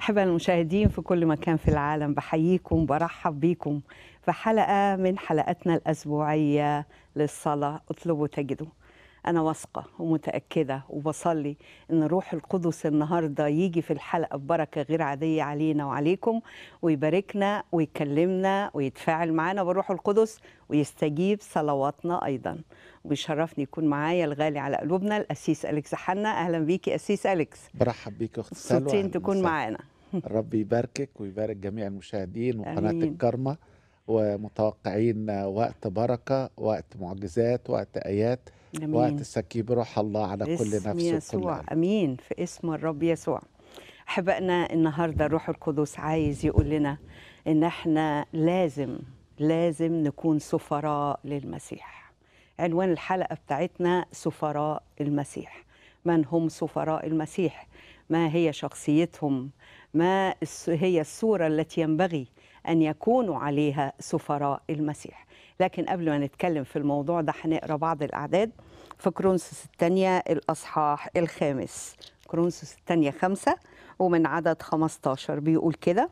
أحباء المشاهدين في كل مكان في العالم بحييكم برحب بيكم في حلقة من حلقاتنا الأسبوعية للصلاة اطلبوا تجدوا أنا واثقة ومتأكدة وبصلي إن روح القدس النهاردة يجي في الحلقة ببركة غير عادية علينا وعليكم ويباركنا ويكلمنا ويتفاعل معنا بروح القدس ويستجيب صلواتنا أيضا وبيشرفني يكون معايا الغالي على قلوبنا الأسيس أليكس حنا أهلا بيكي أسيس أليكس برحب بيك اخت سلوى مبسوطين أهلاً تكون وسهلاً. معانا الرب يباركك ويبارك جميع المشاهدين وقناه آمين. الكرمة ومتوقعين وقت بركه وقت معجزات وقت ايات وقت أمين سكيب روح الله على كل باسم نفس وكل يسوع قلب امين في اسم الرب يسوع احبائنا النهارده الروح القدس عايز يقول لنا ان احنا لازم لازم نكون سفراء للمسيح عنوان الحلقه بتاعتنا سفراء المسيح من هم سفراء المسيح ما هي شخصيتهم ما الس- هي الصوره التي ينبغي ان يكونوا عليها سفراء المسيح لكن قبل ما نتكلم في الموضوع ده هنقرا بعض الاعداد في كرونسوس الثانيه الاصحاح الخامس كرونسوس الثانيه خمسة ومن عدد 15 بيقول كده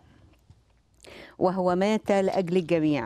وهو مات لاجل الجميع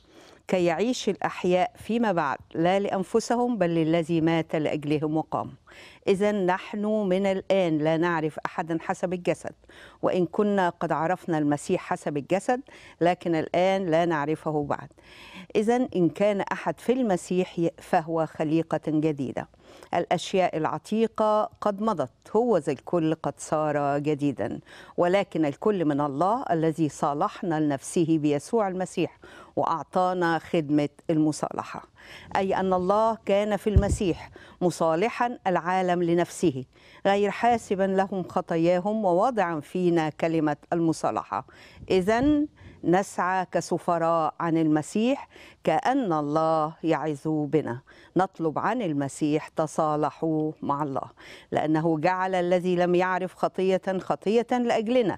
كي يعيش الأحياء فيما بعد لا لأنفسهم بل للذي مات لأجلهم وقام إذا نحن من الآن لا نعرف أحدا حسب الجسد وإن كنا قد عرفنا المسيح حسب الجسد لكن الآن لا نعرفه بعد إذا إن كان أحد في المسيح ي- فهو خليقة جديدة الأشياء العتيقة قد مضت هو ذا الكل قد صار جديدا ولكن الكل من الله الذي صالحنا لنفسه بيسوع المسيح وأعطانا خدمة المصالحة أي أن الله كان في المسيح مصالحا العالم لنفسه غير حاسبا لهم خطاياهم وواضعا فينا كلمة المصالحة إذا نسعى كسفراء عن المسيح كأن الله يعز بنا نطلب عن المسيح تصالحوا مع الله لأنه جعل الذي لم يعرف خطية خطية لأجلنا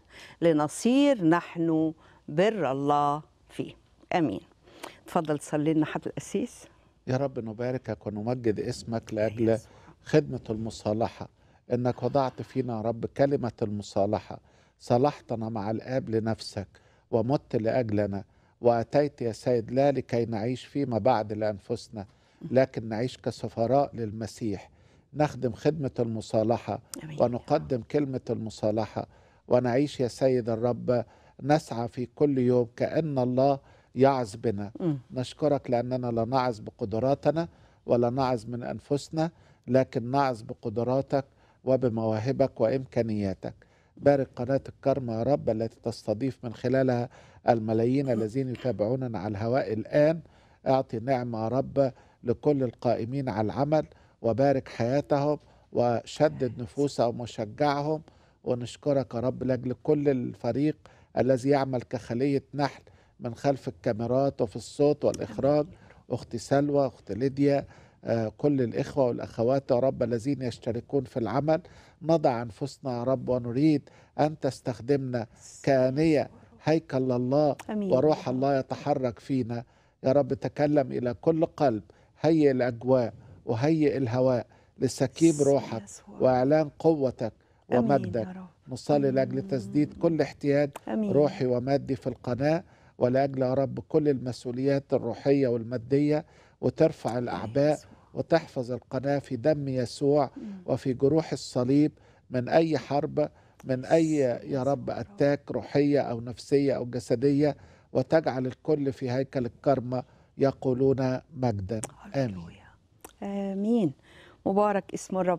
لنصير نحن بر الله فيه أمين تفضل تصلي لنا حضرة الأسيس يا رب نباركك ونمجد اسمك لاجل خدمه المصالحه انك وضعت فينا يا رب كلمه المصالحه صالحتنا مع الاب لنفسك ومت لاجلنا واتيت يا سيد لا لكي نعيش فيما بعد لانفسنا لكن نعيش كسفراء للمسيح نخدم خدمه المصالحه أمين ونقدم كلمة المصالحة ونعيش يا سيد الرب نسعى في كل يوم كأن الله يعز بنا مم. نشكرك لأننا لا نعز بقدراتنا ولا نعز من أنفسنا لكن نعز بقدراتك وبمواهبك وإمكانياتك بارك قناة الكرم يا رب التي تستضيف من خلالها الملايين الذين يتابعوننا على الهواء الآن اعطي نعمة يا رب لكل القائمين على العمل وبارك حياتهم وشدد نفوسهم وشجعهم ونشكرك يا رب لاجل كل الفريق الذي يعمل كخلية نحل من خلف الكاميرات وفي الصوت والإخراج أختي سلوى أختي ليديا آه، كل الإخوة والأخوات يا رب الذين يشتركون في العمل نضع أنفسنا يا رب ونريد أن تستخدمنا كآنية هيكل الله أمين وروح الله يتحرك فينا يا رب تكلم إلى كل قلب هيئ الأجواء وهيئ الهواء لسكيب باسم روحك يسوع. وإعلان قوتك أمين ومجدك يا رب نصلي لأجل تسديد كل احتياج أمين روحي ومادي في القناة ولأجل يا رب كل المسؤوليات الروحية والمادية وترفع الأعباء يسوع. وتحفظ القناة في دم يسوع وفي جروح الصليب من أي حرب من أي يا رب أتاك روحية أو نفسية أو جسدية وتجعل الكل في هيكل الكرمة يقولون مجدا آمين هللويا. آمين مبارك اسم الرب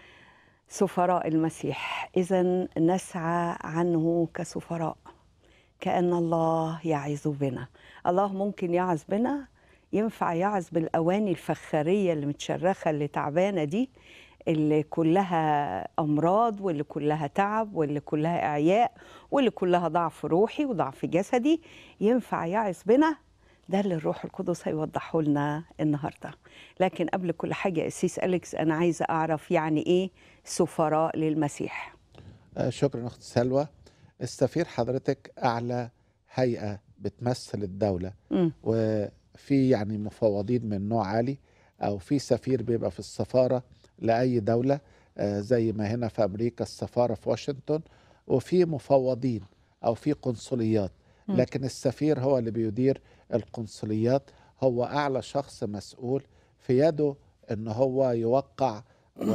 سفراء المسيح إذا نسعى عنه كسفراء كأن الله يعز بنا الله ممكن يعز بنا ينفع يعز بالأواني الفخارية اللي متشرخة اللي تعبانة دي اللي كلها أمراض واللي كلها تعب واللي كلها إعياء واللي كلها ضعف روحي وضعف جسدي ينفع يعز بنا ده اللي الروح القدس هيوضحه لنا النهارده لكن قبل كل حاجه يا اسيس اليكس انا عايزه اعرف يعني ايه سفراء للمسيح آه، شكرا أخت سلوى السفير حضرتك أعلى هيئة بتمثل الدولة امم وفي يعني مفوضين من نوع عالي او في سفير بيبقى في السفاره لاي دوله آه، زي ما هنا في امريكا السفاره في واشنطن وفي مفوضين او في قنصليات مم. لكن السفير هو اللي بيدير القنصليات هو اعلى شخص مسؤول في يده ان هو يوقع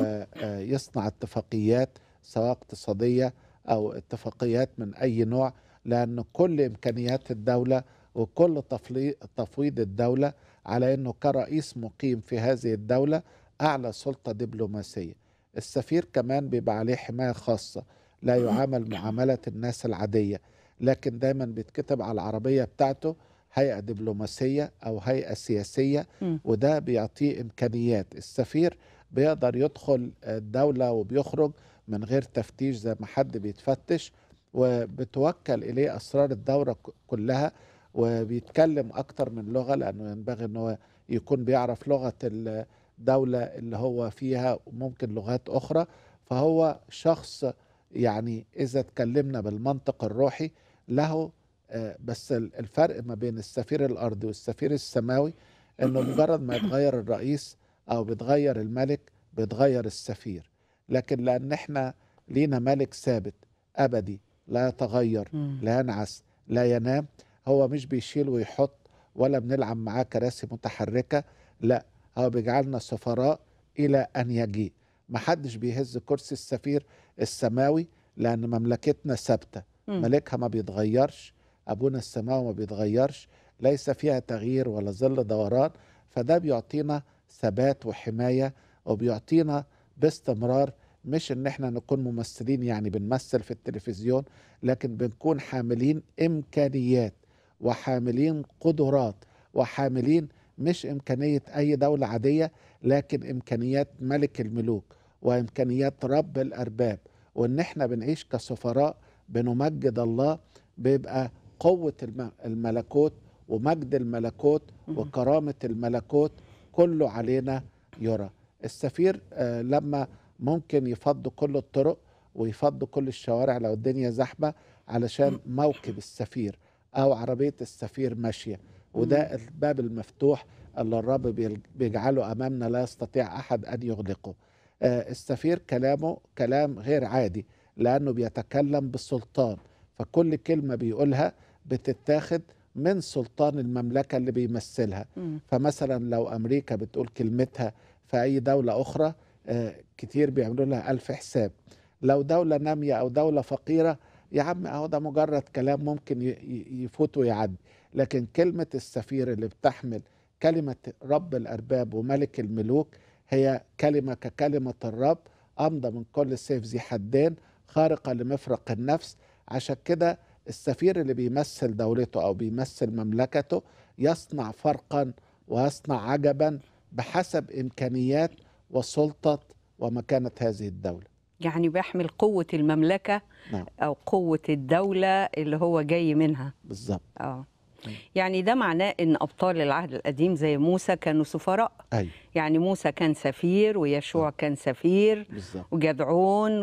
ويصنع اتفاقيات سواء اقتصاديه او اتفاقيات من اي نوع لان كل امكانيات الدوله وكل تفلي- تفويض الدوله على انه كرئيس مقيم في هذه الدوله اعلى سلطه دبلوماسيه السفير كمان بيبقى عليه حمايه خاصه لا يعامل معامله الناس العاديه لكن دايما بيتكتب على العربيه بتاعته هيئه دبلوماسيه او هيئه سياسيه مم. وده بيعطيه امكانيات السفير بيقدر يدخل الدوله وبيخرج من غير تفتيش زي ما حد بيتفتش وبتوكل اليه اسرار الدوله ك- كلها وبيتكلم اكتر من لغه لانه ينبغي ان هو يكون بيعرف لغه الدوله اللي هو فيها وممكن لغات اخرى فهو شخص يعني اذا اتكلمنا بالمنطق الروحي له آه، بس ال- الفرق ما بين السفير الارضي والسفير السماوي انه مجرد ما يتغير الرئيس او بيتغير الملك بيتغير السفير لكن لان احنا لينا ملك ثابت ابدي لا يتغير مم. لا ينعس لا ينام هو مش بيشيل ويحط ولا بنلعب معاه كراسي متحركة لا هو بيجعلنا سفراء إلى أن يجيء محدش بيهز كرسي السفير السماوي لأن مملكتنا ثابتة مم. ملكها ما بيتغيرش أبونا السماوي ما بيتغيرش ليس فيها تغيير ولا ظل دوران فده بيعطينا ثبات وحماية وبيعطينا باستمرار مش ان احنا نكون ممثلين يعني بنمثل في التلفزيون لكن بنكون حاملين امكانيات وحاملين قدرات وحاملين مش امكانيه اي دوله عاديه لكن امكانيات ملك الملوك وامكانيات رب الارباب وان احنا بنعيش كسفراء بنمجد الله بيبقى قوه الم- الملكوت ومجد الملكوت مم. وكرامه الملكوت كله علينا يرى السفير آه، لما ممكن يفضوا كل الطرق ويفضوا كل الشوارع لو الدنيا زحمه علشان موكب السفير او عربيه السفير ماشيه وده الباب المفتوح اللي الرب بيل- بيجعله امامنا لا يستطيع احد ان يغلقه آه، السفير كلامه كلام غير عادي لانه بيتكلم بالسلطان فكل كلمه بيقولها بتتاخد من سلطان المملكه اللي بيمثلها مم. فمثلا لو امريكا بتقول كلمتها في اي دوله اخرى آه، كتير بيعملوا لها الف حساب لو دوله ناميه او دوله فقيره يا عم اهو ده مجرد كلام ممكن ي- ي- يفوت ويعدي لكن كلمه السفير اللي بتحمل كلمه رب الارباب وملك الملوك هي كلمه ككلمه الرب امضى من كل سيف ذي حدين خارقه لمفرق النفس عشان كده السفير اللي بيمثل دولته او بيمثل مملكته يصنع فرقا ويصنع عجبا بحسب امكانيات وسلطه ومكانه هذه الدوله يعني بيحمل قوة المملكة نعم أو قوة الدولة اللي هو جاي منها بالظبط اه مم. يعني ده معناه ان ابطال العهد القديم زي موسى كانوا سفراء ايوه يعني موسى كان سفير ويشوع كان سفير بالظبط وجدعون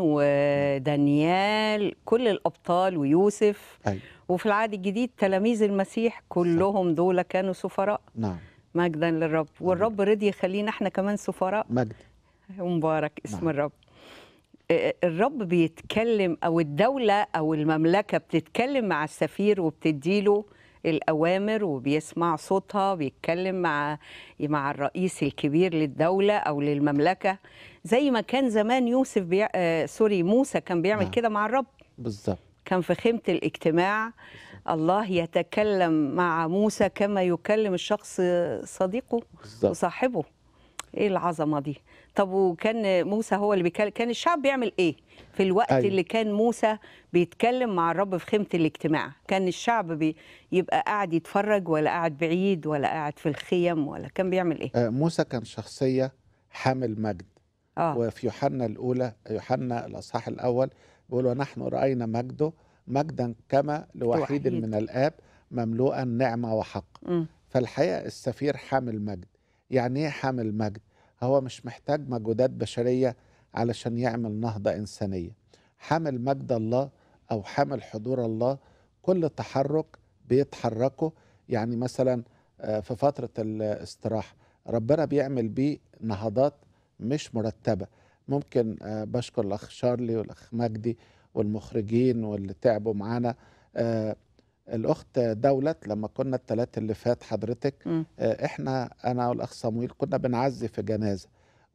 ودانيال كل الابطال ويوسف ايوه وفي العهد الجديد تلاميذ المسيح كلهم دول كانوا سفراء نعم مجدا للرب والرب رضي يخلينا احنا كمان سفراء مجد مبارك اسم نعم. الرب آه، الرب بيتكلم او الدوله او المملكه بتتكلم مع السفير وبتديله الاوامر وبيسمع صوتها بيتكلم مع مع الرئيس الكبير للدوله او للمملكه زي ما كان زمان يوسف بيع... آه سوري موسى كان بيعمل نعم. كده مع الرب بالظبط كان في خيمه الاجتماع الله يتكلم مع موسى كما يكلم الشخص صديقه بالظبط وصاحبه ايه العظمه دي طب وكان موسى هو اللي بيتكلم كان الشعب بيعمل ايه في الوقت أيوة. أيوة. اللي كان موسى بيتكلم مع الرب في خيمه الاجتماع كان الشعب بي يبقى قاعد يتفرج ولا قاعد بعيد ولا قاعد في الخيم ولا كان بيعمل ايه آه، موسى كان شخصيه حامل مجد اه وفي يوحنا الأولى يوحنا الأصحاح الأول بيقول ونحن رأينا مجده مجدا كما لوحيد وحيد. من الآب مملوءا نعمة وحق مم. فالحقيقة السفير حامل مجد يعني إيه حامل مجد هو مش محتاج مجهودات بشرية علشان يعمل نهضة إنسانية حامل مجد الله أو حامل حضور الله كل تحرك بيتحركه يعني مثلا آه، في فترة الاستراحة ربنا بيعمل بيه نهضات مش مرتبة ممكن آه، بشكر الأخ شارلي والأخ مجدي والمخرجين واللي تعبوا معانا آه الاخت دولت لما كنا الثلاث اللي فات حضرتك مم. آه احنا انا والاخ صمويل كنا بنعزي في جنازه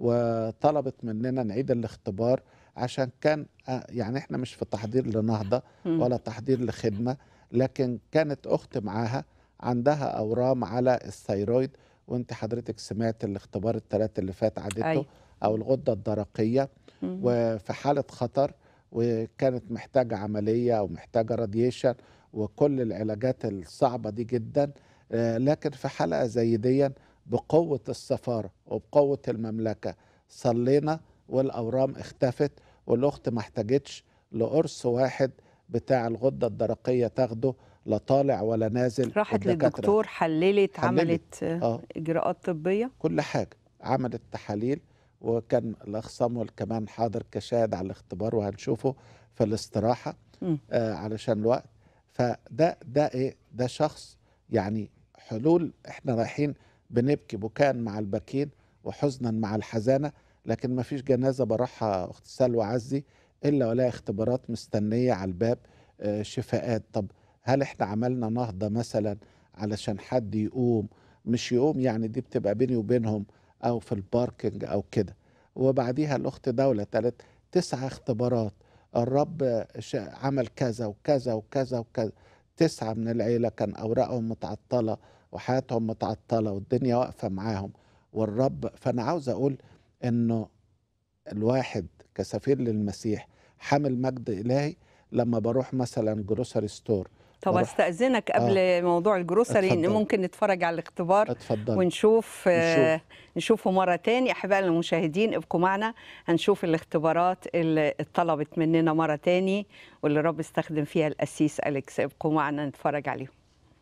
وطلبت مننا نعيد الاختبار عشان كان آه يعني احنا مش في تحضير لنهضه مم. ولا تحضير لخدمه لكن كانت اخت معاها عندها اورام على الثيرويد وانت حضرتك سمعت الاختبار الثلاث اللي فات عدته أيوة. او الغده الدرقيه مم. وفي حاله خطر وكانت محتاجه عمليه او محتاجه راديشن وكل العلاجات الصعبه دي جدا آه، لكن في حلقه زي دي بقوه السفاره وبقوه المملكه صلينا والاورام اختفت والاخت ما احتاجتش لقرص واحد بتاع الغده الدرقيه تاخده لا طالع ولا نازل راحت والدكاترة للدكتور حللت حللت. عملت آه، اه اجراءات طبيه كل حاجه عملت تحاليل وكان الاخ صامويل كمان حاضر كشاهد على الاختبار وهنشوفه في الاستراحه مم. آه علشان الوقت فده ده ايه ده شخص يعني حلول احنا رايحين بنبكي بكاء مع الباكين وحزنا مع الحزانه لكن ما فيش جنازه بروحها اخت سلوى عزي الا ولا اختبارات مستنيه على الباب آه شفاءات طب هل احنا عملنا نهضه مثلا علشان حد يقوم مش يقوم يعني دي بتبقى بيني وبينهم او في الباركينج او كده وبعديها الاخت دوله قالت تسع اختبارات الرب شا- عمل كذا وكذا وكذا وكذا تسعة من العيلة كان أوراقهم متعطلة وحياتهم متعطلة والدنيا واقفة معاهم والرب فأنا عاوز أقول إنه الواحد كسفير للمسيح حامل مجد إلهي لما بروح مثلا جروسري ستور طب بروح- استاذنك قبل موضوع الجروسري ان اتفضل. ممكن نتفرج على الاختبار اتفضل ونشوف آه، نشوف. نشوفه مرة تاني أحبائنا المشاهدين ابقوا معنا هنشوف الاختبارات اللي اتطلبت مننا مرة تاني واللي رب استخدم فيها القسيس أليكس ابقوا معنا نتفرج عليهم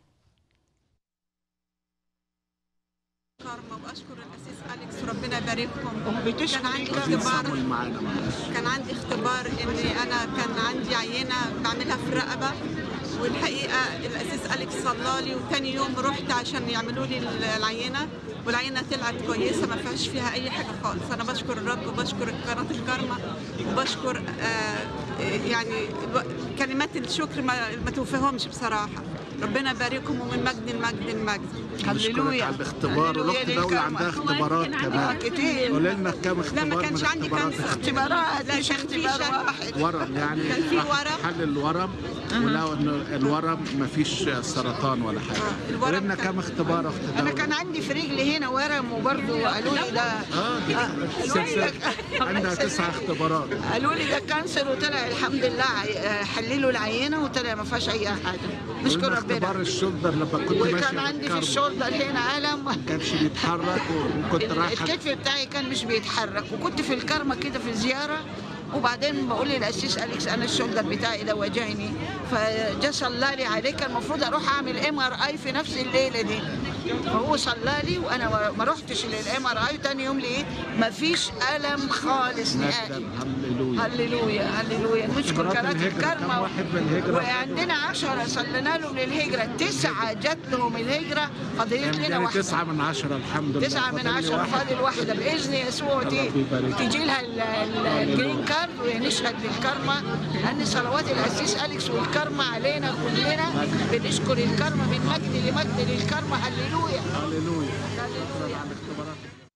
كارما واشكر الاسيس اليكس وربنا يبارككم كان بتشكر عندي القسيس اختبار صامويل معانا معلش كان عندي اختبار اني انا كان عندي عينه بعملها في الرقبه والحقيقه الاسيس اليكس صلى لي وتاني يوم رحت عشان يعملوا لي العينه والعينه طلعت كويسه ما فيهاش فيها اي حاجه خالص انا بشكر الرب وبشكر قناه الكارما وبشكر آه يعني الو- كلمات الشكر ما, ما توفيهمش بصراحه ربنا يباركهم ومن مجد المجد المجد نشكرك على الاختبار والاخت دولة عندها اختبارات كمان كتير قول لنا كم لا اختبار ما من كانش عندي اختبارات كانسر اختبارات لا كان في شك ورم يعني كان في راح ورم. حل الورم ولقوا انه الورم ما فيش سرطان ولا حاجه آه، الورم قول لنا كان- كم اختبار اخت انا دولة كان عندي في رجلي هنا ورم وبرضه قالوا لي ده اه دي سلسلة. عندها تسع اختبارات قالوا لي ده كانسر وطلع الحمد لله عي- حللوا العينه وطلع ما فيهاش اي حاجه نشكر قلنا اختبار ربنا الشولدر لما كنت ماشي وكان عندي في الشولدر هنا الم ما كانش بيتحرك وكنت رايحه الكتف بتاعي كان مش بيتحرك وكنت في الكرمه كده في زياره وبعدين بقول للاسيس اليكس انا الشولدر بتاعي ده وجعني فجا صلى لي عليه كان المفروض اروح اعمل ام ار اي في نفس الليله دي فهو صلى لي وانا ما- ما رحتش للام ار اي تاني يوم لقيت ما فيش الم خالص نهائي مجدا هللويا هللويا هللويا نشكر اختبارات قناه الهجرة، كم الكرمه واحد بالهجرة؟ وعندنا عشرة صلينا لهم للهجرة تسعة جات لهم الهجرة فضلت لنا يعني واحدة تسعة من عشرة الحمد لله تسعة من فاضل لي عشرة واحد. فاضل واحدة بإذن يسوع الله تي- يبارك. تجي لها ال- ال- الجرين كارد ونشهد للكرمة لأن صلوات الأسيس أليكس والكرمة علينا كلنا بنشكر الكرمة من مجد لمجد للكرمة هللويا هللويا هللويا على الاختبارات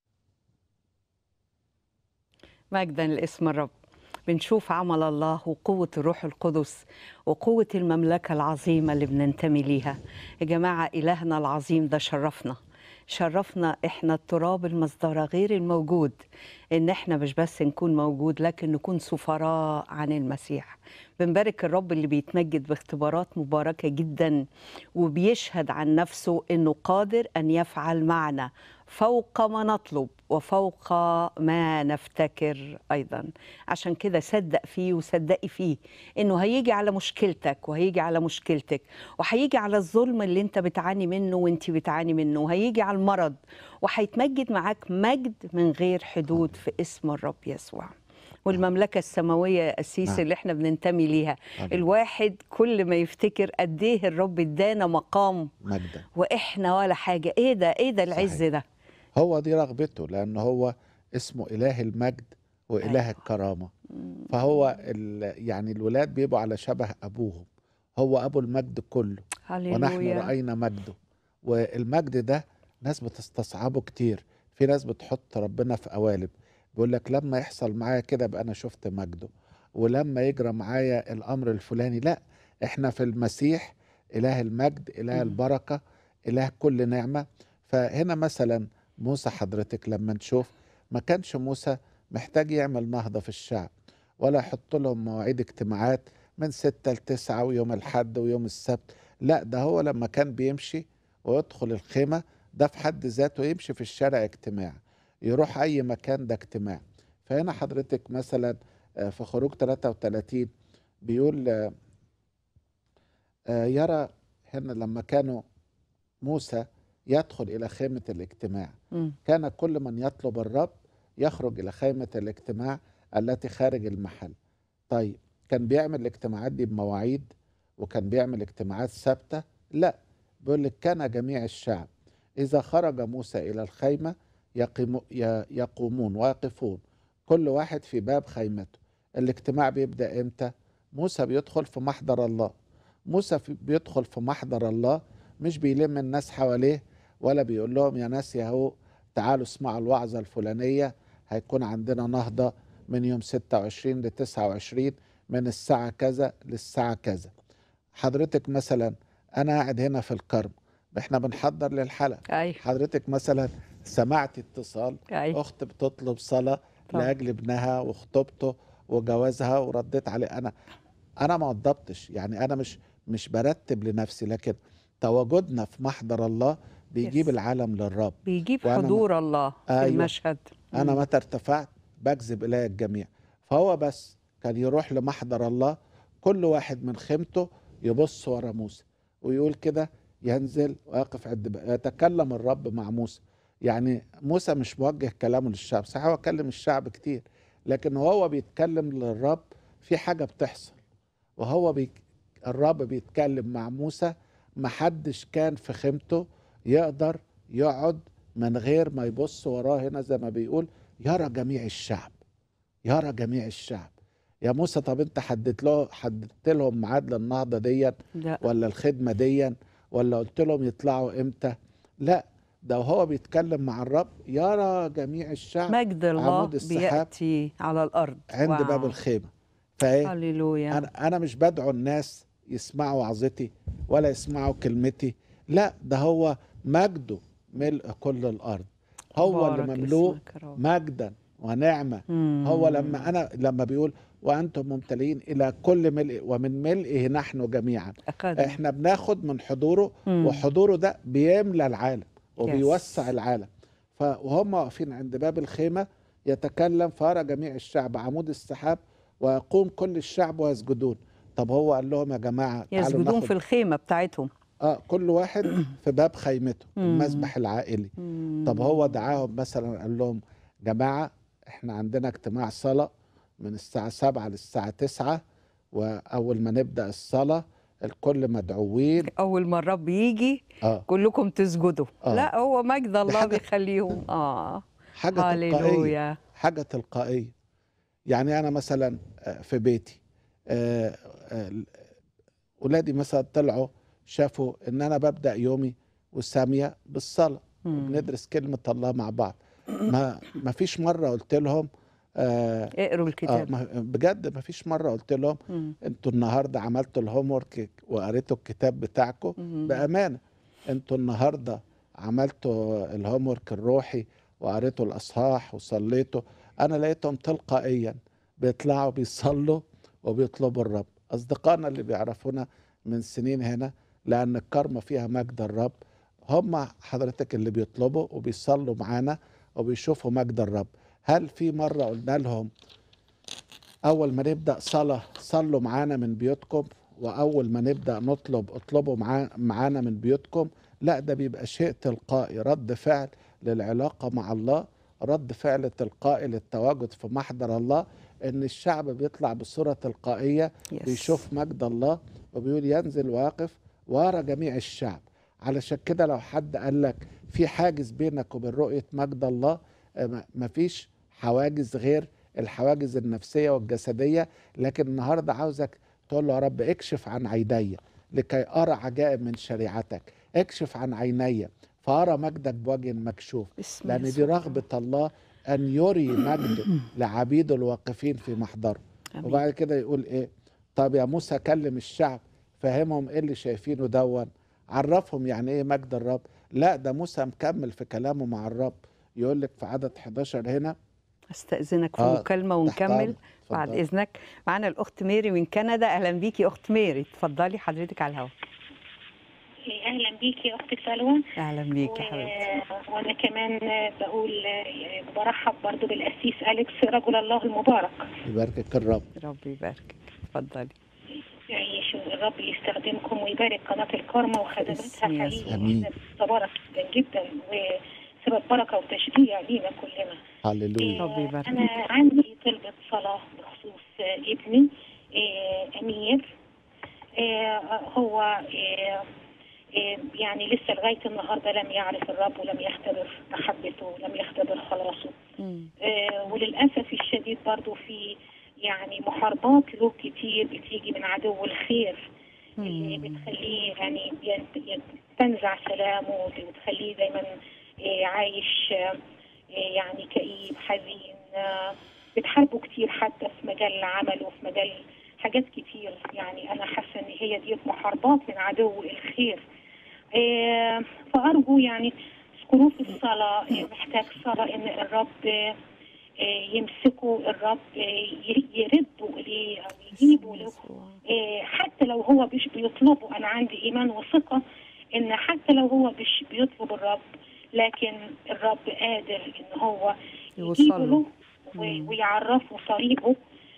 مجدا لاسم الرب بنشوف عمل الله وقوة الروح القدس وقوة المملكة العظيمة اللي بننتمي ليها يا جماعة إلهنا العظيم ده شرفنا شرفنا إحنا التراب المصدرة غير الموجود إن إحنا مش بس نكون موجود لكن نكون سفراء عن المسيح بنبارك الرب اللي بيتمجد باختبارات مباركة جدا وبيشهد عن نفسه إنه قادر أن يفعل معنا فوق ما نطلب وفوق ما نفتكر ايضا عشان كده صدق فيه وصدقي فيه انه هيجي على مشكلتك وهيجي على مشكلتك وهيجي على الظلم اللي انت بتعاني منه وانت بتعاني منه وهيجي على المرض وهيتمجد معاك مجد من غير حدود في اسم الرب يسوع والمملكة السماوية يا أسيس نعم. اللي احنا بننتمي ليها آمين. الواحد كل ما يفتكر قد ايه الرب ادانا مقام مجدا واحنا ولا حاجة ايه ده ايه ده العز صحيح. ده هو دي رغبته لأن هو اسمه إله المجد واله أيوة. الكرامه فهو ال- يعني الولاد بيبقوا على شبه ابوهم هو ابو المجد كله ونحن هللويا راينا مجده والمجد ده ناس بتستصعبه كتير في ناس بتحط ربنا في قوالب بيقول لك لما يحصل معايا كده بقى انا شفت مجده ولما يجرى معايا الامر الفلاني لا احنا في المسيح اله المجد اله مم. البركه اله كل نعمه فهنا مثلا موسى حضرتك لما نشوف ما كانش موسى محتاج يعمل نهضه في الشعب ولا يحط لهم مواعيد اجتماعات من ستة لتسعة ويوم الحد ويوم السبت لا ده هو لما كان بيمشي ويدخل الخيمة ده في حد ذاته يمشي في الشارع اجتماع يروح أي مكان ده اجتماع فهنا حضرتك مثلا آه، في خروج 33 بيقول آه، آه، يرى هنا لما كانوا موسى يدخل إلى خيمة الاجتماع مم. كان كل من يطلب الرب يخرج إلى خيمة الاجتماع التي خارج المحل طيب كان بيعمل الاجتماعات دي بمواعيد وكان بيعمل اجتماعات ثابتة لا بيقول لك كان جميع الشعب إذا خرج موسى إلى الخيمة يقيم ي- يقومون ويقفون كل واحد في باب خيمته الاجتماع بيبدأ إمتى موسى بيدخل في محضر الله موسى في- بيدخل في محضر الله مش بيلم الناس حواليه ولا بيقول لهم يا ناس يا هو تعالوا اسمعوا الوعظة الفلانية هيكون عندنا نهضة من يوم 26 ل 29 من الساعة كذا للساعة كذا حضرتك مثلا أنا قاعد هنا في الكرم احنا بنحضر للحلقة ايوه حضرتك مثلا سمعت اتصال ايوه اخت بتطلب صلاه طبعا. لاجل ابنها وخطوبته وجوازها ورديت عليه انا انا ما وضبتش يعني انا مش مش برتب لنفسي لكن تواجدنا في محضر الله بيجيب Yes. العالم للرب بيجيب وأنا ما- حضور الله في أيوة. المشهد انا مم. متى ارتفعت بجذب الي الجميع فهو بس كان يروح لمحضر الله كل واحد من خيمته يبص ورا موسى ويقول كده ينزل ويقف عند ب- يتكلم الرب مع موسى يعني موسى مش موجه كلامه للشعب صحيح هو كلم الشعب كتير لكن وهو بيتكلم للرب في حاجة بتحصل وهو بي... الرب بيتكلم مع موسى محدش كان في خيمته يقدر يقعد من غير ما يبص وراه هنا زي ما بيقول يرى جميع الشعب يرى جميع الشعب يا موسى طب انت حددت له حددت لهم ميعاد للنهضه ديت لا ولا الخدمه ديا ولا قلت لهم يطلعوا امتى لا ده وهو بيتكلم مع الرب يرى جميع الشعب مجد الله عمود السحاب بيأتي على الأرض عند واو. باب الخيمه فايه هللويا انا انا مش بدعو الناس يسمعوا وعظتي ولا يسمعوا كلمتي لا ده هو مجده ملء كل الارض هو اللي بارك مملوء اسمك يا رب. مجدا ونعمه مم. هو لما انا لما بيقول وانتم ممتلئين الى كل ملء ومن ملئه نحن جميعا أخذنا. احنا بناخد من حضوره مم. وحضوره ده بيملى العالم وبيوسع Yes. العالم ف- وهم واقفين عند باب الخيمه يتكلم فيرى جميع الشعب عمود السحاب ويقوم كل الشعب ويسجدون طب هو قال لهم يا جماعه تعالوا يسجدون ناخد في الخيمة بتاعتهم اه كل واحد في باب خيمته مم. المسبح العائلي طب هو دعاهم مثلا قال لهم جماعة احنا عندنا اجتماع صلاة من الساعة سبعة للساعة تسعة وأول ما نبدأ الصلاة الكل مدعوين أول ما الرب يجي اه كلكم تسجدوا آه. لا هو مجد الله حاجة- بيخليهم اه حاجة تلقائية هللويا حاجة تلقائية يعني أنا مثلا آه، في بيتي آه، آه، ولادي مثلا طلعوا شافوا إن أنا ببدأ يومي وسامية بالصلاة مم. بندرس كلمة الله مع بعض ما ما فيش مرة قلت لهم آه اقروا آه الكتاب ما- بجد ما فيش مرة قلت لهم مم. انتوا النهارده عملتوا الهوم ورك وقريتوا الكتاب بتاعكم مم. بأمانة انتوا النهارده عملتوا الهوم ورك الروحي وقريتوا الأصحاح وصليتوا أنا لقيتهم تلقائيا بيطلعوا بيصلوا وبيطلبوا الرب أصدقائنا اللي بيعرفونا من سنين هنا لأن الكرمة فيها مجد الرب هم حضرتك اللي بيطلبوا وبيصلوا معانا وبيشوفوا مجد الرب هل في مرة قلنا لهم أول ما نبدأ صلاة صلوا معانا من بيوتكم وأول ما نبدأ نطلب اطلبوا معا- معانا من بيوتكم لا ده بيبقى شيء تلقائي رد فعل للعلاقة مع الله رد فعل تلقائي للتواجد في محضر الله ان الشعب بيطلع بصورة تلقائية Yes. بيشوف مجد الله وبيقول ينزل واقف ويرى جميع الشعب علشان كده لو حد قال لك في حاجز بينك وبين رؤية مجد الله آه، ما- مفيش حواجز غير الحواجز النفسيه والجسديه لكن النهارده عاوزك تقول له يا رب اكشف عن عيني لكي ارى عجائب من شريعتك اكشف عن عيني فارى مجدك بوجه مكشوف باسم لان دي يسوع. رغبه الله ان يري مجده لعبيده الواقفين في محضره آمين. وبعد كده يقول ايه طب يا موسى كلم الشعب فهمهم ايه اللي شايفينه دون عرفهم يعني ايه مجد الرب لا ده موسى مكمل في كلامه مع الرب يقول لك في عدد 11 هنا استاذنك في آه، مكالمه تحت ونكمل أمرك. بعد اتفضل. اذنك معانا الاخت ميري من كندا اهلا بيكي اخت ميري اتفضلي حضرتك على الهواء اهلا بيكي يا اختي سلوى اهلا بيكي حبيبتي و... وانا كمان بقول برحب برضو بالاسيس اليكس رجل الله المبارك يباركك الرب ربي يباركك اتفضلي يعيش الرب يستخدمكم ويبارك قناه الكرمه وخدماتها باسم يسوع. حقيقي آمين. مبارك جدا جدا وسبب بركه وتشجيع لينا كلنا هللويا ربي يبارك. انا عندي طلبه صلاه بخصوص ابني آه، امير آه، هو آه، آه، يعني لسه لغايه النهارده لم يعرف الرب ولم يختبر محبته ولم يختبر خلاصه مم. آه، وللاسف الشديد برضو في يعني محاربات له كتير بتيجي من عدو الخير اللي مم. بتخليه يعني ين- ين- تنزع سلامه اللي بتخليه دايما آه، عايش آه، آه، يعني كئيب حزين آه، بتحاربه كتير حتى في مجال عمله في مجال حاجات كتير يعني انا حاسه ان هي دي محاربات من عدو الخير آه، فارجو يعني اذكروه في الصلاه آه، محتاج صلاه ان الرب آه، آه، يمسكوا الرب آه، ي- يردوا اليه او يجيبوا له يسوع. آه، حتى لو هو مش بيطلبه انا عندي ايمان وثقه ان حتى لو هو مش بيطلب الرب لكن الرب قادر ان هو يوصل يجيبه له. له و- ويعرفه طريقه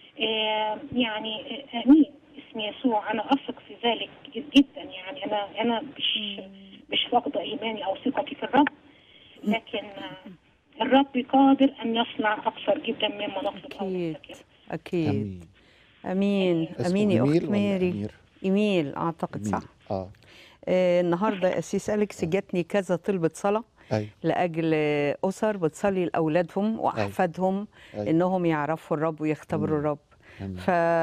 آه، يعني آه، امين اسم يسوع انا اثق في ذلك جدا يعني انا انا مش مش فاقده ايماني او ثقتي في الرب لكن آه، الرب قادر ان يصنع اكثر جدا مما نطلب او اكيد نفتكر اكيد امين امين اسمه امين يا إيميل اخت ولا ميري أمير؟ ايميل اعتقد أمير. صح اه آه النهارده يا اسيس اليكس جاتني كذا طلبه صلاه ايوه لاجل اسر بتصلي لاولادهم واحفادهم أيوة. انهم يعرفوا الرب ويختبروا الرب آمين.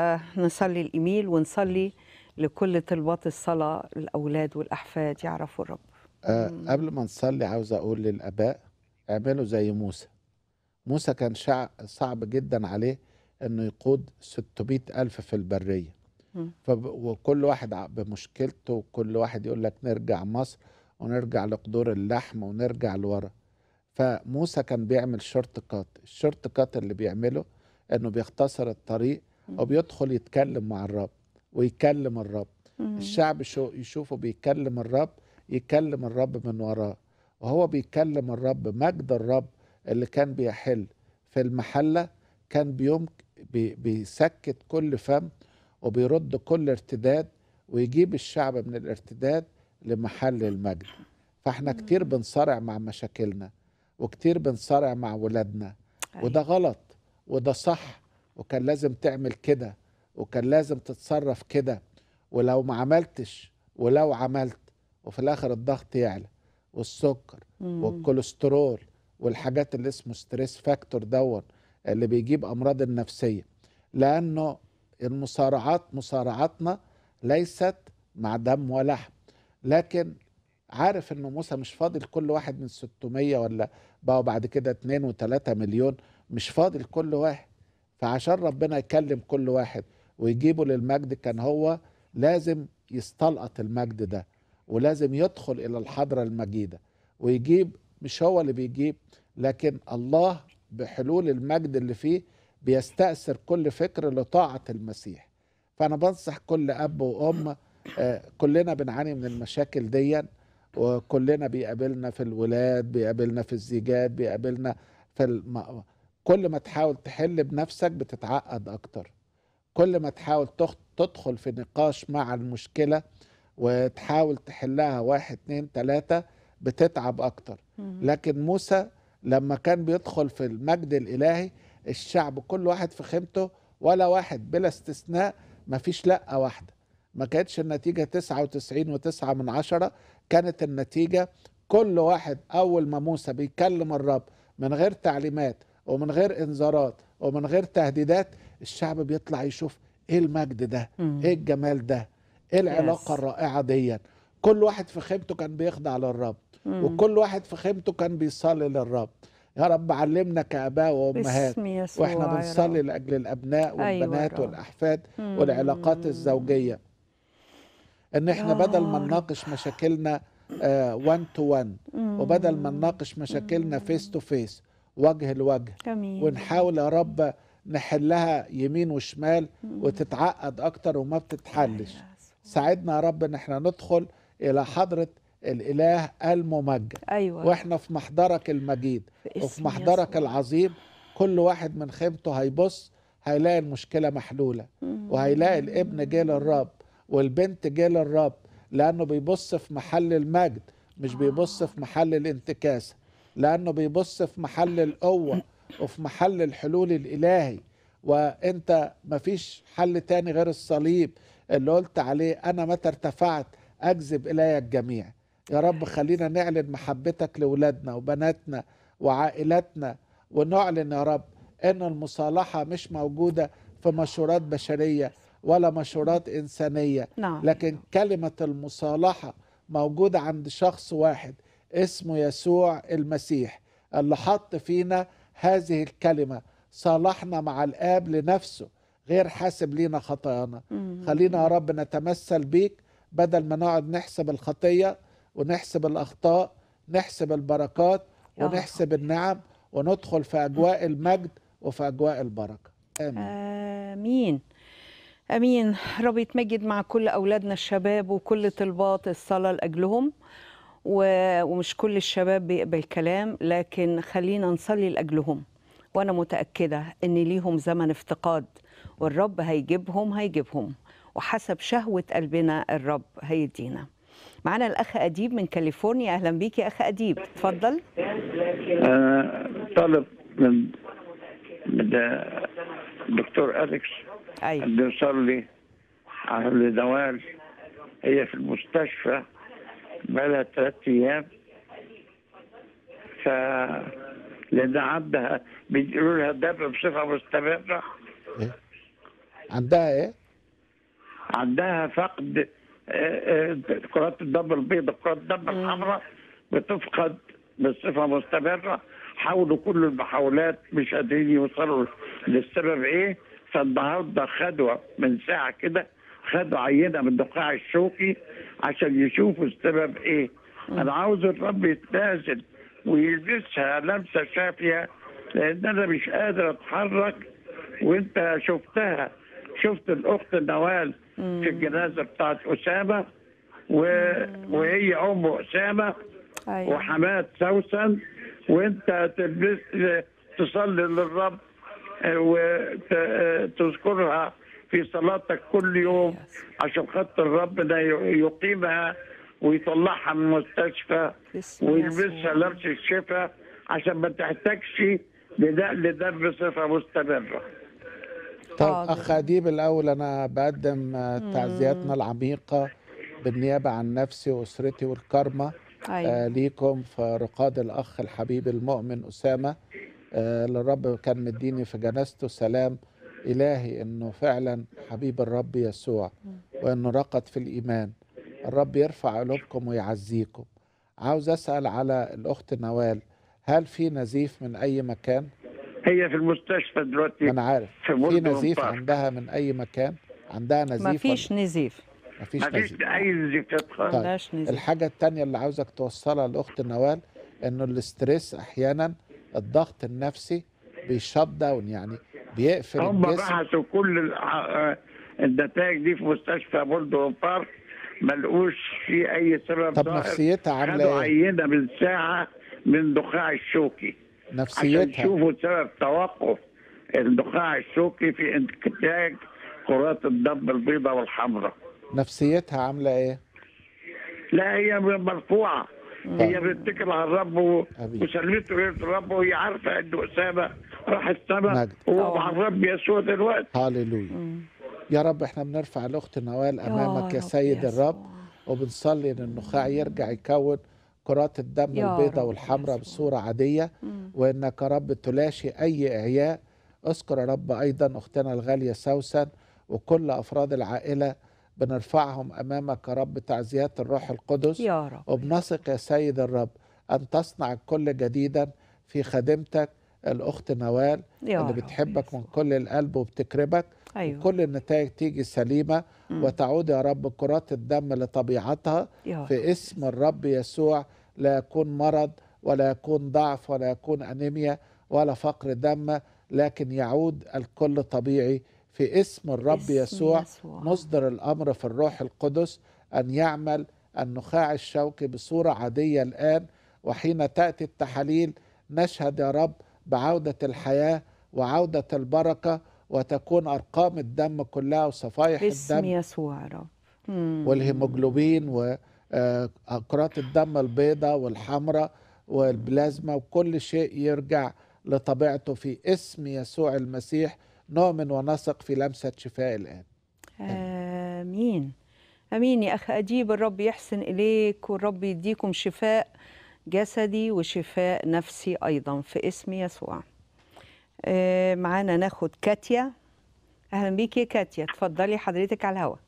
فنصلي الايميل ونصلي لكل طلبات الصلاه الاولاد والاحفاد يعرفوا الرب آه قبل ما نصلي عاوز اقول للاباء اعملوا زي موسى موسى كان شع... صعب جدا عليه انه يقود 600 الف في البريه مم. فب... وكل واحد ع- بمشكلته وكل واحد يقول لك نرجع مصر ونرجع لقدور اللحم ونرجع لورا فموسى كان بيعمل شورت كات الشورت كات اللي بيعمله انه بيختصر الطريق وبيدخل يتكلم مع الرب ويكلم الرب الشعب شو يشوفه بيكلم الرب يكلم الرب من وراه وهو بيكلم الرب مجد الرب اللي كان بيحل في المحلة كان بيوم بي بيسكت كل فم وبيرد كل ارتداد ويجيب الشعب من الارتداد لمحل المجد فاحنا كتير بنصارع مع مشاكلنا وكتير بنصارع مع ولادنا وده غلط وده صح وكان لازم تعمل كده وكان لازم تتصرف كده ولو ما عملتش ولو عملت وفي الاخر الضغط يعلى والسكر والكوليسترول والحاجات اللي اسمه ستريس فاكتور دون اللي بيجيب امراض النفسيه لانه المصارعات مصارعاتنا ليست مع دم ولحم لكن عارف انه موسى مش فاضي لكل واحد من 600 ولا بقوا بعد كده 2 و3 مليون مش فاضي لكل واحد فعشان ربنا يكلم كل واحد ويجيبه للمجد كان هو لازم يستلقط المجد ده ولازم يدخل الى الحضره المجيده ويجيب مش هو اللي بيجيب لكن الله بحلول المجد اللي فيه بيستأثر كل فكر لطاعة المسيح فأنا بنصح كل أب وأم آه، كلنا بنعاني من المشاكل دي وكلنا بيقابلنا في الولاد بيقابلنا في الزيجات بيقابلنا في الم... كل ما تحاول تحل بنفسك بتتعقد أكتر كل ما تحاول تخ... تدخل في نقاش مع المشكلة وتحاول تحلها واحد اتنين تلاتة بتتعب أكتر لكن موسى لما كان بيدخل في المجد الإلهي الشعب كل واحد في خيمته ولا واحد بلا استثناء ما فيش لأ واحدة ما كانتش النتيجة تسعة وتسعين وتسعة من عشرة كانت النتيجة كل واحد أول ما موسى بيكلم الرب من غير تعليمات ومن غير إنذارات ومن غير تهديدات الشعب بيطلع يشوف ايه المجد ده مم. ايه الجمال ده ايه العلاقه Yes. الرائعه دي كل واحد في خيمته كان بيخضع للرب مم. وكل واحد في خيمته كان بيصلي للرب يا رب علمنا كاباء وامهات باسم يسوع واحنا يا بنصلي رب. لاجل الابناء أيوة يا والبنات رب. والاحفاد مم. والعلاقات الزوجيه ان احنا يا بدل ما رب. نناقش مشاكلنا 1 تو 1 وبدل ما نناقش مشاكلنا فيس تو فيس وجه لوجه جميل ونحاول يا رب نحلها يمين وشمال وتتعقد اكتر وما بتتحلش ساعدنا يا رب ان احنا ندخل الى حضره الاله الممجد ايوه واحنا في محضرك المجيد باسم وفي محضرك يسوع. العظيم كل واحد من خيمته هيبص هيلاقي المشكله محلوله مم. وهيلاقي الابن جه للرب والبنت جه للرب لانه بيبص في محل المجد مش بيبص في محل الانتكاسه لانه بيبص في محل القوه وفي محل الحلول الالهي وانت مفيش حل تاني غير الصليب اللي قلت عليه انا متى ارتفعت اجذب الي الجميع يا رب خلينا نعلن محبتك لاولادنا وبناتنا وعائلاتنا ونعلن يا رب ان المصالحه مش موجوده في مشورات بشريه ولا مشورات انسانيه نعم لكن كلمه المصالحه موجوده عند شخص واحد اسمه يسوع المسيح اللي حط فينا هذه الكلمه صالحنا مع الاب لنفسه غير حاسب لينا خطايانا مم. خلينا يا رب نتمثل بيك بدل ما نقعد نحسب الخطيه ونحسب الاخطاء نحسب البركات يا رب. ونحسب النعم وندخل في اجواء المجد وفي اجواء البركه امين امين امين رب يتمجد مع كل اولادنا الشباب وكل طلبات الصلاه لاجلهم و- ومش كل الشباب بيقبل كلام لكن خلينا نصلي لاجلهم وانا متاكده ان ليهم زمن افتقاد والرب هيجيبهم هيجيبهم وحسب شهوه قلبنا الرب هيدينا معانا الاخ اديب من كاليفورنيا اهلا بيك يا اخ اديب اتفضل أنا طالب من من الدكتور أليكس ايوه أن يصلي على نوال هي في المستشفى بقالها ثلاث أيام ف لأن عندها بيقولوا لها دم بصفة مستمرة عندها ايه عندها فقد آه، آه، كرات الدم البيضاء كرات الدم الحمراء بتفقد بصفة مستمرة حاولوا كل المحاولات مش قادرين يوصلوا للسبب ايه فالنهارده خدوا من ساعة كده خدوا عينة من النخاع الشوكي عشان يشوفوا السبب ايه انا عاوز الرب يتنازل ويلبسها لمسة شافية لان انا مش قادر اتحرك وانت شفتها شفت الاخت نوال في الجنازة بتاعت اسامة و... وهي ام اسامة ايوه وحماد سوسن وانت تلبس تصلي للرب وتذكرها في صلاتك كل يوم عشان خاطر ربنا يقيمها ويطلعها من المستشفى باسم ويلبسها يسوع. لبس الشفاء عشان ما تحتاجش لنقل دم بصفه مستمره. طيب حاضر. اخ اديب الاول انا بقدم آه، تعزياتنا العميقه بالنيابه عن نفسي واسرتي والكرمه ايوه آه ليكم في رقاد الاخ الحبيب المؤمن اسامه آه اللي الرب كان مديني في جنازته سلام الهي انه فعلا حبيب الرب يسوع وانه رقد في الايمان الرب يرفع قلوبكم ويعزيكم عاوز اسال على الاخت نوال هل في نزيف من اي مكان هي في المستشفى دلوقتي ما انا عارف في في مدن نزيف بارك. عندها من اي مكان عندها نزيف ما فيش ولا- نزيف مفيش ما فيش نزيف اي زفات خالص. ما عندهاش نزيف الحاجة التانية اللي عاوزك توصلها لأخت نوال إنه الاسترس أحيانا الضغط النفسي بيشط داون يعني بيقفل هم الجسم بحثوا كل الع- النتائج دي في مستشفى بولدو بارك ما لقوش في اي سبب طب ظاهر. نفسيتها عاملة خدوا إيه؟ عينه من ساعه من النخاع الشوكي عشان نفسيتها يشوفوا سبب توقف النخاع الشوكي في انتاج كرات الدم البيضاء والحمراء نفسيتها عاملة إيه؟ لا هي مرفوعه هي بتتكل على الرب و- أبي. وسلمته الى الرب وهي عارفه ان اسامه راح السماء مجد. وهو مع الرب يسوع دلوقتي هاليلويا يا رب احنا بنرفع الأخت نوال أمامك يا رب سيد يسوع. الرب وبنصلي إن النخاع يرجع يكون كرات الدم يا البيضاء رب والحمراء يسوع. بصورة عادية مم. وإنك يا رب تلاشي أي إعياء اذكر يا رب أيضا أختنا الغالية سوسن وكل أفراد العائلة بنرفعهم أمامك يا رب تعزيات الروح القدس يا رب وبنثق يا سيد الرب أن تصنع الكل جديدا في خدمتك الأخت نوال يا اللي رب بتحبك يسوع. من كل القلب وبتكرمك أيوة وكل النتائج تيجي سليمة مم. وتعود يا رب كرات الدم لطبيعتها يا رب في اسم الرب يسوع لا يكون مرض ولا يكون ضعف ولا يكون أنيميا ولا فقر دم لكن يعود الكل طبيعي في اسم الرب اسم يسوع يسوع. نصدر الأمر في الروح القدس أن يعمل النخاع الشوكي بصورة عادية الآن وحين تأتي التحاليل نشهد يا رب بعودة الحياة وعودة البركة وتكون أرقام الدم كلها وصفائح باسم الدم يسوع يا رب مم. والهيموجلوبين وكرات الدم البيضاء والحمراء والبلازما وكل شيء يرجع لطبيعته في اسم يسوع المسيح نؤمن ونثق في لمسة شفاء الآن آمين آمين يا أخ أجيب الرب يحسن إليك والرب يديكم شفاء جسدي وشفاء نفسي أيضا في اسم يسوع آه، معانا ناخد كاتيا أهلا بيك يا كاتيا تفضلي حضرتك على الهوا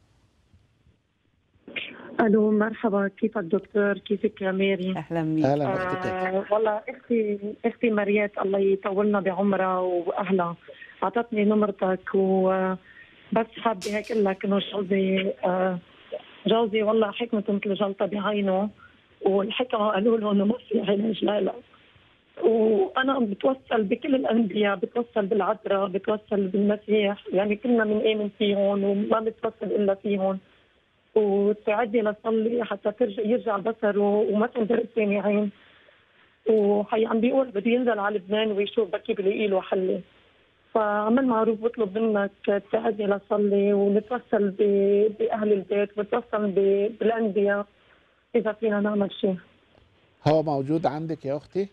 الو مرحبا كيفك دكتور كيفك يا ميري أهلا بيك أهلا أختي كاتيا. آه والله اختي اختي مريات الله يطولنا بعمرها واهلها اعطتني نمرتك وبس حابه هيك اقول لك انه جوزي آه جوزي والله حكمته مثل جلطه بعينه والحكمه قالوا له انه ما في علاج لها وانا بتوسل بكل الانبياء بتوسل بالعذراء بتوسل بالمسيح يعني كلنا بنآمن فيهم وما بتوسل الا فيهم وتعدي لصلي حتى ترجع يرجع بصره وما تنضرب ثاني عين وحي عم بيقول بده ينزل على لبنان ويشوف بكي بلاقي له حل فعمل معروف بطلب منك تساعدني لصلي ونتوسل ب- باهل البيت ونتوسل ب- بالانبياء اذا فينا نعمل شيء هو موجود عندك يا أختي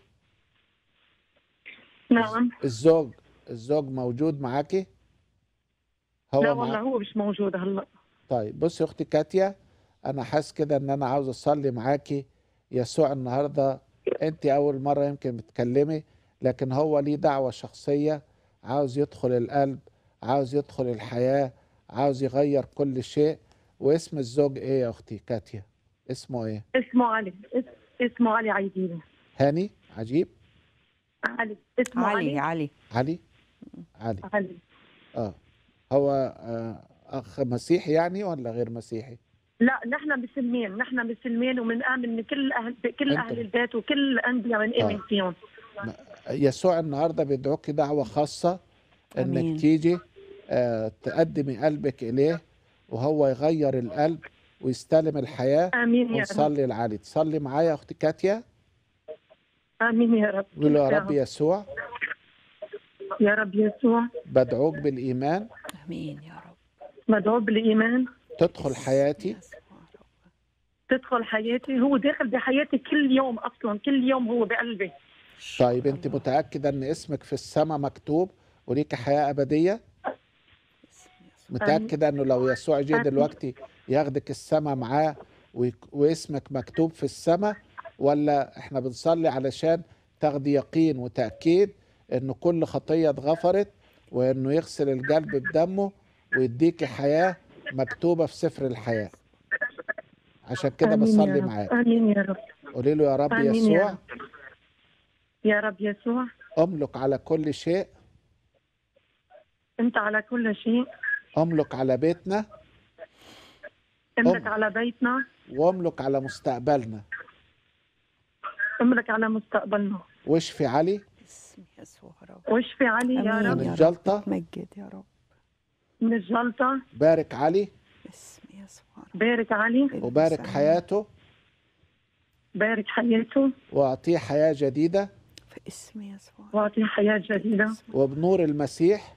نعم الزوج الزوج موجود معاكي هو لا معاك؟ والله هو مش موجود هلا طيب بصي يا اختي كاتيا انا حاسس كده ان انا عاوز اصلي معاكي يسوع النهارده انت اول مره يمكن بتكلمي لكن هو ليه دعوه شخصيه عاوز يدخل القلب عاوز يدخل الحياه عاوز يغير كل شيء واسم الزوج ايه يا اختي كاتيا اسمه ايه اسمه علي اس- اسمه علي عيديني هاني عجيب علي اسمه علي علي علي علي علي علي اه هو آه اخ مسيحي يعني ولا غير مسيحي لا نحن مسلمين نحن مسلمين وبنآمن من كل اهل كل أنت. اهل البيت وكل الانبياء بنآمن آه. فيهم يسوع النهارده بيدعوك دعوه خاصه أمين. انك تيجي آه، تقدمي قلبك اليه وهو يغير القلب ويستلم الحياه امين يا رب ونصلي العالي تصلي معايا يا اختي كاتيا امين يا رب قول له يا رب يسوع يا رب يسوع بدعوك بالايمان آمين يا رب مدعو بالايمان تدخل حياتي يسوع يا رب. تدخل حياتي هو داخل بحياتي كل يوم اصلا كل يوم هو بقلبي طيب انت متاكده ان اسمك في السماء مكتوب وليك حياه ابديه باسم يسوع. متاكده انه لو يسوع جه آمين. دلوقتي ياخدك السماء معاه ويك- واسمك مكتوب في السماء ولا احنا بنصلي علشان تاخدي يقين وتاكيد ان كل خطيه اتغفرت وانه يغسل القلب بدمه ويديكي حياه مكتوبه في سفر الحياه عشان كده آمين يا بصلي رب. معاك امين يا رب قولي له يا رب آمين يا يسوع رب. يا رب يسوع املك على كل شيء انت على كل شيء املك على بيتنا املك أم. على بيتنا واملك على مستقبلنا املك على مستقبلنا واشفي علي باسم يسوع يا رب واشفي علي يا آمين رب من يا رب. الجلطة. تمجد يا رب من الجلطه بارك علي باسم يسوع يا رب. بارك علي وبارك البس حياته بارك حياته واعطيه حياه جديده في اسم يسوع واعطيه حياه جديده وبنور المسيح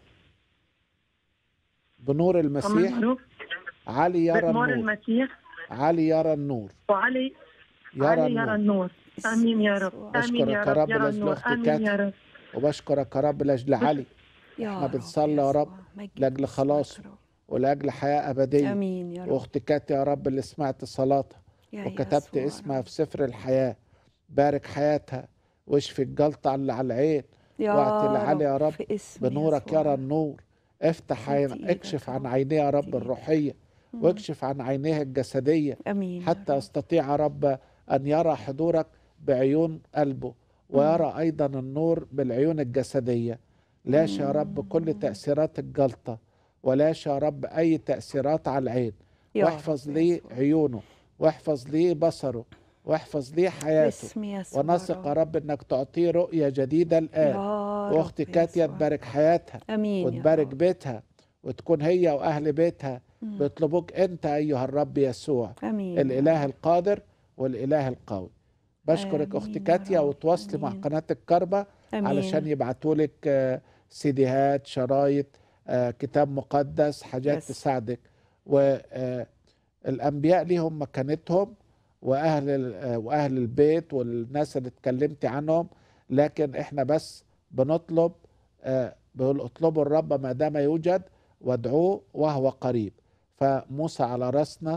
بنور كمان المسيح معروف علي يرى بنور النور المسيح علي يرى النور وعلي يرى علي يرى النور النور امين يا رب يسوع. امين يا أشكرك يا رب رب يرى لأجل النور أختي امين كاتي. يا رب وبشكرك يا رب لاجل علي يا إحنا رب بنصلي يا رب يسوع. مجد لأجل اسمك خلاص يا رب. ولاجل حياه ابديه امين يا رب واختي كاتي يا رب اللي سمعت صلاتها يا وكتبت يسوع يا اسمها رب. في سفر الحياة بارك حياتها واشفي الجلطة اللي على العين يا وقت العالي يا رب في اسم بنورك يسوع. يرى النور افتح مد عين إيدك اكشف يا عن رب، عينيه يا مد رب إيدك. الروحية واكشف عن عينيه الجسدية امين يا حتى رب. يستطيع يا رب أن يرى حضورك بعيون قلبه ويرى أيضا النور بالعيون الجسدية لاش يا رب كل تأثيرات الجلطة ولاش يا رب أي تأثيرات على العين يا واحفظ رب لي يسوع. عيونه واحفظ لي بصره واحفظ لي حياته باسم يسوع ونثق يا رب. رب انك تعطيه رؤية جديدة الآن يا رب واختي كاتيا يسوع. تبارك حياتها امين يا وتبارك رب. بيتها وتكون هي واهل بيتها بيطلبوك انت ايها الرب يسوع امين يا الاله رب. القادر والاله القوي بشكرك آمين اختي يا كاتيا رب. وتواصلي مع آمين. قناه الكربه امين علشان يبعتوا لك سيديهات شرايط آه، كتاب مقدس حاجات Yes. تساعدك والانبياء ليهم مكانتهم واهل ال- آه، واهل البيت والناس اللي اتكلمتي عنهم لكن احنا بس بنطلب آه، بيقول اطلبوا الرب ما دام يوجد وادعوه وهو قريب فموسى على راسنا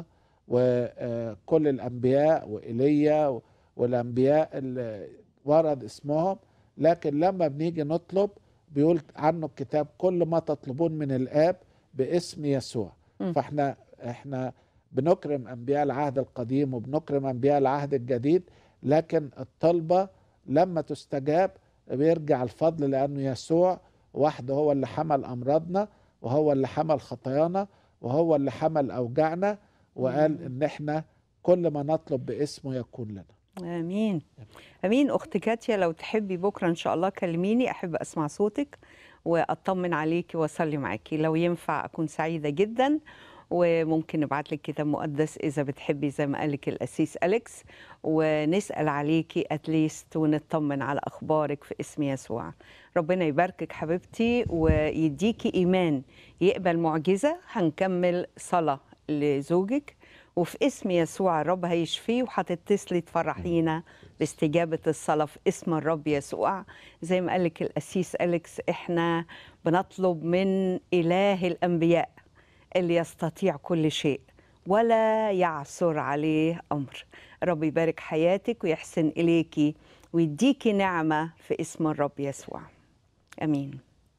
وكل الانبياء وايليا والانبياء اللي ورد اسمهم لكن لما بنيجي نطلب بيقول عنه الكتاب كل ما تطلبون من الاب باسم يسوع مم. فاحنا احنا بنكرم انبياء العهد القديم وبنكرم انبياء العهد الجديد لكن الطلبه لما تستجاب بيرجع الفضل لانه يسوع وحده هو اللي حمل امراضنا وهو اللي حمل خطايانا وهو اللي حمل اوجاعنا وقال ان احنا كل ما نطلب باسمه يكون لنا امين امين اخت كاتيا لو تحبي بكره ان شاء الله كلميني احب اسمع صوتك واطمن عليكي واصلي معاكي لو ينفع اكون سعيده جدا وممكن نبعت لك كتاب مقدس اذا بتحبي زي ما قالك الاسيس اليكس ونسال عليكي اتليست ونطمن على اخبارك في اسم يسوع ربنا يباركك حبيبتي ويديكي ايمان يقبل معجزه هنكمل صلاه لزوجك وفي اسم يسوع الرب هيشفيه وهتتصلي تفرحينا باستجابة الصلاة في اسم الرب يسوع زي ما قالك الأسيس أليكس إحنا بنطلب من إله الأنبياء اللي يستطيع كل شيء ولا يعثر عليه أمر رب يبارك حياتك ويحسن إليكي ويديكي نعمة في اسم الرب يسوع أمين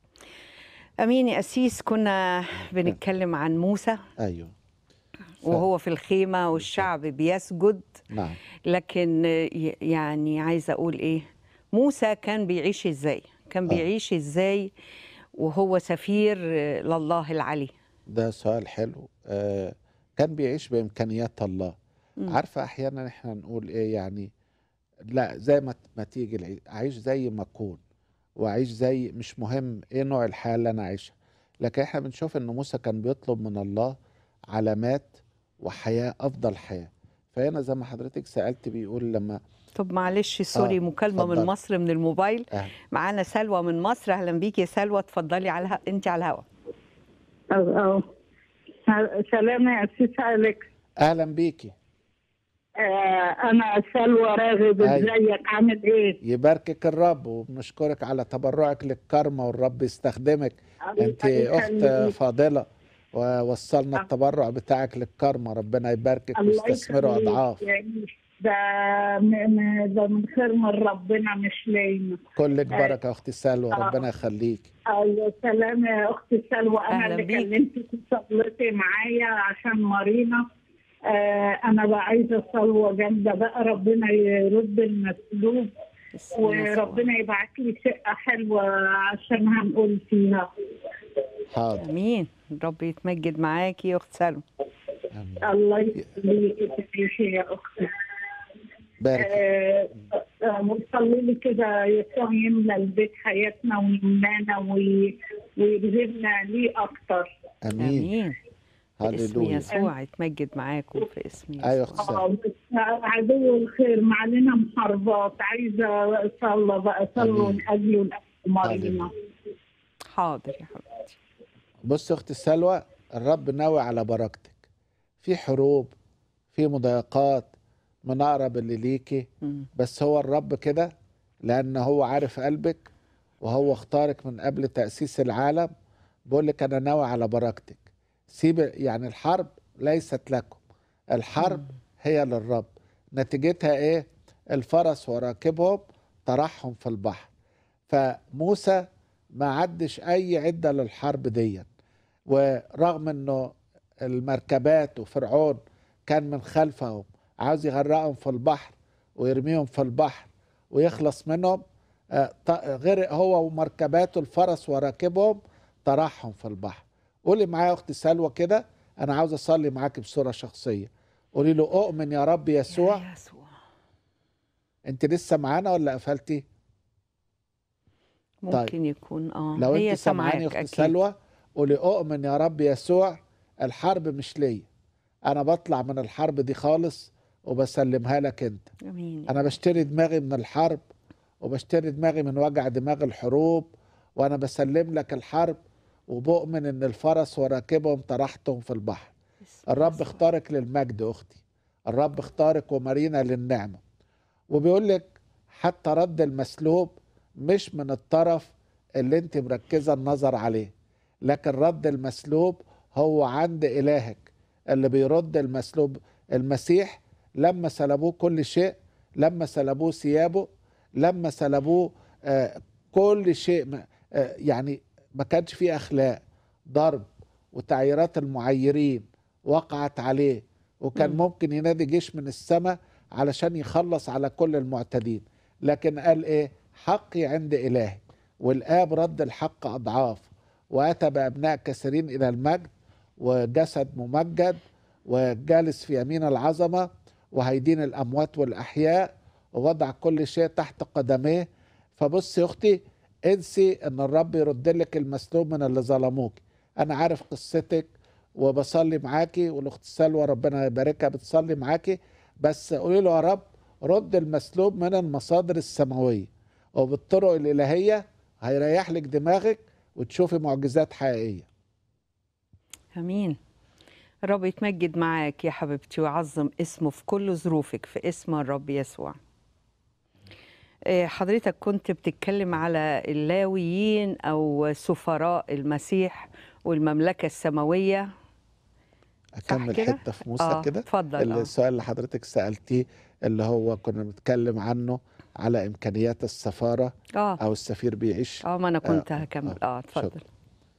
أمين يا أسيس كنا بنتكلم عن موسى ايوه وهو في الخيمة والشعب بيسجد نعم لكن ي- يعني عايزة أقول إيه موسى كان بيعيش إزاي كان آه. بيعيش إزاي وهو سفير لله العلي ده سؤال حلو آه كان بيعيش بامكانيات الله مم. عارفه احيانا احنا نقول ايه يعني لا زي ما ما تيجي العي- اعيش زي ما اكون واعيش زي مش مهم ايه نوع الحياه اللي انا عايشها لكن احنا بنشوف ان موسى كان بيطلب من الله علامات وحياه افضل حياه فهنا زي ما حضرتك سالت بيقول لما طب معلش سوري آه، مكالمة من اتفضل. مصر من الموبايل أهل معانا سلوى من مصر أهلا بيكي يا سلوى اتفضلي على الها... أنت على الهوا أو أو سلام يا أسيس أليكس اهلا بيكي آه أنا سلوى راغب أي. إزيك عامل إيه؟ يباركك الرب وبنشكرك على تبرعك للكرمة والرب يستخدمك انت الله اخت يخليك. فاضلة ووصلنا التبرع بتاعك للكرمة ربنا يباركك الله ويستثمره يخليك. اضعاف يعني ده م- م- ده من خير من ربنا مش لينا كلك بركة يا اختي سلوى آه. ربنا يخليك أيوة سلام يا أختي سلوى أنا أهلا اللي بيك. كلمتك وصلتي معايا عشان مارينا آه أنا بقى عايزة صلوة جامدة بقى ربنا يرد المسلوب بسم الله يسوع. وربنا يبعت لي شقة حلوة عشان هنقول فيها حاضر أمين الرب يتمجد معاكي يا أخت سلوى آمين. الله يخليك تعيشي يا أختي بارك آه، آه، وصلي لي كده يسوع يملى البيت حياتنا ويملانا وي- ويجذبنا ليه أكتر امين أمين باسم هللويا يسوع يتمجد معاكم في اسم يسوع ايوه اختي سلوى آه، بس عدو الخير ما علينا محاربات عايزة أصلى بقى صلوا آمين. من أجله ولأجل مرينا هللويا. حاضر يا حبيبتي بص يا اختي سلوى الرب ناوي على بركتك في حروب في مضايقات من اقرب اللي ليكي مم. بس هو الرب كده لان هو عارف قلبك وهو اختارك من قبل تأسيس العالم بيقول لك انا ناوي على بركتك سيب يعني الحرب ليست لكم الحرب هي للرب نتيجتها ايه الفرس وراكبهم طرحهم في البحر فموسى ما عدش اي عده للحرب دي ورغم انه المركبات وفرعون كان من خلفهم عاوز يغرقهم في البحر ويرميهم في البحر ويخلص منهم آه، ط- غرق هو ومركباته الفرس وراكبهم طرحهم في البحر قولي معايا يا اختي سلوى كده انا عاوز اصلي معاك بصوره شخصيه قولي له اؤمن يا رب يسوع يا يسوع انت لسه معانا ولا قفلتي ممكن يكون اه لو هي انت سامعاني يا سامعاك اختي اكيد سلوى قولي اؤمن يا رب يسوع الحرب مش ليا انا بطلع من الحرب دي خالص وبسلمها لك انت امين يا انا رب. بشتري دماغي من الحرب وبشتري دماغي من وجع دماغ الحروب وانا بسلم لك الحرب وبؤمن ان الفرس وراكبهم طرحتهم في البحر باسم الرب يسوع. اختارك للمجد اختي الرب اختارك ومارينا للنعمه وبيقول لك حتى رد المسلوب مش من الطرف اللي انت مركزه النظر عليه لكن رد المسلوب هو عند الهك اللي بيرد المسلوب المسيح لما سلبوه كل شيء لما سلبوه ثيابه لما سلبوه آه كل شيء ما- آه يعني ما كانش فيه اخلاق ضرب وتعييرات المعيرين وقعت عليه وكان مم. ممكن ينادي جيش من السماء علشان يخلص على كل المعتدين لكن قال ايه حقي عند الهي والاب رد الحق اضعاف واتى بابناء كثيرين الى المجد وجسد ممجد وجالس في يمين العظمه وهيدين الاموات والاحياء ووضع كل شيء تحت قدميه فبص يا اختي انسي ان الرب يرد لك المسلوب من اللي ظلموك انا عارف قصتك وبصلي معاكي والاخت سلوى ربنا يباركها بتصلي معاكي بس قولي له يا رب رد المسلوب من المصادر السماويه وبالطرق الالهيه هيريح لك دماغك وتشوفي معجزات حقيقيه امين الرب يتمجد معاك يا حبيبتي ويعظم اسمه في كل ظروفك في اسم الرب يسوع آه، حضرتك كنت بتتكلم على اللاويين او سفراء المسيح والمملكه السماويه اكمل كده؟ حته في موسى اه كده اتفضل آه. السؤال اللي حضرتك سالتيه اللي هو كنا بنتكلم عنه على امكانيات السفاره اه او السفير بيعيش اه ما انا كنت آه، هكمل آه، اه اتفضل شكرا.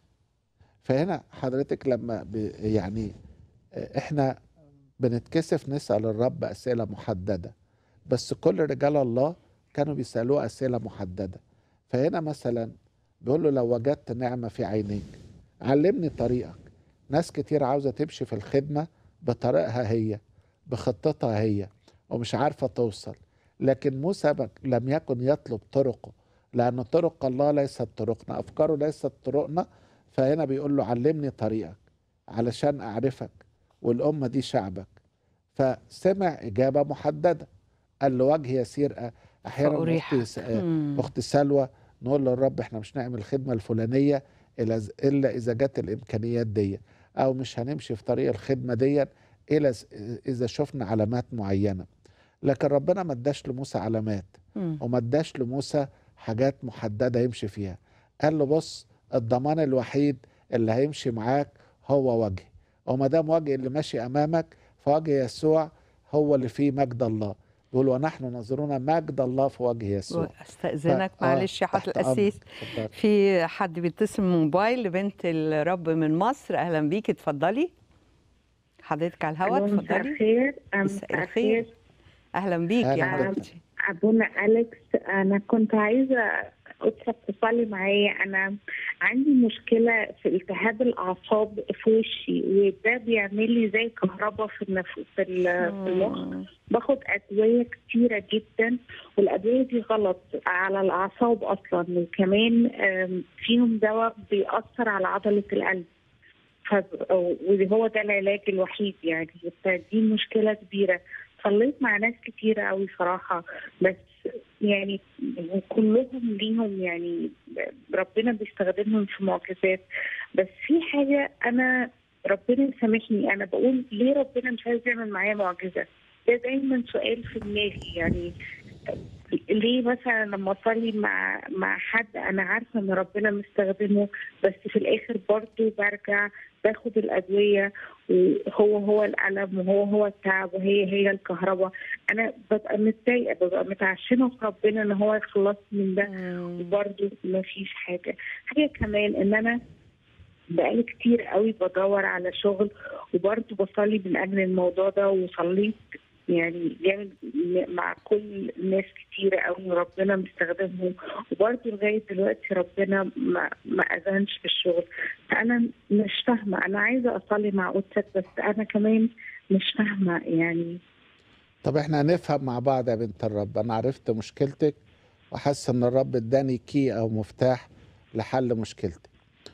فهنا حضرتك لما ب... يعني آه، احنا بنتكسف نسال الرب اسئله محدده بس كل رجال الله كانوا بيسالوه اسئله محدده فهنا مثلا بيقول له لو وجدت نعمه في عينيك علمني طريقك ناس كتير عاوزه تمشي في الخدمه بطريقها هي بخطتها هي ومش عارفه توصل لكن موسى بك- لم يكن يطلب طرقه لأن طرق الله ليست طرقنا أفكاره ليست طرقنا فهنا بيقول له علمني طريقك علشان أعرفك والأمة دي شعبك فسمع إجابة محددة قال له وجه يسير أ- أحيانا فأريحك. أختي, س- آه، مم. أخت سلوى نقول للرب إحنا مش نعمل الخدمة الفلانية إلا إذ- إلا إذا جت الإمكانيات دي أو مش هنمشي في طريق الخدمة دي إلا إذ- إذا شفنا علامات معينة لكن ربنا ما اداش لموسى علامات مم. وما اداش لموسى حاجات محدده يمشي فيها قال له بص الضمان الوحيد اللي هيمشي معاك هو وجهي وما دام وجه اللي ماشي امامك فوجه يسوع هو اللي فيه مجد الله بيقول ونحن نظرون مجد الله في وجه يسوع استاذنك ف- آه، معلش يا حضره تحت أمرك. القسيس اتفضلي. في حد بيتصل من موبايل لبنت الرب من مصر اهلا بيكي اتفضلي حضرتك على الهواء ألو، مساء اتفضلي الخير أم، مساء الخير اهلا بيكي يا أهلا حبيبتي أبونا أليكس أنا كنت عايزة أطلب تصلي معايا أنا عندي مشكلة في التهاب الأعصاب في وشي وده بيعمل لي زي كهرباء في النف... في ال- في المخ مم. باخد أدوية كتيرة جدا والأدوية دي غلط على الأعصاب أصلا وكمان آم، فيهم دواء بيأثر على عضلة القلب ف- وهو ده العلاج الوحيد يعني فدي مشكلة كبيرة صليت مع ناس كتيرة قوي صراحة بس يعني كلهم ليهم يعني ربنا بيستخدمهم في معجزات بس في حاجة أنا ربنا يسامحني أنا بقول ليه ربنا مش عايز يعمل معايا معجزة ده دايما سؤال في دماغي يعني ليه مثلا لما اصلي مع مع حد انا عارفه ان ربنا مستخدمه بس في الاخر برضه برجع باخد الادويه وهو هو الالم وهو هو التعب وهي هي الكهرباء انا ببقى متضايقه ببقى متعشمه في ربنا ان هو يخلصني من ده وبرضه ما فيش حاجه حاجه كمان ان انا بقالي كتير قوي بدور على شغل وبرضه بصلي من اجل الموضوع ده وصليت يعني جامد مع كل ناس كتيرة قوي وربنا مستخدمهم وبرضه لغاية دلوقتي ربنا ما, ما أذنش في الشغل فأنا مش فاهمة أنا عايزة أصلي مع قدسك بس أنا كمان مش فاهمة يعني طب احنا هنفهم مع بعض يا بنت الرب انا عرفت مشكلتك وحاسس ان الرب اداني كي او مفتاح لحل مشكلتك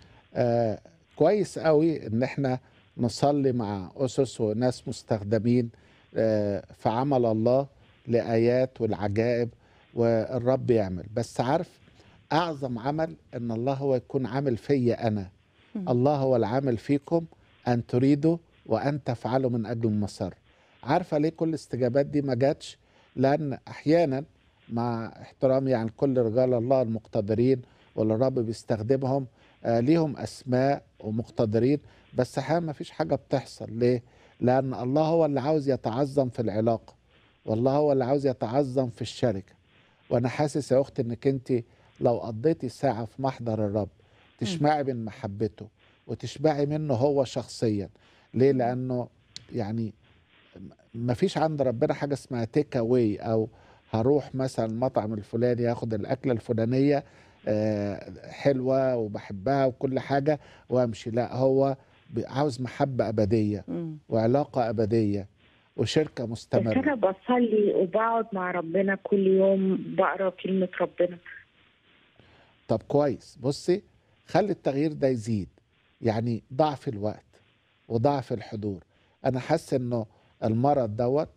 آه كويس قوي ان احنا نصلي مع اسس وناس مستخدمين آه في عمل الله لايات والعجائب والرب يعمل بس عارف اعظم عمل ان الله هو يكون عامل فيا انا الله هو العامل فيكم ان تريدوا وان تفعلوا من اجل المسار عارفه ليه كل الاستجابات دي ما جاتش لان احيانا مع احترامي يعني كل رجال الله المقتدرين واللي الرب بيستخدمهم آه ليهم اسماء ومقتدرين بس احيانا ما فيش حاجه بتحصل ليه لان الله هو اللي عاوز يتعظم في العلاقه والله هو اللي عاوز يتعظم في الشركه وانا حاسس يا اختي انك انت لو قضيتي ساعه في محضر الرب تشمعي من محبته وتشبعي منه هو شخصيا ليه لانه يعني ما فيش عند ربنا حاجه اسمها تيك اواي او هروح مثلا المطعم الفلاني اخد الاكله الفلانيه آه، حلوه وبحبها وكل حاجه وامشي لا هو بي- عاوز محبه ابديه مم. وعلاقه ابديه وشركه بس مستمره أنا بصلي وبقعد مع ربنا كل يوم بقرا كلمة ربنا طب كويس بصي خلي التغيير ده يزيد يعني ضعف الوقت وضعف الحضور انا حاسس انه المرض دوت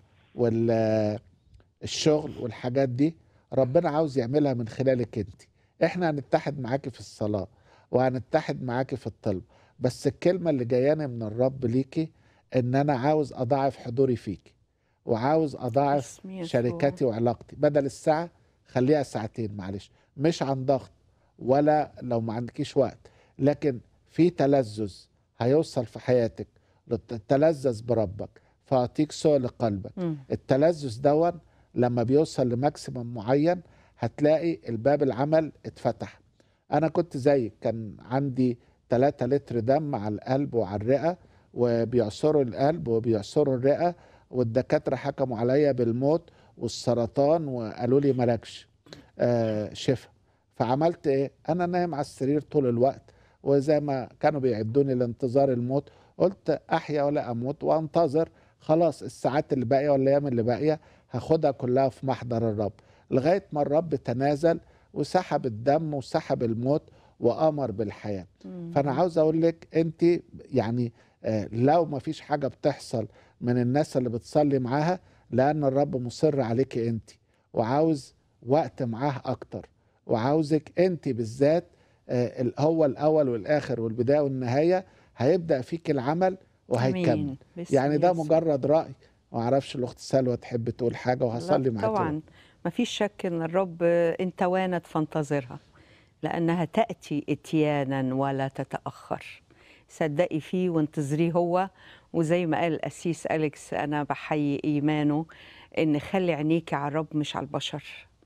والشغل والحاجات دي ربنا عاوز يعملها من خلالك انت احنا هنتحد معاكي في الصلاة وهنتحد معاكي في الطلب بس الكلمة اللي جاياني من الرب ليكي ان انا عاوز اضاعف حضوري فيكي وعاوز اضاعف باسم يسوع. شركتي وعلاقتي بدل الساعة خليها ساعتين معلش مش عن ضغط ولا لو ما عندكيش وقت لكن في تلذذ هيوصل في حياتك تلذذ بربك فاعطيك سؤل قلبك مم. التلذذ دون لما بيوصل لماكسيمم معين هتلاقي الباب العمل اتفتح انا كنت زيك كان عندي 3 لتر دم على القلب وعلى الرئه وبيعصروا القلب وبيعصروا الرئه والدكاتره حكموا عليا بالموت والسرطان وقالوا لي مالكش آه شفا فعملت ايه انا نايم على السرير طول الوقت وزي ما كانوا بيعدوني لانتظار الموت قلت احيا ولا اموت وانتظر خلاص الساعات اللي باقيه والايام اللي باقيه هاخدها كلها في محضر الرب لغايه ما الرب تنازل وسحب الدم وسحب الموت وامر بالحياه فانا عاوز اقول لك انت يعني آه، لو ما فيش حاجه بتحصل من الناس اللي بتصلي معاها لان الرب مصر عليك انت وعاوز وقت معاه اكتر وعاوزك انت بالذات آه، ال- هو الاول والاخر والبدايه والنهايه هيبدا فيك العمل وهيكمل آمين. باسم يعني ده يسوع. مجرد راي ما اعرفش الاخت سلوى تحب تقول حاجه وهصلي لا، معاك طبعا ما فيش شك ان الرب ان توانت فانتظرها لانها تاتي اتيانا ولا تتاخر صدقي فيه وانتظريه هو وزي ما قال القسيس اليكس انا بحيي ايمانه ان خلي عينيكي على الرب مش على البشر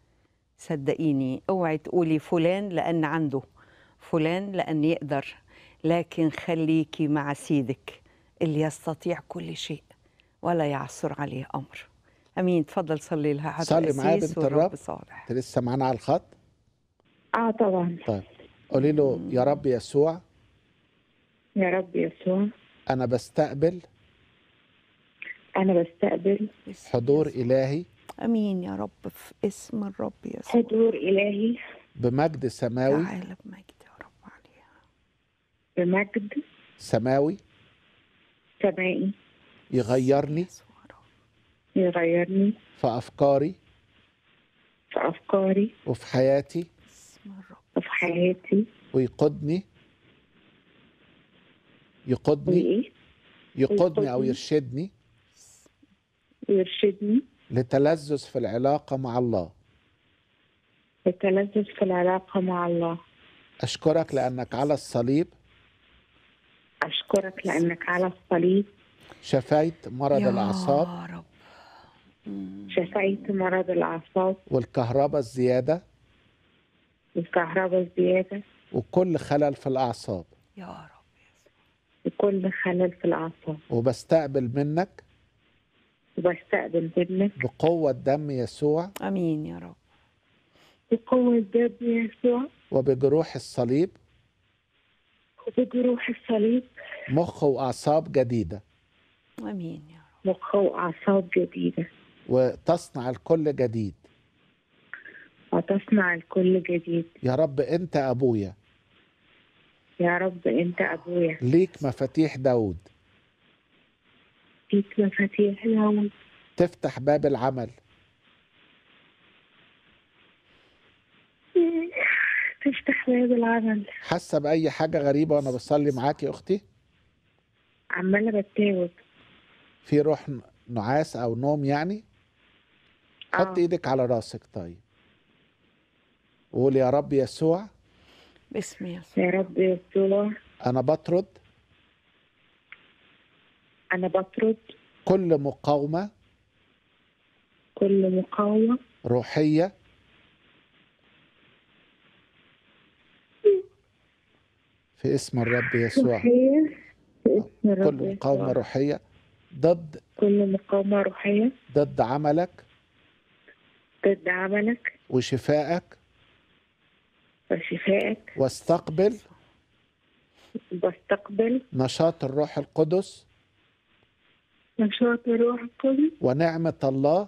صدقيني اوعي تقولي فلان لان عنده فلان لان يقدر لكن خليكي مع سيدك اللي يستطيع كل شيء ولا يعثر عليه امر امين تفضل صلي لها حضرة صلي معايا القسيس بنت الرب. والرب صالح انت لسه معانا على الخط اه طبعا طيب قولي له يا رب يسوع يا رب يسوع انا بستقبل انا بستقبل باسم حضور يسوع. الهي امين يا رب في اسم الرب يسوع حضور الهي بمجد سماوي تعالى بمجد يا رب عليها بمجد سماوي سمائي يغيرني يسوع يا رب. يغيرني في افكاري في افكاري وفي حياتي باسم الرب وفي حياتي ويقودني يقودني وايه يقودني او ويقودني. يرشدني ويرشدني لتلذذ في العلاقة مع الله للتلذذ في العلاقة مع الله أشكرك لأنك على الصليب أشكرك لأنك على الصليب شفيت مرض يا الأعصاب رب شفيت مرض الأعصاب والكهرباء الزيادة والكهرباء الزيادة وكل خلل في الأعصاب يا رب وكل خلل في الأعصاب وبستقبل منك وبستقبل منك بقوة دم يسوع امين يا رب بقوة دم يسوع وبجروح الصليب وبجروح الصليب مخ وأعصاب جديدة امين يا رب مخ وأعصاب جديدة وتصنع الكل جديد وتصنع الكل جديد يا رب أنت أبويا يا رب أنت أبويا ليك مفاتيح داود فيك مفاتيح الهوى تفتح باب العمل تفتح باب العمل حاسة بأي حاجة غريبة وأنا بصلي معاكي أختي عمالة بتاوب في روح ن- نعاس أو نوم يعني حط آه. إيدك على راسك طيب قول يا رب يسوع باسم يسوع يا رب يسوع أنا بطرد أنا بطرد كل مقاومة كل مقاومة روحية في اسم الرب يسوع روحية باسم الرب كل مقاومة يسوع. روحية ضد كل مقاومة روحية ضد عملك ضد عملك وشفائك وشفائك واستقبل بستقبل نشاط الروح القدس نشاط الروح القدس ونعمة الله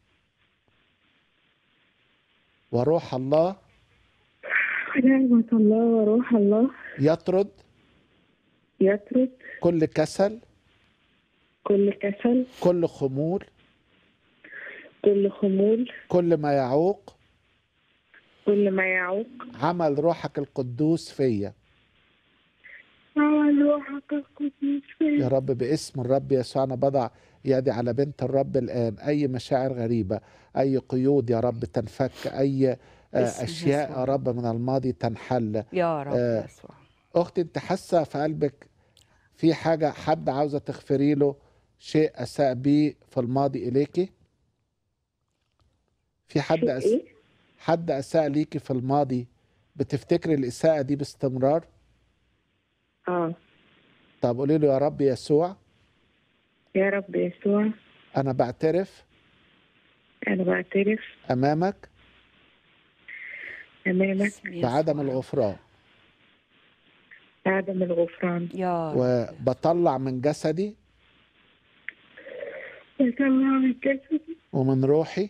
وروح الله ونعمة الله وروح الله يطرد يطرد كل كسل كل كسل كل خمول كل خمول كل ما يعوق كل ما يعوق عمل روحك القدوس فيا عمل روحك القدوس يا فيا رب باسم الرب يسوع أنا بضع يدي على بنت الرب الآن أي مشاعر غريبة أي قيود يا رب تنفك أي آه، باسم أشياء يسوع. يا رب من الماضي تنحل يا رب آه. يسوع أختي أنت حاسة في قلبك في حاجة حد عاوزة تغفري له شيء أساء بيه في الماضي إليكي في حد شيء أس... إيه؟ حد أساء ليكي في الماضي بتفتكري الإساءة دي باستمرار اه طب قولي له يا رب يسوع يا رب يسوع أنا بعترف أنا بعترف أمامك أمامك باسم يسوع. بعدم الغفران بعدم الغفران يا رب وبطلع من جسدي وطلع من جسدي ومن روحي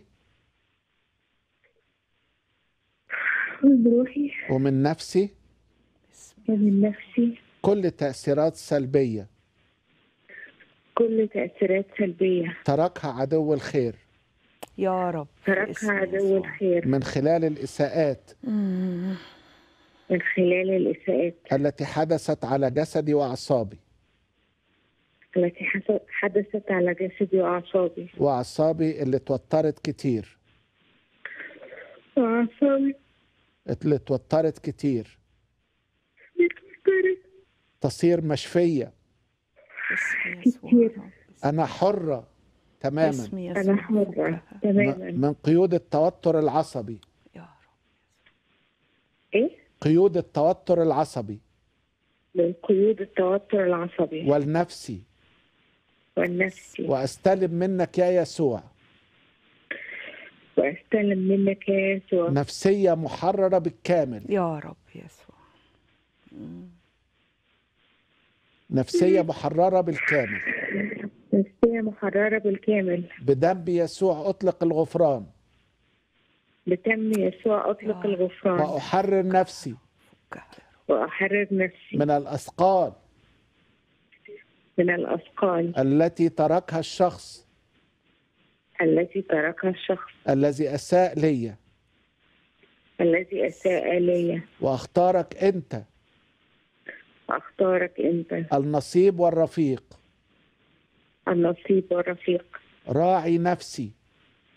ومن روحي ومن نفسي باسم ومن نفسي كل تأثيرات سلبية كل تأثيرات سلبية تركها عدو الخير يا رب تركها باسم عدو يسوع. الخير من خلال الإساءات مم. من خلال الإساءات التي حدثت على جسدي وأعصابي التي حس- حدثت على جسدي وأعصابي وأعصابي اللي اتوترت كتير وأعصابي اللي اتوترت كتير متوترة تصير مشفية باسم يسوع كتير. يا رب. أنا حرة تماما باسم أنا يسوع حرة فكها. تماما م- من قيود التوتر العصبي يا رب إيه؟ قيود التوتر العصبي من قيود التوتر العصبي والنفسي والنفسي وأستلم منك يا يسوع وأستلم منك يا يسوع نفسية محررة بالكامل يا رب يسوع مم. نفسية محررة بالكامل نفسية محررة بالكامل بدم يسوع أطلق الغفران بتم يسوع أطلق يا. الغفران فكها وأحرر نفسي يا رب. وأحرر نفسي من الأثقال من الأثقال التي تركها الشخص التي تركها الشخص الذي أساء لي الذي أساء لي وأختارك أنت أختارك أنت النصيب والرفيق النصيب والرفيق راعي نفسي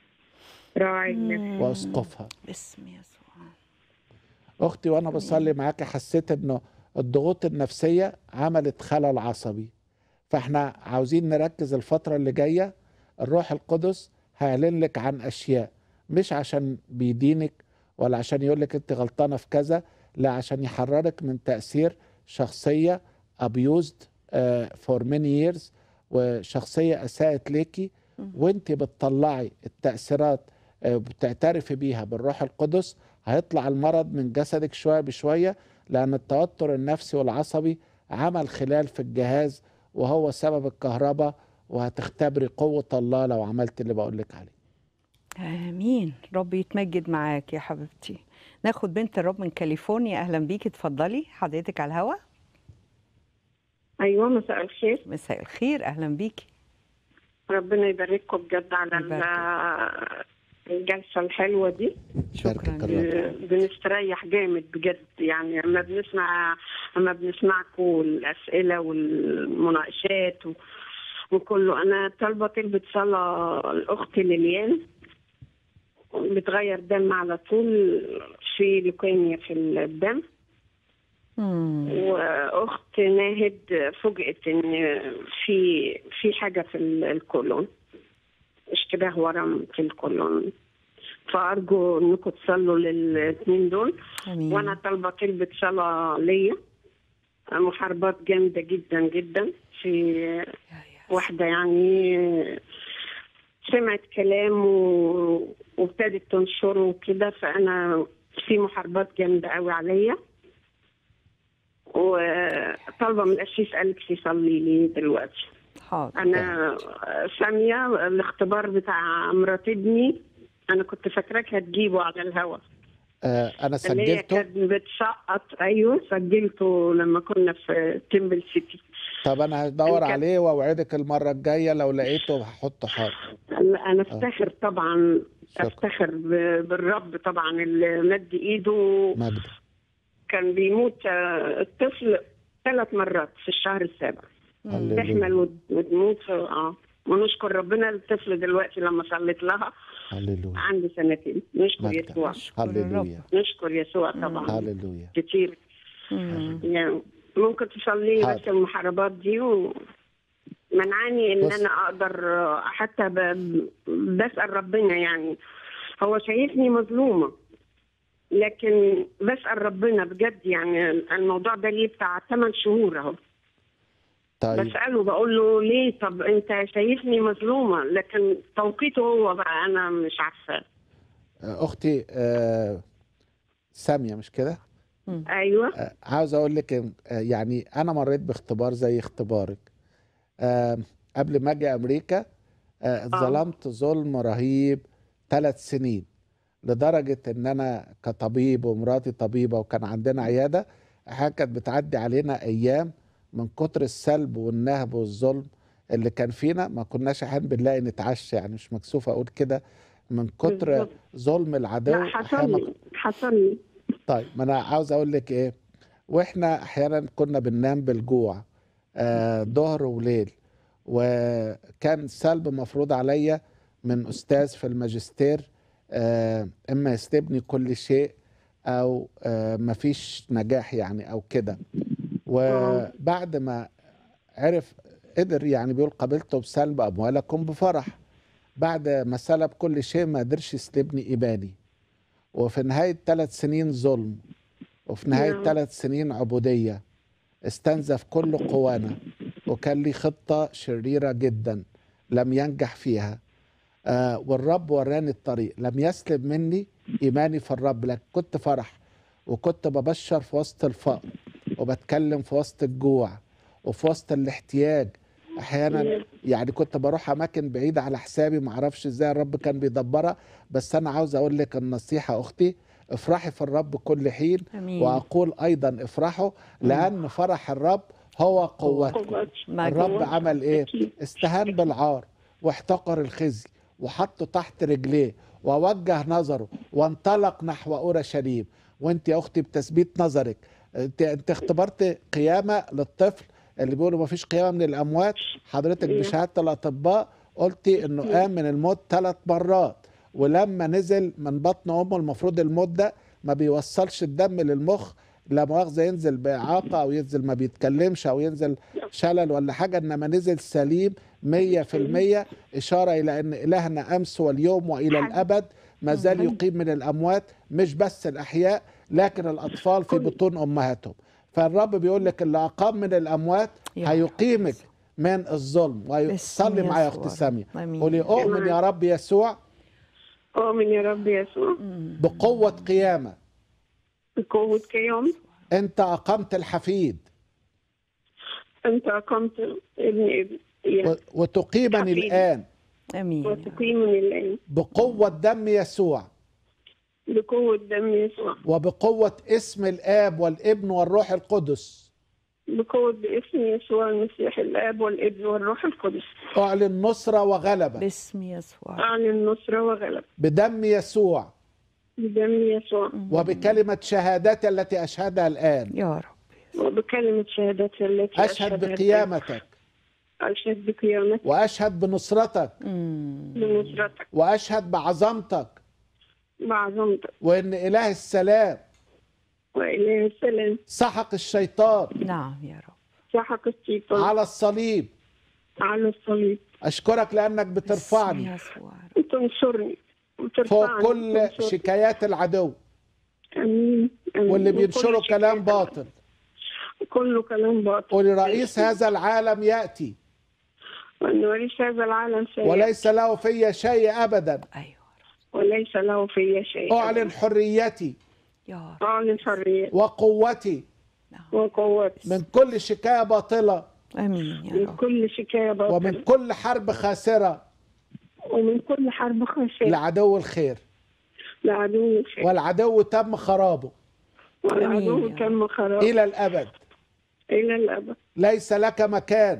راعي النفس واسقفها باسم يسوع اختي وانا بصلي معاكي حسيت انه الضغوط النفسيه عملت خلل عصبي فاحنا عاوزين نركز الفتره اللي جايه الروح القدس هيعلن لك عن اشياء مش عشان بيدينك ولا عشان يقول لك انت غلطانه في كذا لا عشان يحررك من تاثير شخصيه abused فور many years وشخصيه اساءت ليكي وانت بتطلعي التاثيرات آه، بتعترفي بيها بالروح القدس هيطلع المرض من جسدك شويه بشويه لان التوتر النفسي والعصبي عمل خلال في الجهاز وهو سبب الكهرباء وهتختبري قوه الله لو عملت اللي بقول لك عليه امين رب يتمجد معاك يا حبيبتي ناخد بنت الرب من كاليفورنيا اهلا بيكي اتفضلي حضرتك على الهوا ايوه مساء الخير مساء الخير اهلا بيكي ربنا يبارككم بجد على ال- يبارك. الجلسه الحلوه دي شكرا بارك الرب. ب- بنستريح جامد بجد يعني اما بنسمع اما بنسمعكم الاسئله والمناقشات و... وكله انا طالبه طلبة صلاه الاخت ليليان بتغير دم على طول في لوكيميا في الدم مم. واخت ناهد فوجئت ان في في حاجه في ال- الكولون اشتباه ورم في الكولون فارجو انكم تصلوا للاثنين دول امين وانا طالبه طلبه صلاه ليا محاربات جامده جدا جدا في واحده يعني سمعت كلام و- وابتدت تنشره وكده فانا في محاربات جامده قوي عليا وطالبه من القسيس اليكس يصلي لي دلوقتي حاضر انا ساميه الاختبار بتاع مرات ابني انا كنت فاكراك هتجيبه على الهوا آه انا اللي هي سجلته كانت بتسقط ايوه سجلته لما كنا في تيمبل سيتي طب انا هدور أنا كان- عليه واوعدك المره الجايه لو لقيته هحطه حاضر لا، انا افتخر طبعا شكرا. افتخر ب- بالرب طبعا اللي مد ايده مجد كان بيموت آه، الطفل ثلاث مرات في الشهر السابع هللويا تحمل وت- وتموت اه ونشكر ربنا الطفل دلوقتي لما صليت لها هللويا عنده سنتين نشكر مجد يسوع نشكر الرب. هللويا نشكر يسوع طبعا هللويا كتير مم. يعني ممكن تصلي حاضر. بس المحاربات دي و... منعاني ان بص. انا اقدر آه، حتى ب... بسال ربنا يعني هو شايفني مظلومه لكن بسال ربنا بجد يعني الموضوع ده ليه بتاع 8 شهور اهو طيب بساله بقول له ليه طب انت شايفني مظلومه لكن توقيته هو بقى انا مش عارفه آه، اختي آه ساميه مش كده ايوه آه، عاوز اقول لك إن- آه، يعني انا مريت باختبار زي اختبارك آه، قبل ما اجي امريكا آه، اتظلمت ظلم رهيب ثلاث سنين لدرجه ان انا كطبيب ومراتي طبيبه وكان عندنا عياده احيانا كانت بتعدي علينا ايام من كتر السلب والنهب والظلم اللي كان فينا ما كناش احيانا بنلاقي نتعشى يعني مش مكسوف اقول كده من كتر بالظبط. ظلم العدو لا أحياناً حصل لي حصل لي طيب ما انا عاوز اقول لك ايه واحنا احيانا كنا بننام بالجوع آه ظهر وليل وكان سلب مفروض عليا من استاذ في الماجستير آه اما يسلبني كل شيء او آه مفيش نجاح يعني او كده وبعد ما عرف قدر يعني بيقول قبلته بسلب اموالكم بفرح بعد ما سلب كل شيء ما قدرش يسلبني ايماني وفي نهاية ثلاث سنين ظلم وفي نهاية نعم. ثلاث سنين عبودية استنزف كل قوانا وكان لي خطة شريرة جدا لم ينجح فيها آه والرب وراني الطريق لم يسلب مني إيماني في الرب لكن كنت فرح وكنت ببشر في وسط الفقر وبتكلم في وسط الجوع وفي وسط الاحتياج احيانا يعني كنت بروح اماكن بعيده على حسابي معرفش ازاي الرب كان بيدبرها بس انا عاوز اقول لك النصيحه اختي افرحي في الرب كل حين امين واقول ايضا افرحوا لان فرح الرب هو قوتكم مجد. الرب عمل ايه أكيد. استهان بالعار واحتقر الخزي وحطه تحت رجليه ووجه نظره وانطلق نحو اورشليم وانت يا اختي بتثبيت نظرك انت انت اختبرت قيامه للطفل اللي بيقولوا ما فيش قيامه من الاموات حضرتك إيه. بشهاده الاطباء قلتي انه قام من الموت ثلاث مرات ولما نزل من بطن امه المفروض المده ما بيوصلش الدم للمخ لا مؤاخذه ينزل باعاقه او ينزل ما بيتكلمش او ينزل شلل ولا حاجه انما نزل سليم 100% اشاره الى ان الهنا امس واليوم والى الابد ما زال يقيم من الاموات مش بس الاحياء لكن الاطفال في بطون امهاتهم فالرب بيقول لك اللي اقام من الاموات يا هيقيمك من الظلم ويصلي معايا يا اختي يسوع. ساميه آمين. قولي اؤمن يا رب يسوع أؤمن يا رب يسوع بقوه قيامه بقوة قيام انت اقمت الحفيد أنت أقمت ابن ابن و- وتقيمني حفيد. الان امين يا رب. وتقيمني الآن بقوه دم يسوع بقوة دم يسوع وبقوه اسم الاب والابن والروح القدس بقوة باسم يسوع المسيح الآب والابن والروح القدس اعلن نصره وغلبه باسم يسوع أعلن نصرة وغلب بدم يسوع بدم يسوع وبكلمه شهادتي التي اشهدها الان يا رب وبكلمة شهادتي التي اشهد أشهدها بقيامتك أشهد بقيامتك واشهد بنصرتك مم. بنصرتك واشهد بعظمتك بعظمتك وان اله السلام وإله السلام سحق الشيطان نعم يا رب سحق الشيطان على الصليب على الصليب اشكرك لانك بترفعني باسم يسوع وتنصرني وترفعني فوق كل وتنصرني. شكايات العدو امين امين واللي وكل بينشروا شيء كلام باطل كله كلام باطل ولرئيس هذا العالم ياتي وان وليس هذا العالم سيء وليس له في شيء ابدا ايوه وليس له في شيء اعلن حريتي يا رب اعلن حريه وقوتي وقوتي من كل شكايه باطله امين يا من رب كل شكايه باطل ومن كل حرب خاسره ومن كل حرب خاسره لعدو الخير لعدو الخير والعدو تم خرابه والعدو آمين يا تم خراب الى الابد الى الابد ليس لك مكان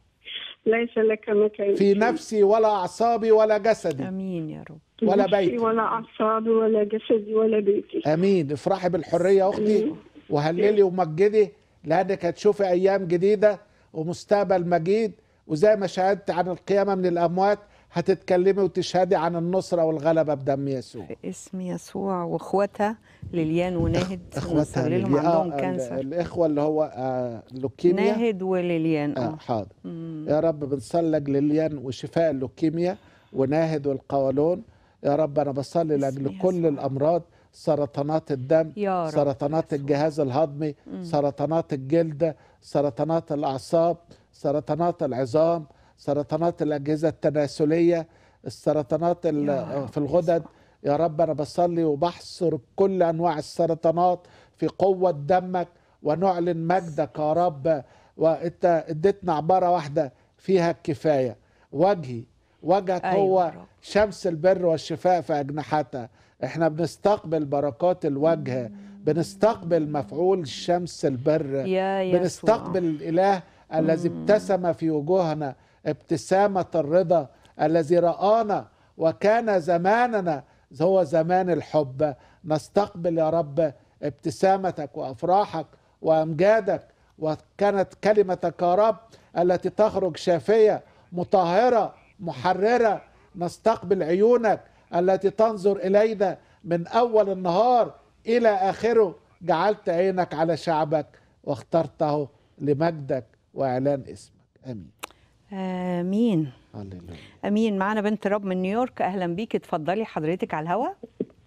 ليس لك مكان في نفسي ولا اعصابي ولا جسدي امين يا رب ولا نفسي بيتي. ولا اعصابي ولا جسدي ولا بيتي امين افرحي بالحريه يا اختي وهللي ومجدي لانك هتشوفي ايام جديده ومستقبل مجيد وزي ما شهدت عن القيامه من الاموات هتتكلمي وتشهدي عن النصره والغلبه بدم يسوع باسم يسوع واخواتها ليليان وناهد اخواتها نصلي لهم اللي- آه، عندهم ال- كانسر الاخوه اللي هو آه لوكيميا ناهد وليليان آه اه حاضر مم. يا رب بنصلي لليان وشفاء اللوكيميا وناهد والقولون يا رب انا بصلي لاجل باسم كل يسوع. الامراض سرطانات الدم يا رب سرطانات يسوع. الجهاز الهضمي سرطانات الجلد سرطانات الاعصاب سرطانات العظام سرطانات الاجهزه التناسليه السرطانات ال- يا رب في الغدد يا رب انا بصلي وبحصر كل انواع السرطانات في قوه دمك ونعلن مجدك يا رب وانت اديتنا عباره واحده فيها الكفايه وجهي وجهك أيوة هو يا رب. شمس البر والشفاء في اجنحتها احنا بنستقبل بركات الوجه بنستقبل مفعول شمس البر يا يسوع بنستقبل الاله الذي ابتسم في وجوهنا ابتسامه الرضا الذي رانا وكان زماننا هو زمان الحب نستقبل يا رب ابتسامتك وافراحك وامجادك وكانت كلمتك يا رب التي تخرج شافيه مطهره محرره نستقبل عيونك التي تنظر الينا من اول النهار الى اخره جعلت عينك على شعبك واخترته لمجدك واعلان اسمك امين امين هللويا امين معانا بنت رب من نيويورك اهلا بيك اتفضلي حضرتك على الهواء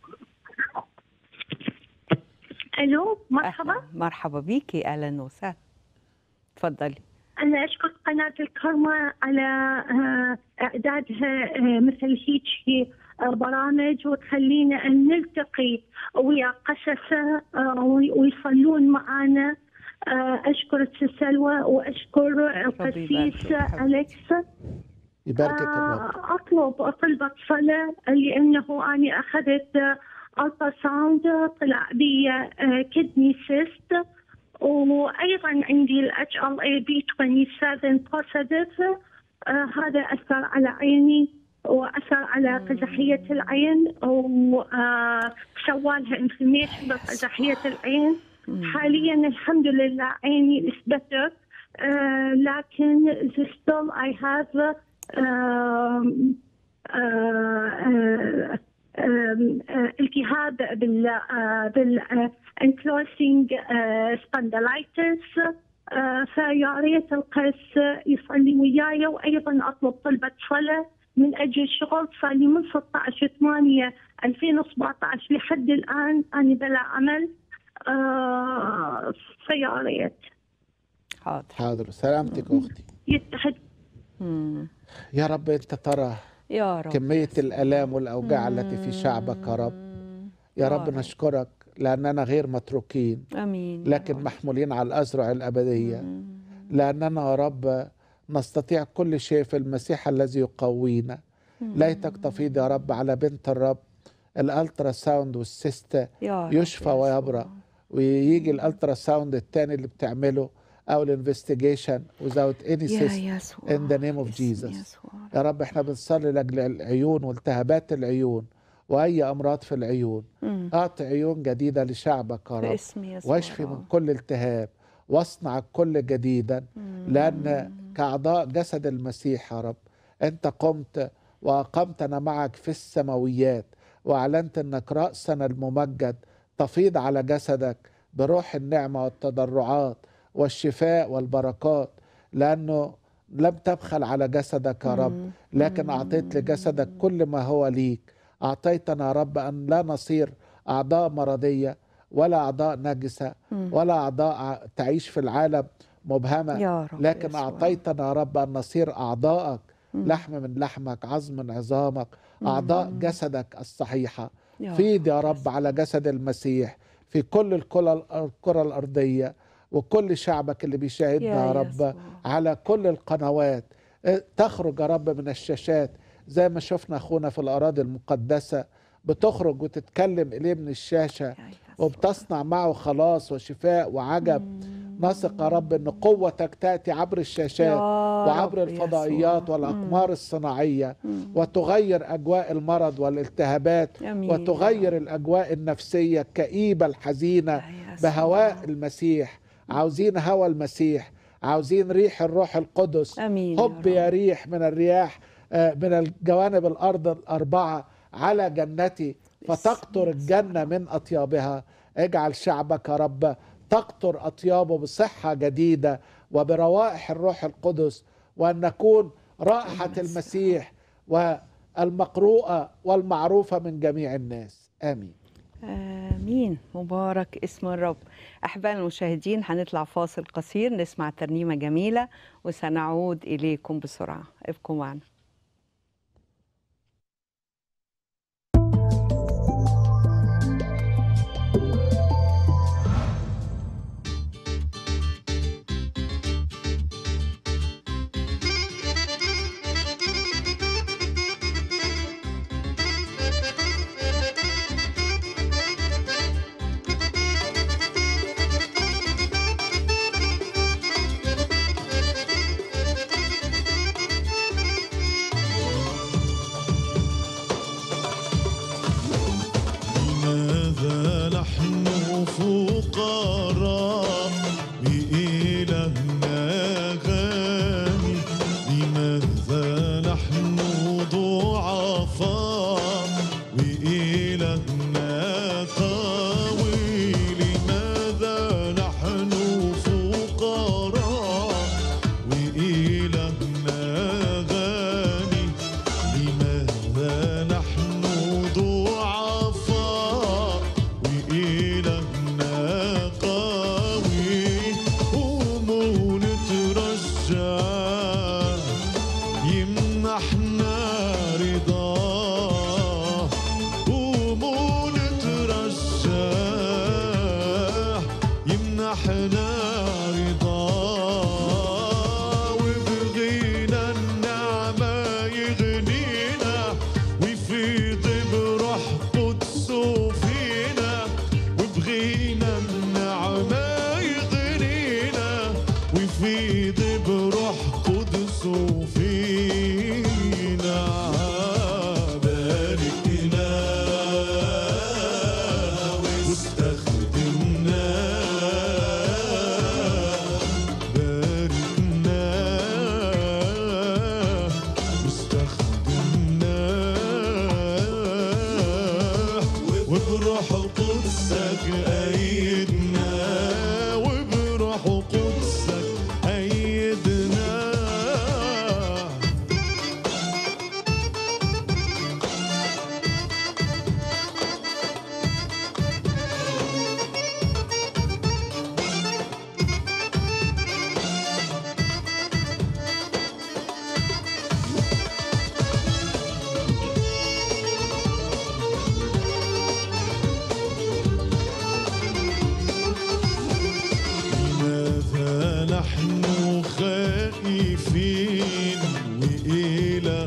الو مرحبا أهلاً. مرحبا بيكي اهلا وسهلا اتفضلي انا اشكر قناه الكرمه على آه، اعدادها آه، مثل هيك آه، برامج وتخلينا ان نلتقي ويا قسسه آه، وي- ويصلون معنا آه، اشكر سلوى واشكر القسيس يباركك حبيبتي. اليكس يباركك الرب آه، اطلب طلبة صلاة لانه انا اخذت الترا ساوند طلع بي كدني سيست وايضا عندي الاتش ال اي بي 27 بوزيتيف هذا اثر على عيني واثر على قزحيه العين وسوى لها انفلاميشن بقزحيه العين حاليا الحمد لله عيني is better آه، لكن still I have um, uh, uh, آم، آه، التهاب بال آه، بال انكلوسينج سباندلايتس فيا ريت القس يصلي وياي وايضا اطلب طلبه صلاه من اجل شغل صار لي من 16 8 2017 لحد الان انا بلا عمل آه، فيا ريت حاضر حاضر سلامتك اختي يتحد مم. يا رب انت ترى يا رب كمية الآلام والأوجاع التي في شعبك يا رب يا رب نشكرك لأننا غير متروكين امين لكن محمولين على الأزرع الأبدية لأننا يا رب نستطيع كل شيء في المسيح الذي يقوينا ليتك تفيض يا رب على بنت الرب الالترا ساوند والسيست يا رب يشفى ويبرأ ويجي الالترا ساوند التاني اللي بتعمله او الانفستيجيشن without any يا cyst يسوع in the name of باسم Jesus يسوع. يا رب احنا بنصلي لاجل العيون والتهابات العيون واي امراض في العيون مم. اعطي عيون جديده لشعبك يا رب باسم يسوع واشفي يا من رب. كل التهاب واصنع الكل جديدا لان كاعضاء جسد المسيح يا رب انت قمت واقمتنا معك في السماويات واعلنت انك راسنا الممجد تفيض على جسدك بروح النعمه والتضرعات والشفاء والبركات لانه لم تبخل على جسدك يا رب لكن اعطيت لجسدك كل ما هو ليك اعطيتنا يا رب ان لا نصير اعضاء مرضيه ولا اعضاء نجسه ولا اعضاء ع- تعيش في العالم مبهمه يا رب لكن يسوع. اعطيتنا يا رب ان نصير اعضائك لحم من لحمك عظم من عظامك اعضاء جسدك الصحيحه يا فيض يا رب على جسد المسيح في كل الكرة الكرة الأرضية وكل شعبك اللي بيشاهدنا يا يا رب يسوع. على كل القنوات اه، تخرج يا رب من الشاشات زي ما شفنا أخونا في الأراضي المقدسة بتخرج وتتكلم إليه من الشاشة يا يسوع. وبتصنع معه خلاص وشفاء وعجب نثق يا رب ان قوتك تاتي عبر الشاشات يا وعبر رب الفضائيات يسوع. والاقمار الصناعيه وتغير اجواء المرض والالتهابات أمين. وتغير الاجواء النفسيه الكئيبه الحزينه يا يسوع. بهواء المسيح عاوزين هوا المسيح عاوزين ريح الروح القدس امين هب يا يا رب. ريح من الرياح آه، من الجوانب الارض الاربعه على جنتي فتقطر الجنه من اطيابها اجعل شعبك يا رب تقطر اطيابه بصحه جديده وبروائح الروح القدس وان نكون رائحه المسيح والمقروءه والمعروفه من جميع الناس امين امين مبارك اسم الرب احبائنا المشاهدين هنطلع فاصل قصير نسمع ترنيمه جميله وسنعود اليكم بسرعه ابقوا معنا لماذا نحن فقراء بإلهنا غني لماذا نحن ضعفاء وإلهنا قوي لماذا نحن فقراء وإلهنا غني لماذا نحن ضعفاء وإلهنا قوي قوموا نترجى يمنحنا رضاه قوموا نترجى يمنحنا رضاه وبغينا النعمة يغنينا ويفيض بروح قدسه فينا وبغينا النعمة يغنينا ويفيض بروح قدسه فينا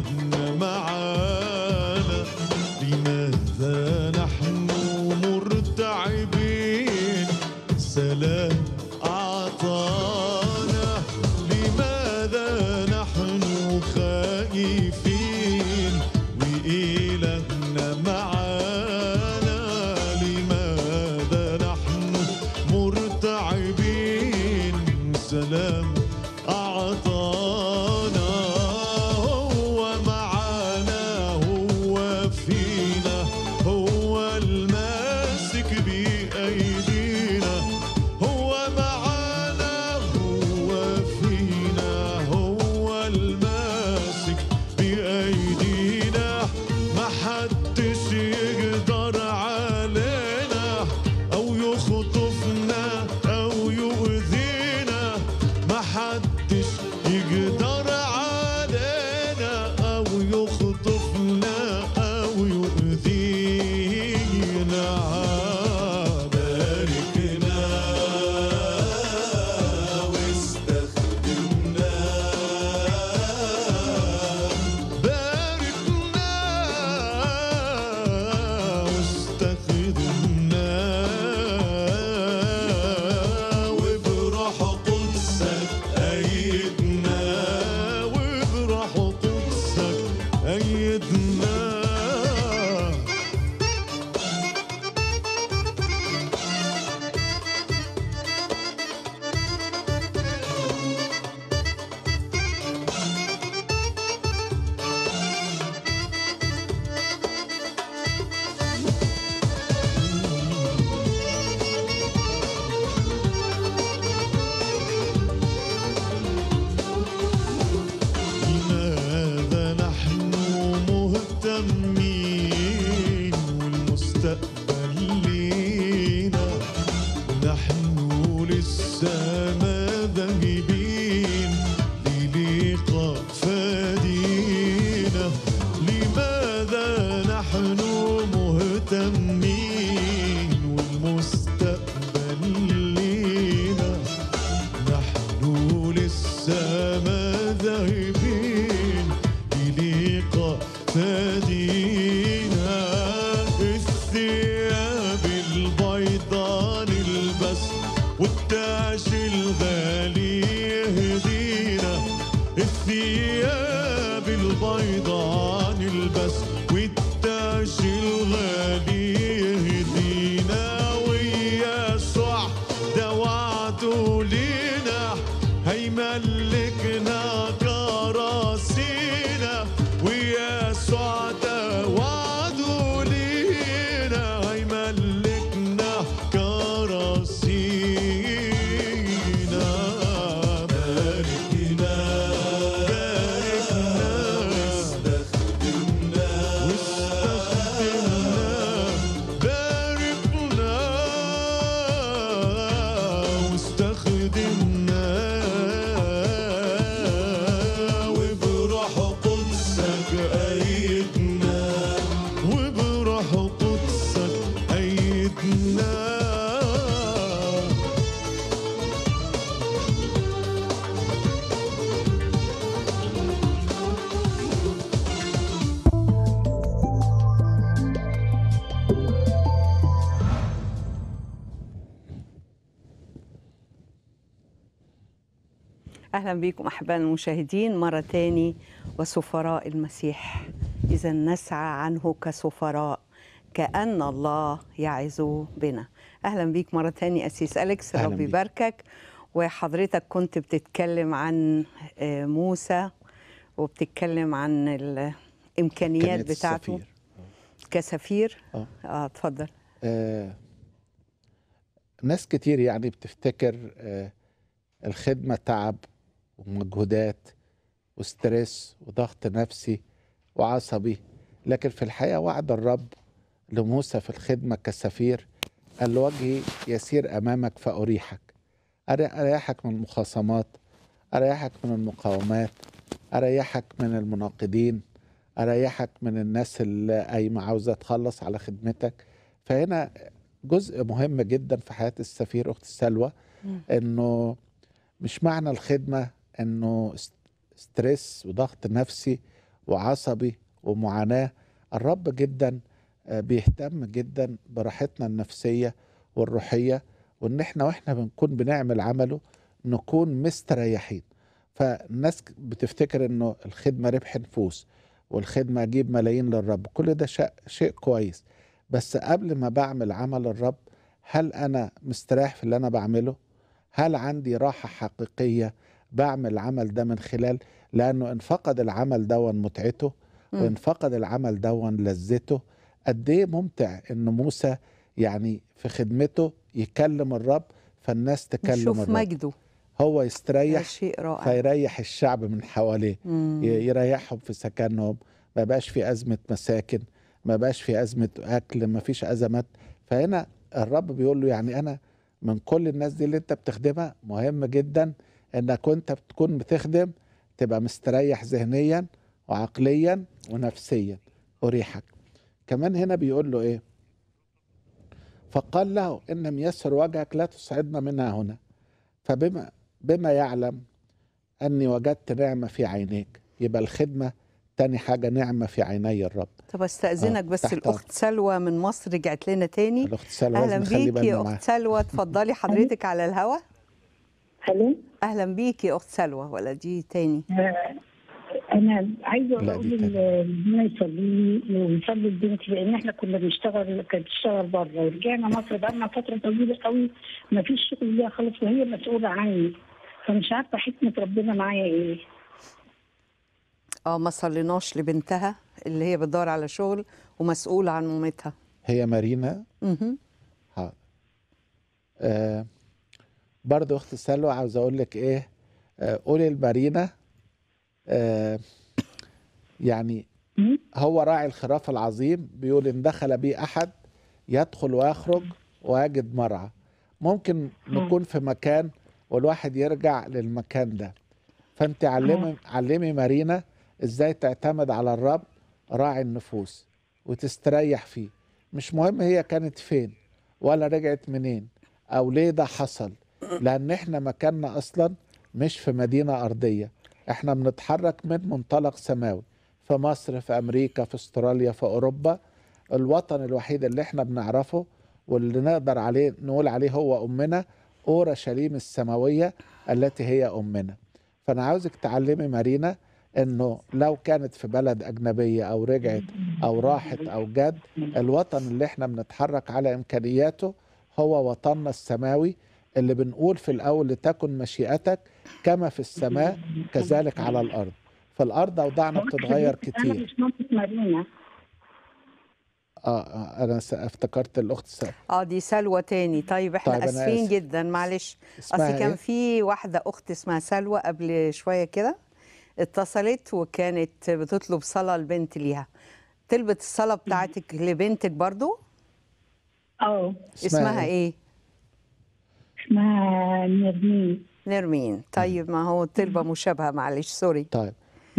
وإلهنا معانا لماذا نحن مرتعبين سلام أعطانا لماذا نحن خائفين وإلهنا معانا لماذا نحن مرتعبين سلام أعطانا هو معانا هو فينا هو الماسك بأيدينا هو معانا هو فينا هو الماسك بأيدينا ما حدش يقدر علينا أو يخطفنا أو يؤذينا ما حدش يقدر علينا أو يخطفنا أو يؤذينا باركنا واستخدمنا باركنا واستخدمنا وبروح قدسك أيدنا وبروح قدسك أيدنا لماذا نحن مهتمين والمستقبل لينا نحن لسه ما ذاهبين للقاء فادينا لماذا نحن مهتمين والمستقبل لينا نحن لسه ما ذاهبين للقاء فادينا الثياب البيضاء نلبس والتاج الغالي يهدينا الثياب البيضاء نلبس والتاج الغالي يهدينا ويسوع ده وعده لينا هيملكنا كراسينا ويسوع ده وعده لينا هيملكنا كراسينا باركنا باركنا واستخدمنا واستخدمنا باركنا واستخدمنا وبروح قدسك أيدنا وبروح قدسك أيدنا أهلا بكم أحبائنا المشاهدين مرة تاني وسفراء المسيح إذا نسعى عنه كسفراء كأن الله يعز بنا أهلا بيك مرة تاني أسيس أليكس أهلاً ربي بيك. يباركك وحضرتك كنت بتتكلم عن آه، موسى وبتتكلم عن الإمكانيات إمكانيات بتاعته السفير. كسفير آه. اه اتفضل آه ناس كتير يعني بتفتكر آه الخدمة تعب ومجهودات وستريس وضغط نفسي وعصبي لكن في الحقيقة وعد الرب لموسى في الخدمة كسفير قال له وجهي يسير أمامك فأريحك أري- أريحك من المخاصمات أريحك من المقاومات أريحك من المناقضين أريحك من الناس اللي قايمة عاوزة تخلص على خدمتك فهنا جزء مهم جدا في حياة السفير أخت سلوى مم. إنه مش معنى الخدمة إنه ست- ستريس وضغط نفسي وعصبي ومعاناه الرب جدا آه، بيهتم جدا براحتنا النفسيه والروحيه وان احنا واحنا بنكون بنعمل عمله نكون مستريحين فالناس بتفتكر انه الخدمه ربح نفوس والخدمه اجيب ملايين للرب كل ده شيء شيء كويس بس قبل ما بعمل عمل الرب هل انا مستريح في اللي انا بعمله هل عندي راحه حقيقيه بعمل العمل ده من خلال لانه ان فقد العمل دون متعته مم. وان فقد العمل دون لذته قد ايه ممتع ان موسى يعني في خدمته يكلم الرب فالناس تكلم نشوف الرب مجده هو ده يستريح شيء رائع فيريح الشعب من حواليه مم. ي- يريحهم في سكنهم ما بقاش في أزمة مساكن ما بقاش في أزمة أكل ما فيش أزمات فهنا الرب بيقول له يعني أنا من كل الناس دي اللي أنت بتخدمها مهم جدا إنك وأنت بتكون بتخدم تبقى مستريح ذهنيا وعقليا ونفسيا أريحك كمان هنا بيقول له إيه فقال له إن لم يسر وجهك لا تصعدنا منها هنا فبما بما يعلم أني وجدت نعمة في عينيك يبقى الخدمة تاني حاجة نعمة في عيني الرب طب استاذنك آه، بس تحت الاخت سلوى من مصر رجعت لنا تاني الأخت سلوى اهلا لازم نخلي بيكي بالنا يا معاها اخت سلوى اتفضلي حضرتك على الهوا الو اهلا بيكي يا اخت سلوى ولا دي تاني آه، انا عايزه لا، اقول دي ال- ربنا يصلي لي ويصلي لبنتي لان احنا كنا بنشتغل كانت بتشتغل بره ورجعنا مصر بقالنا فتره طويله قوي ما فيش شغل ليها خالص وهي مسؤوله عني فمش عارفه حكمه ربنا معايا ايه اه ما صليناش لبنتها اللي هي بتدور على شغل ومسؤولة عن مامتها هي مارينا مهم. حاضر آه برضو أخت سلوى عاوز أقول لك إيه آه قولي لمارينا آه يعني هو راعي الخراف العظيم بيقول إن دخل بي أحد يدخل ويخرج ويجد مرعى ممكن نكون في مكان والواحد يرجع للمكان ده فانت علمي علمي مارينا ازاي تعتمد على الرب راعي النفوس وتستريح فيه مش مهم هي كانت فين ولا رجعت منين او ليه ده حصل لان احنا مكاننا اصلا مش في مدينة ارضية احنا بنتحرك من منطلق سماوي في مصر في امريكا في استراليا في اوروبا الوطن الوحيد اللي احنا بنعرفه واللي نقدر عليه نقول عليه هو امنا اورشليم السماويه التي هي امنا فانا عاوزك تعلمي مارينا انه لو كانت في بلد اجنبيه او رجعت او راحت او جد الوطن اللي احنا بنتحرك على امكانياته هو وطننا السماوي اللي بنقول في الاول لتكن مشيئتك كما في السماء كذلك على الارض في الارض اوضاعنا بتتغير انا كتير مش مامة مارينا اه, آه انا س- افتكرت الاخت س... اه دي سلوى تاني طيب احنا طيب، أنا اسفين آسف. جدا معلش اسمها اصل كان إيه؟ في واحده اخت اسمها سلوى قبل شويه كده اتصلت وكانت بتطلب صلاه لبنت ليها طلبت الصلاه بتاعتك لبنتك برضو اه اسمها ايه اسمها نرمين نرمين طيب ما هو طلبه مشابهه معلش سوري طيب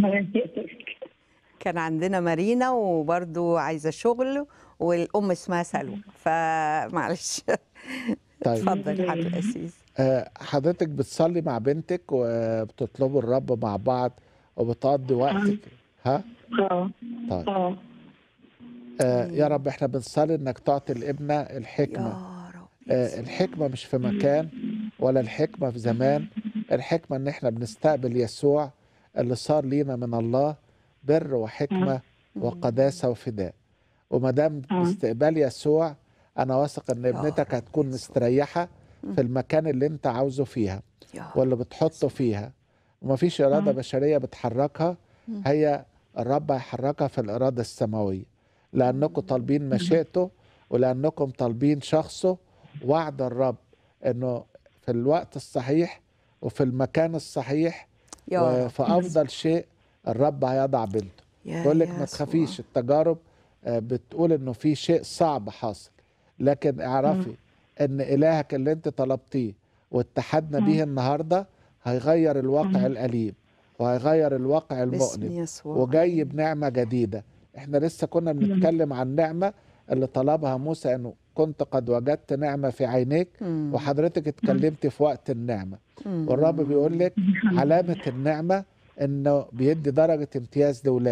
كان عندنا مارينا وبرضو عايزه شغل والام اسمها سلوى فمعلش طيب. اتفضل حضرتك القسيس آه، حضرتك بتصلي مع بنتك وبتطلبوا الرب مع بعض وبتقضي وقتك ها اه طيب اه آه يا رب احنا بنصلي انك تعطي الابنة الحكمة آه الحكمة مش في مكان ولا الحكمة في زمان الحكمة ان احنا بنستقبل يسوع اللي صار لينا من الله بر وحكمة وقداسة وفداء وما دام استقبال يسوع انا واثق ان ابنتك هتكون مستريحة في المكان اللي انت عاوزه فيها واللي بتحطه فيها ومفيش إرادة بشرية بتحركها هي الرب هيحركها في الإرادة السماوية لأنكم طالبين مشيئته ولأنكم طالبين شخصه وعد الرب إنه في الوقت الصحيح وفي المكان الصحيح يا رب. وفي أفضل شيء الرب هيضع بنته يا يقول لك ما يسوع. تخافيش التجارب آه، بتقول إنه في شيء صعب حاصل لكن اعرفي إن إلهك اللي أنت طلبتيه واتحدنا بيه النهارده هيغير الواقع الأليم وهيغير الواقع باسم المؤلم يسوع. وجاي بنعمة جديدة احنا لسه كنا بنتكلم عن نعمة اللي طلبها موسى انه كنت قد وجدت نعمة في عينيك مم. وحضرتك اتكلمت في وقت النعمة مم. والرب بيقول لك علامة النعمة انه بيدي درجة امتياز لاولاده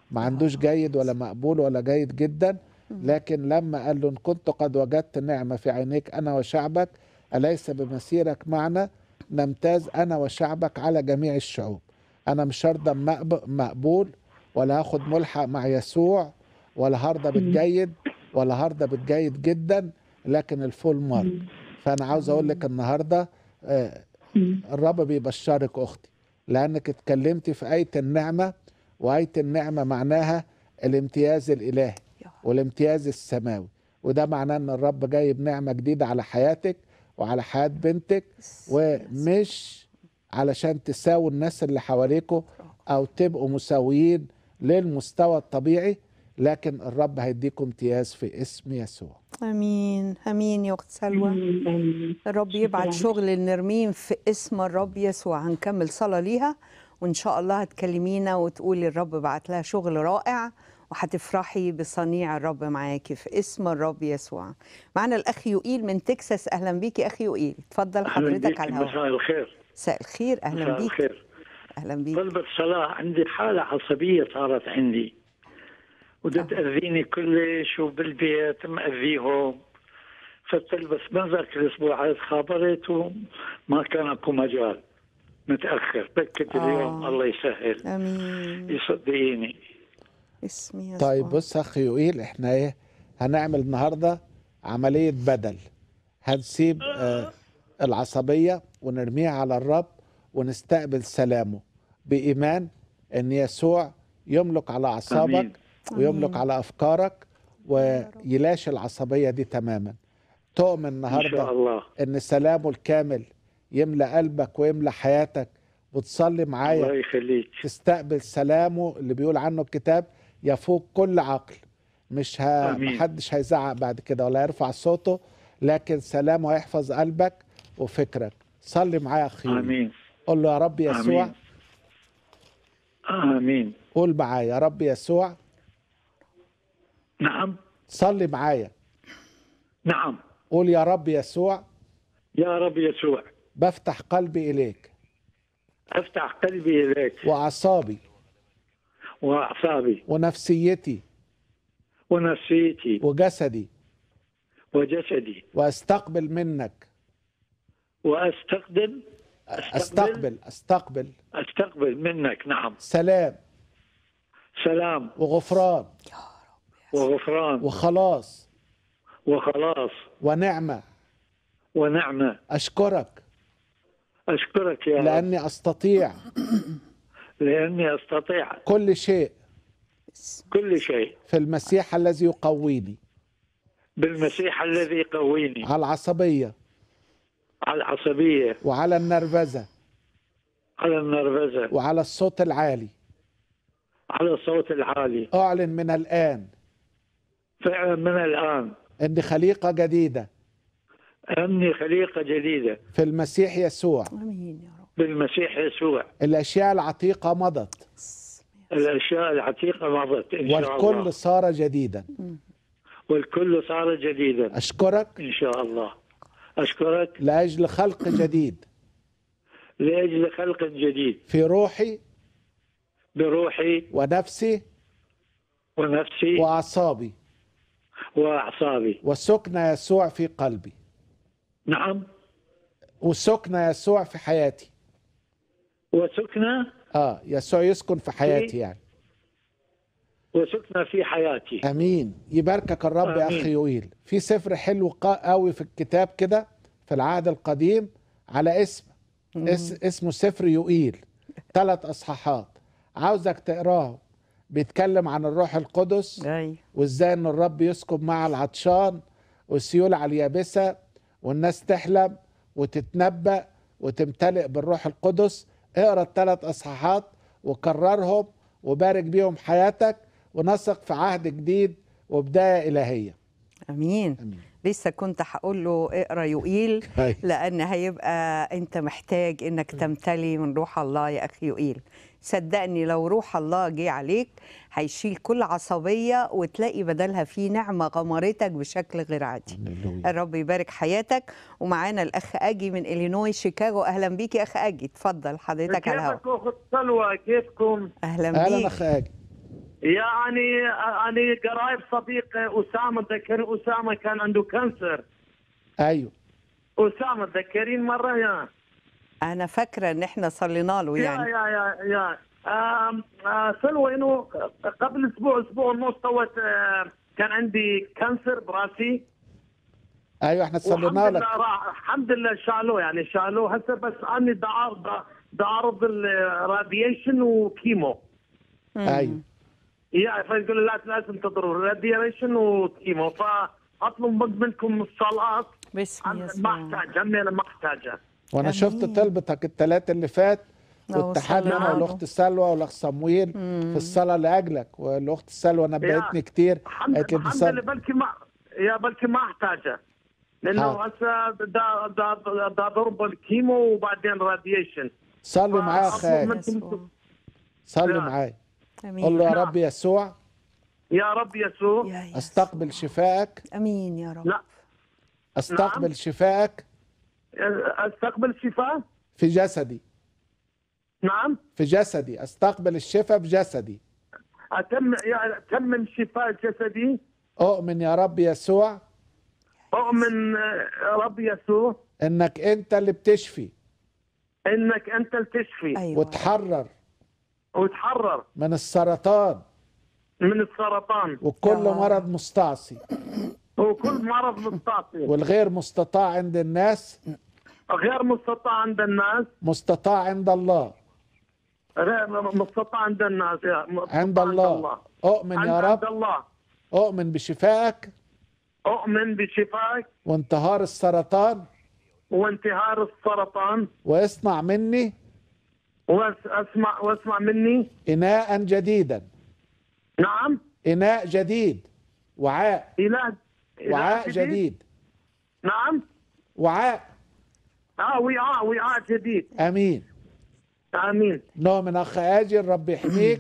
ما عندوش جيد ولا مقبول ولا جيد جدا لكن لما قال له إن كنت قد وجدت نعمة في عينيك أنا وشعبك أليس بمسيرك معنا نمتاز أنا وشعبك على جميع الشعوب أنا مش هرضى مقب- مقبول ولا هاخد ملحق مع يسوع ولا هرضى بالجيد ولا هرضى بالجيد جدا لكن الفول مارك فأنا عاوز أقول لك النهاردة آه، الرب بيبشرك أختي لأنك اتكلمتي في آية النعمة وآية النعمة معناها الامتياز الإلهي والامتياز السماوي وده معناه ان الرب جايب نعمة جديدة على حياتك وعلى حياة بنتك ومش علشان تساووا الناس اللي حواليكوا او تبقوا مساويين للمستوى الطبيعي لكن الرب هيديكم امتياز في اسم يسوع امين امين يا اخت سلوى الرب يبعت شغل النرمين في اسم الرب يسوع هنكمل صلاه ليها وان شاء الله هتكلمينا وتقولي الرب بعت لها شغل رائع وهتفرحي بصنيع الرب معاكي في اسم الرب يسوع معنا الاخ يوئيل من تكساس اهلا بيكي اخي يوئيل اتفضل أهلا حضرتك بيك على الهواء مساء الخير مساء الخير اهلا مساء بيك الخير اهلا بيك طلبت صلاة عندي حالة عصبية صارت عندي وده تأذيني كلش وبالبيت مأذيهم فطلبت ما ذاك الأسبوع عاد خابرت وما كان أكو مجال متأخر بكت اليوم الله يسهل امين يصدقيني اسم يسوع طيب بص يا اخي يوئيل احنا ايه هنعمل النهارده عمليه بدل هنسيب آه العصبيه ونرميها على الرب ونستقبل سلامه بايمان ان يسوع يملك على اعصابك آمين. ويملك آمين. على افكارك ويلاشي العصبيه دي تماما تؤمن النهارده شاء الله. ان سلامه الكامل يملى قلبك ويملى حياتك وتصلي معايا الله يخليك تستقبل سلامه اللي بيقول عنه الكتاب يفوق كل عقل مش ه... آمين. محدش هيزعق بعد كده ولا يرفع صوته لكن سلامه هيحفظ قلبك وفكرك صلي معايا يا اخي آمين قول له يا رب يسوع آمين. آمين قول معايا يا رب يسوع نعم صلي معايا نعم قول يا رب يسوع يا رب يسوع بفتح قلبي إليك افتح قلبي إليك وأعصابي وأعصابي ونفسيتي ونفسيتي وجسدي وجسدي وأستقبل منك وأستقبل أستقبل أستقبل أستقبل منك نعم سلام سلام وغفران وغفران وخلاص وخلاص ونعمة ونعمة أشكرك أشكرك يا رب لأني أستطيع لأني أستطيع كل شيء كل شيء في المسيح الذي يقويني بالمسيح الذي يقويني على العصبية على العصبية وعلى النرفزة على النرفزة وعلى الصوت العالي على الصوت العالي أعلن من الآن فعلا من الآن إني خليقة جديدة أني خليقة جديدة في المسيح يسوع امين يا رب بالمسيح يسوع الأشياء العتيقة مضت الأشياء العتيقة مضت إن شاء الله والكل صار جديدا والكل صار جديدا أشكرك إن شاء الله أشكرك لأجل خلق جديد لأجل خلق جديد في روحي بروحي ونفسي ونفسي وأعصابي وأعصابي وسكن يسوع في قلبي نعم وسكن يسوع في حياتي وسكنة اه يسوع يسكن في حياتي يعني وسكنة في حياتي امين يباركك الرب يا آمين. اخي يويل في سفر حلو قا- قوي في الكتاب كده في العهد القديم على اسم اس اسمه سفر يوئيل ثلاث اصحاحات عاوزك تقراه بيتكلم عن الروح القدس وازاي ان الرب يسكب مع العطشان والسيول على اليابسه والناس تحلم وتتنبأ وتمتلئ بالروح القدس اقرا الثلاث اصحاحات وكررهم وبارك بيهم حياتك ونثق في عهد جديد وبدايه الهيه امين, أمين. لسه كنت هقول له اقرا يوئيل أيوة. لان هيبقى انت محتاج انك تمتلي من روح الله يا اخي يوئيل صدقني لو روح الله جه عليك هيشيل كل عصبيه وتلاقي بدلها في نعمه غمرتك بشكل غير عادي الرب يبارك حياتك ومعانا الاخ اجي من الينوي شيكاغو اهلا بيك يا اخ اجي اتفضل حضرتك على الهواء كيفك اخت سلوى كيفكم؟ اهلا اهلا بيك اخ اجي يعني أنا قرايب صديق أسامة تذكرين أسامة كان عنده كانسر ايوه أسامة تذكرين مرة يا انا فاكره ان احنا صلينا له يا يعني يا يا يا آم، آه، سلوى انه قبل اسبوع اسبوع ونص توت آه، كان عندي كانسر براسي ايوه احنا والحمد صلينا لك لله راح الحمد لله شالوه يعني شالوه هسه بس اني دا دا- دا اعرض الراديشن وكيمو ايوه يا فيقول لا لازم تضربوا راديشن وكيمو فاطلب منكم الصلاه بسم أنا ما احتاج همي انا ما احتاجها وانا شفت طلبتك الثلاث اللي فات لو واتحدنا صلينا انا له. والاخت سلوى والاخ صمويل في الصلاه لاجلك والاخت سلوى نبهتني كتير الحمد, قالت لي الحمد بصلي لله بلكي ما يا بلكي ما احتاجها لانه حاضر. هسه دا دا دا ضرب الكيمو وبعدين راديشن صلي معايا يا اخي فأطلب آدم. منكم صلي يا. معايا امين قول له يا نعم. رب يسوع يا رب يسوع استقبل شفائك امين يا رب لا استقبل شفائك استقبل شفاء في جسدي نعم في جسدي استقبل الشفاء في جسدي اتم يا اتمم شفاء جسدي اؤمن يا رب يسوع اؤمن آه، رب يسوع انك انت اللي بتشفي انك انت اللي تشفي أيوة. وتحرر وتحرر من السرطان من السرطان وكل مرض مستعصي وكل مرض مستعصي والغير مستطاع عند الناس غير مستطاع عند الناس مستطاع عند الله غير مستطاع عند الناس يا مستطاع عند الله اؤمن يا عند- رب عند الله اؤمن بشفائك اؤمن بشفائك وانتهار السرطان وانتهار السرطان واصنع مني واسمع واسمع مني اناء جديدا نعم اناء جديد وعاء إله وعاء جديد نعم وعاء اه وعاء وعاء جديد امين امين نؤمن اخ اجي الرب يحميك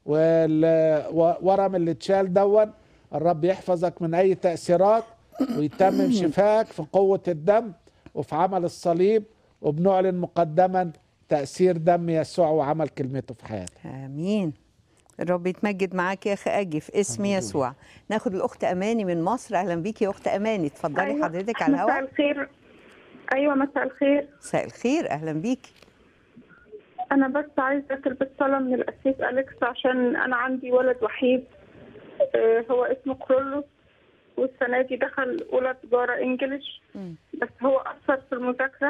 والورم اللي اتشال دون الرب يحفظك من اي تاثيرات ويتمم شفاك في قوه الدم وفي عمل الصليب وبنعلن مقدما تاثير دم يسوع وعمل كلمته في حياتك امين الرب يتمجد معاك يا اخي اجي في اسم يسوع ناخد الاخت اماني من مصر اهلا بيكي يا اخت اماني اتفضلي أيوة. حضرتك على مساء الهواء الخير ايوه مساء الخير مساء الخير اهلا بيكي انا بس عايزه اطلب صلاه من القسيس اليكس عشان انا عندي ولد وحيد آه، هو اسمه كرولوس والسنه دي دخل اولى تجاره انجليش بس هو اثر في المذاكره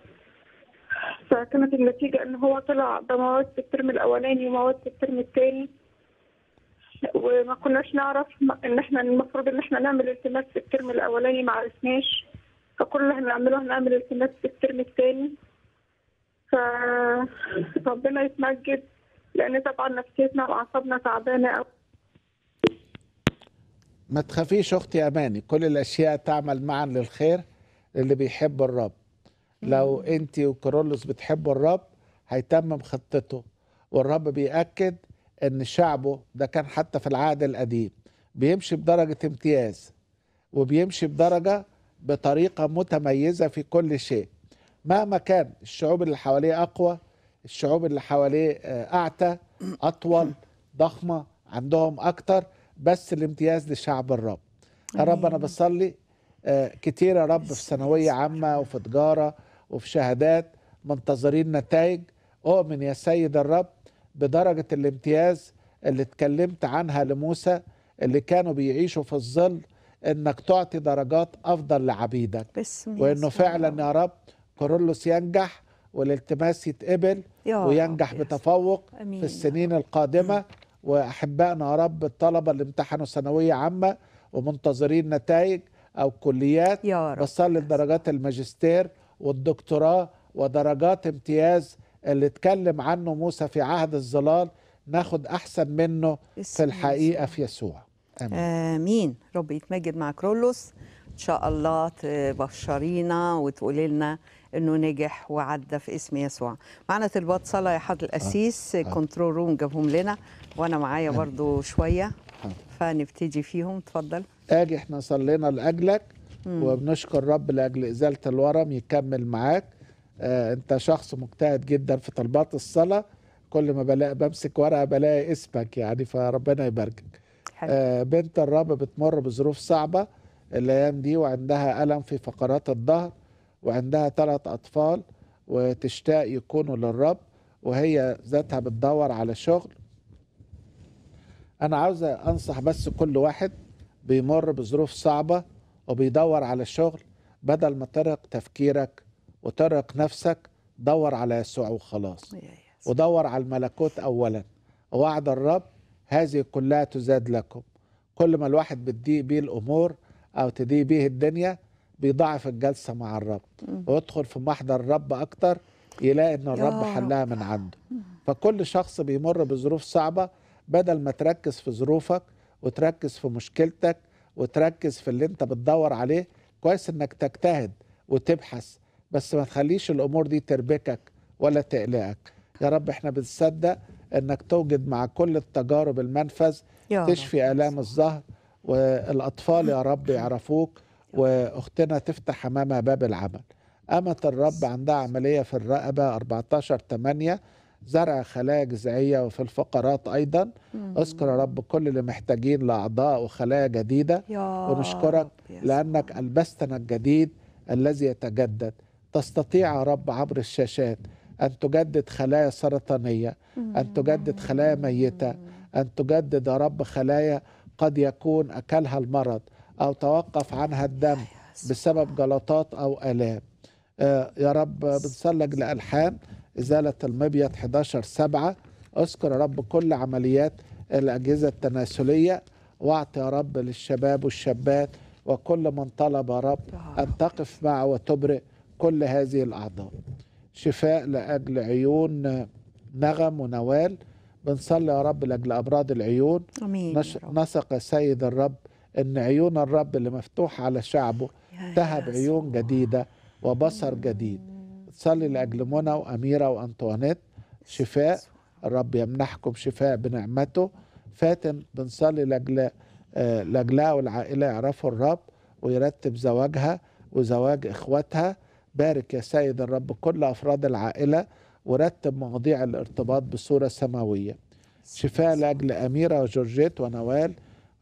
فكانت النتيجه ان هو طلع بمواد في الترم الاولاني ومواد في الترم الثاني وما كناش نعرف ان احنا المفروض ان احنا نعمل التماس في الترم الاولاني ما عرفناش فكل اللي هنعمله هنعمل التماس في الترم الثاني فربنا يتمجد لان طبعا نفسيتنا واعصابنا تعبانه قوي ما تخافيش اختي اماني كل الاشياء تعمل معا للخير اللي بيحب الرب لو انت وكرولوس بتحبوا الرب هيتمم خطته والرب بيأكد ان شعبه ده كان حتى في العهد القديم بيمشي بدرجة امتياز وبيمشي بدرجة بطريقة متميزة في كل شيء مهما كان الشعوب اللي حواليه أقوى الشعوب اللي حواليه آه، أعتى أطول ضخمة عندهم أكتر بس الامتياز لشعب الرب يا رب أنا بصلي آه، كتير يا رب في ثانوية عامة وفي تجارة وفي شهادات منتظرين نتائج أؤمن يا سيد الرب بدرجة الامتياز اللي اتكلمت عنها لموسى اللي كانوا بيعيشوا في الظل انك تعطي درجات افضل لعبيدك باسم وانه يسوع. فعلا يا رب كورولوس ينجح والالتماس يتقبل يا وينجح بتفوق أمين في السنين القادمة وأحبائنا يا رب الطلبة اللي امتحنوا ثانوية عامة ومنتظرين نتائج أو كليات يا رب. بصلي لدرجات الماجستير والدكتوراه ودرجات امتياز اللي اتكلم عنه موسى في عهد الظلال ناخد أحسن منه في اسم الحقيقة في يسوع آمين. امين رب يتمجد مع كرولوس ان شاء الله تبشرينا وتقولي لنا انه نجح وعدى في اسم يسوع معنا طلبات صلاه يا حضر القسيس كنترول روم جابهم لنا وانا معايا برضو شويه فنبتدي فيهم اتفضل اجي احنا صلينا لاجلك مم. وبنشكر رب لاجل ازاله الورم يكمل معاك آه انت شخص مجتهد جدا في طلبات الصلاه كل ما بلاقي بمسك ورقه بلاقي اسمك يعني فربنا يباركك حلو. آه بنت الرب بتمر بظروف صعبه الايام دي وعندها الم في فقرات الظهر وعندها ثلاث اطفال وتشتاق يكونوا للرب وهي ذاتها بتدور على شغل انا عاوز انصح بس كل واحد بيمر بظروف صعبه وبيدور على شغل بدل ما ترهق تفكيرك وترهق نفسك دور على يسوع وخلاص ودور على الملكوت اولا ووعد الرب هذه كلها تزاد لكم كل ما الواحد بتضيق بيه الامور او تضيق بيه الدنيا بيضاعف الجلسه مع الرب ويدخل في محضر الرب اكتر يلاقي ان الرب رب. حلها من عنده فكل شخص بيمر بظروف صعبه بدل ما تركز في ظروفك وتركز في مشكلتك وتركز في اللي انت بتدور عليه كويس انك تجتهد وتبحث بس ما تخليش الامور دي تربكك ولا تقلقك يا رب احنا بنصدق انك توجد مع كل التجارب المنفذ يا رب. تشفي الام الظهر والاطفال يا رب يعرفوك واختنا تفتح امامها باب العمل أمة الرب عندها عملية في الرقبة 14 8 زرع خلايا جذعية وفي الفقرات أيضا اذكر يا رب كل اللي محتاجين لأعضاء وخلايا جديدة يا ونشكرك رب يا لأنك ألبستنا الجديد الذي يتجدد تستطيع يا رب عبر الشاشات أن تجدد خلايا سرطانية أن تجدد خلايا ميتة أن تجدد يا رب خلايا قد يكون أكلها المرض أو توقف عنها الدم بسبب جلطات أو آلام آه، يا رب بنصلج لألحان إزالة المبيض 11 سبعة اذكر يا رب كل عمليات الأجهزة التناسلية واعطي يا رب للشباب والشابات وكل من طلب يا رب أن تقف معه وتبرئ كل هذه الأعضاء شفاء لأجل عيون نغم ونوال بنصلي يا رب لأجل أمراض العيون امين يا نش... رب. نسق سيد الرب ان عيون الرب اللي مفتوحه على شعبه تهب عيون جديده وبصر جديد تصلي لاجل منى واميره وانطوانيت شفاء الرب يمنحكم شفاء بنعمته فاتن بنصلي لاجل آه، لاجلها والعائله يعرفوا الرب ويرتب زواجها وزواج اخواتها بارك يا سيد الرب كل افراد العائله ورتب مواضيع الارتباط بصوره سماويه شفاء لاجل اميره وجورجيت ونوال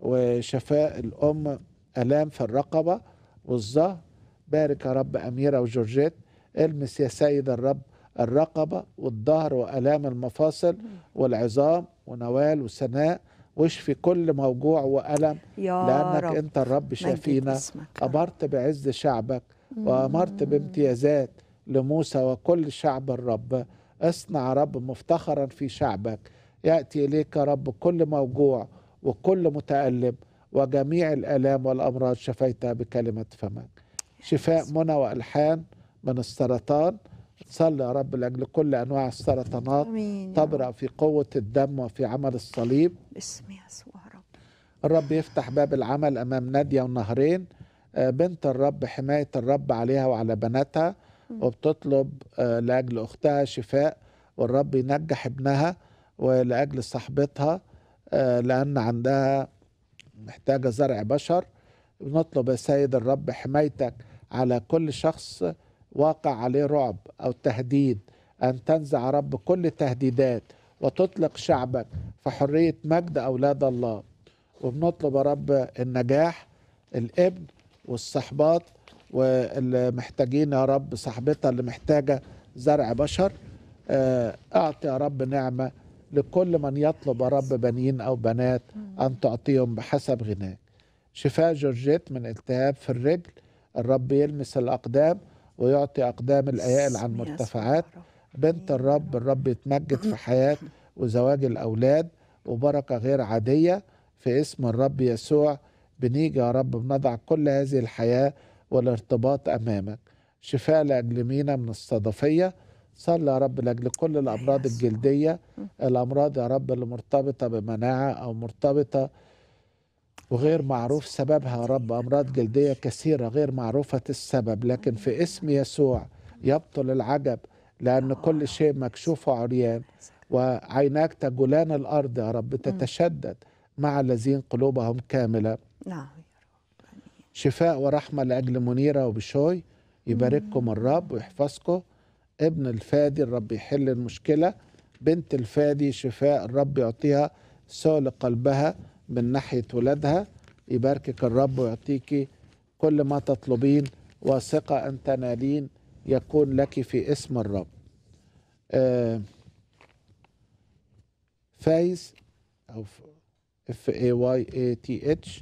وشفاء الام الام في الرقبه والظهر بارك يا رب اميره وجورجيت المس يا سيد الرب الرقبه والظهر والام المفاصل والعظام ونوال وسناء واشفي كل موجوع والم يا لانك رب. انت الرب مجد شافينا اسمك. امرت بعز شعبك وامرت بامتيازات لموسى وكل شعب الرب اصنع يا رب مفتخرا في شعبك ياتي اليك يا رب كل موجوع وكل متالم وجميع الالام والامراض شفيتها بكلمه فمك شفاء منى والحان من السرطان صلي يا رب لاجل كل انواع السرطانات آمين يا تبرأ في قوه الدم وفي عمل الصليب باسم يسوع يا رب الرب يفتح باب العمل امام ناديه ونهرين آه، بنت الرب حمايه الرب عليها وعلى بناتها وبتطلب آه، لاجل اختها شفاء والرب ينجح ابنها ولاجل صاحبتها آه، لان عندها محتاجه زرع بشر بنطلب يا سيد الرب حمايتك على كل شخص واقع عليه رعب او تهديد ان تنزع يا رب كل تهديدات وتطلق شعبك في حريه مجد اولاد الله وبنطلب يا رب النجاح الابن والصحبات واللي محتاجين يا رب صاحبتها اللي محتاجه زرع بشر آه، اعطي يا رب نعمه لكل من يطلب يا رب بنين او بنات ان تعطيهم بحسب غناك شفاء جورجيت من التهاب في الرجل الرب يلمس الاقدام ويعطي اقدام الايائل عن مرتفعات بنت الرب الرب يتمجد في حياه وزواج الاولاد وبركه غير عاديه في اسم الرب يسوع بنيجي يا رب بنضع كل هذه الحياه والارتباط امامك شفاء لاجل مينا من الصدفيه صلى يا رب لاجل كل الامراض الجلديه الامراض يا رب اللي مرتبطه بمناعه او مرتبطه وغير معروف سببها يا رب امراض جلديه كثيره غير معروفه السبب لكن في اسم يسوع يبطل العجب لان كل شيء مكشوف وعريان وعيناك تجولان الارض يا رب تتشدد مع الذين قلوبهم كامله نعم شفاء ورحمة لأجل منيرة وبشوي يبارككم الرب ويحفظكم ابن الفادي الرب يحل المشكلة بنت الفادي شفاء الرب يعطيها سؤل قلبها من ناحية ولادها يباركك الرب ويعطيك كل ما تطلبين واثقة أن تنالين يكون لك في اسم الرب آه فايز أو اف اي واي اي تي اتش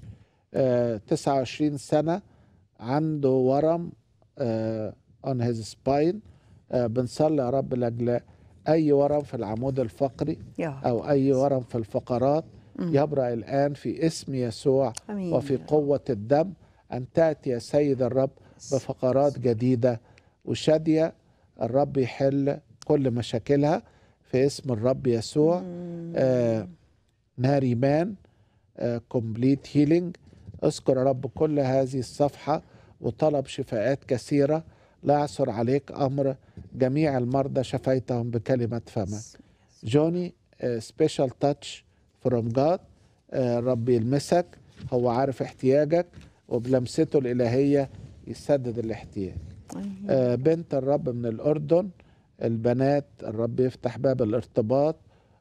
29 سنة عنده ورم اون هيز سباين بنصلي يا رب لاجل اي ورم في العمود الفقري يا او اي ورم في الفقرات مم. يبرأ الان في اسم يسوع آمين وفي يا رب. قوة الدم أن تأتي يا سيد الرب بفقرات جديدة وشادية الرب يحل كل مشاكلها في اسم الرب يسوع آه ناريمان كومبليت هيلينج اذكر يا رب كل هذه الصفحة وطلب شفاءات كثيرة لا يعثر عليك أمر جميع المرضى شفيتهم بكلمة فمك جوني سبيشال تاتش فروم جاد رب يلمسك هو عارف احتياجك وبلمسته الإلهية يسدد الاحتياج آه، بنت الرب من الأردن البنات الرب يفتح باب الارتباط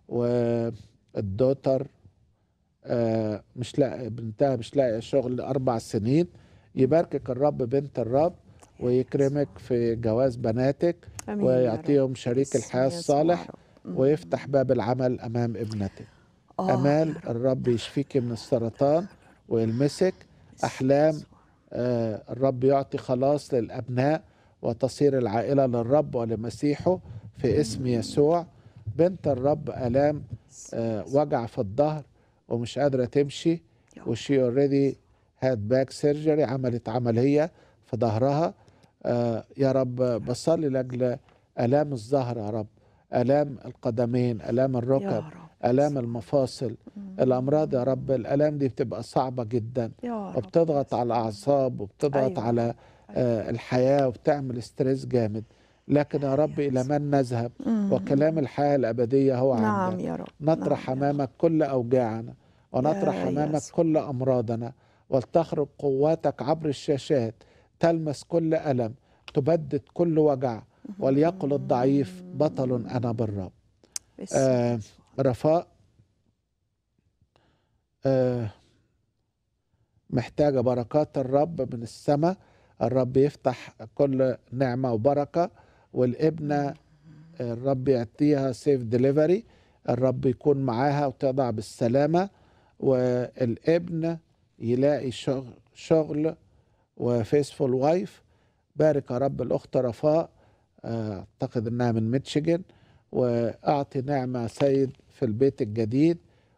والدوتر آه، مش لاقي بنتها مش لاقي شغل أربع سنين يباركك الرب بنت الرب ويكرمك في جواز بناتك آمين يا رب. ويعطيهم شريك باسم الحياة يسوع الصالح يا رب. ويفتح باب العمل أمام ابنتك آه أمال الرب يشفيك من السرطان ويلمسك أحلام آه الرب يعطي خلاص للأبناء وتصير العائلة للرب ولمسيحه في اسم يسوع بنت الرب آلام آه وجع في الظهر ومش قادرة تمشي وشي اوريدي هاد باك سيرجري عملت عملية في ظهرها آه يا رب بصلي لأجل آلام الظهر يا رب آلام القدمين آلام الركب آلام المفاصل الأمراض يا رب الآلام دي بتبقى صعبة جدا يا رب. وبتضغط على الأعصاب وبتضغط أيوة. أيوة. على آه الحياة وبتعمل ستريس جامد لكن يا رب إلى من نذهب مم. وكلام الحياة الأبدية هو نعم عندك يا رب نطرح أمامك كل أوجاعنا ونطرح يا أمامك يسوع. كل أمراضنا ولتخرج قواتك عبر الشاشات تلمس كل ألم تبدد كل وجع وليقل الضعيف بطل أنا بالرب باسم آه رفاء آه محتاجة بركات الرب من السماء الرب يفتح كل نعمة وبركة والابنة الرب يعطيها سيف ديليفري الرب يكون معاها وتضع بالسلامة والابن يلاقي شغل, شغل وفيسفول وايف بارك يا رب الأخت رفاء آه، أعتقد أنها من ميتشيجن وأعطي نعمة سيد في البيت الجديد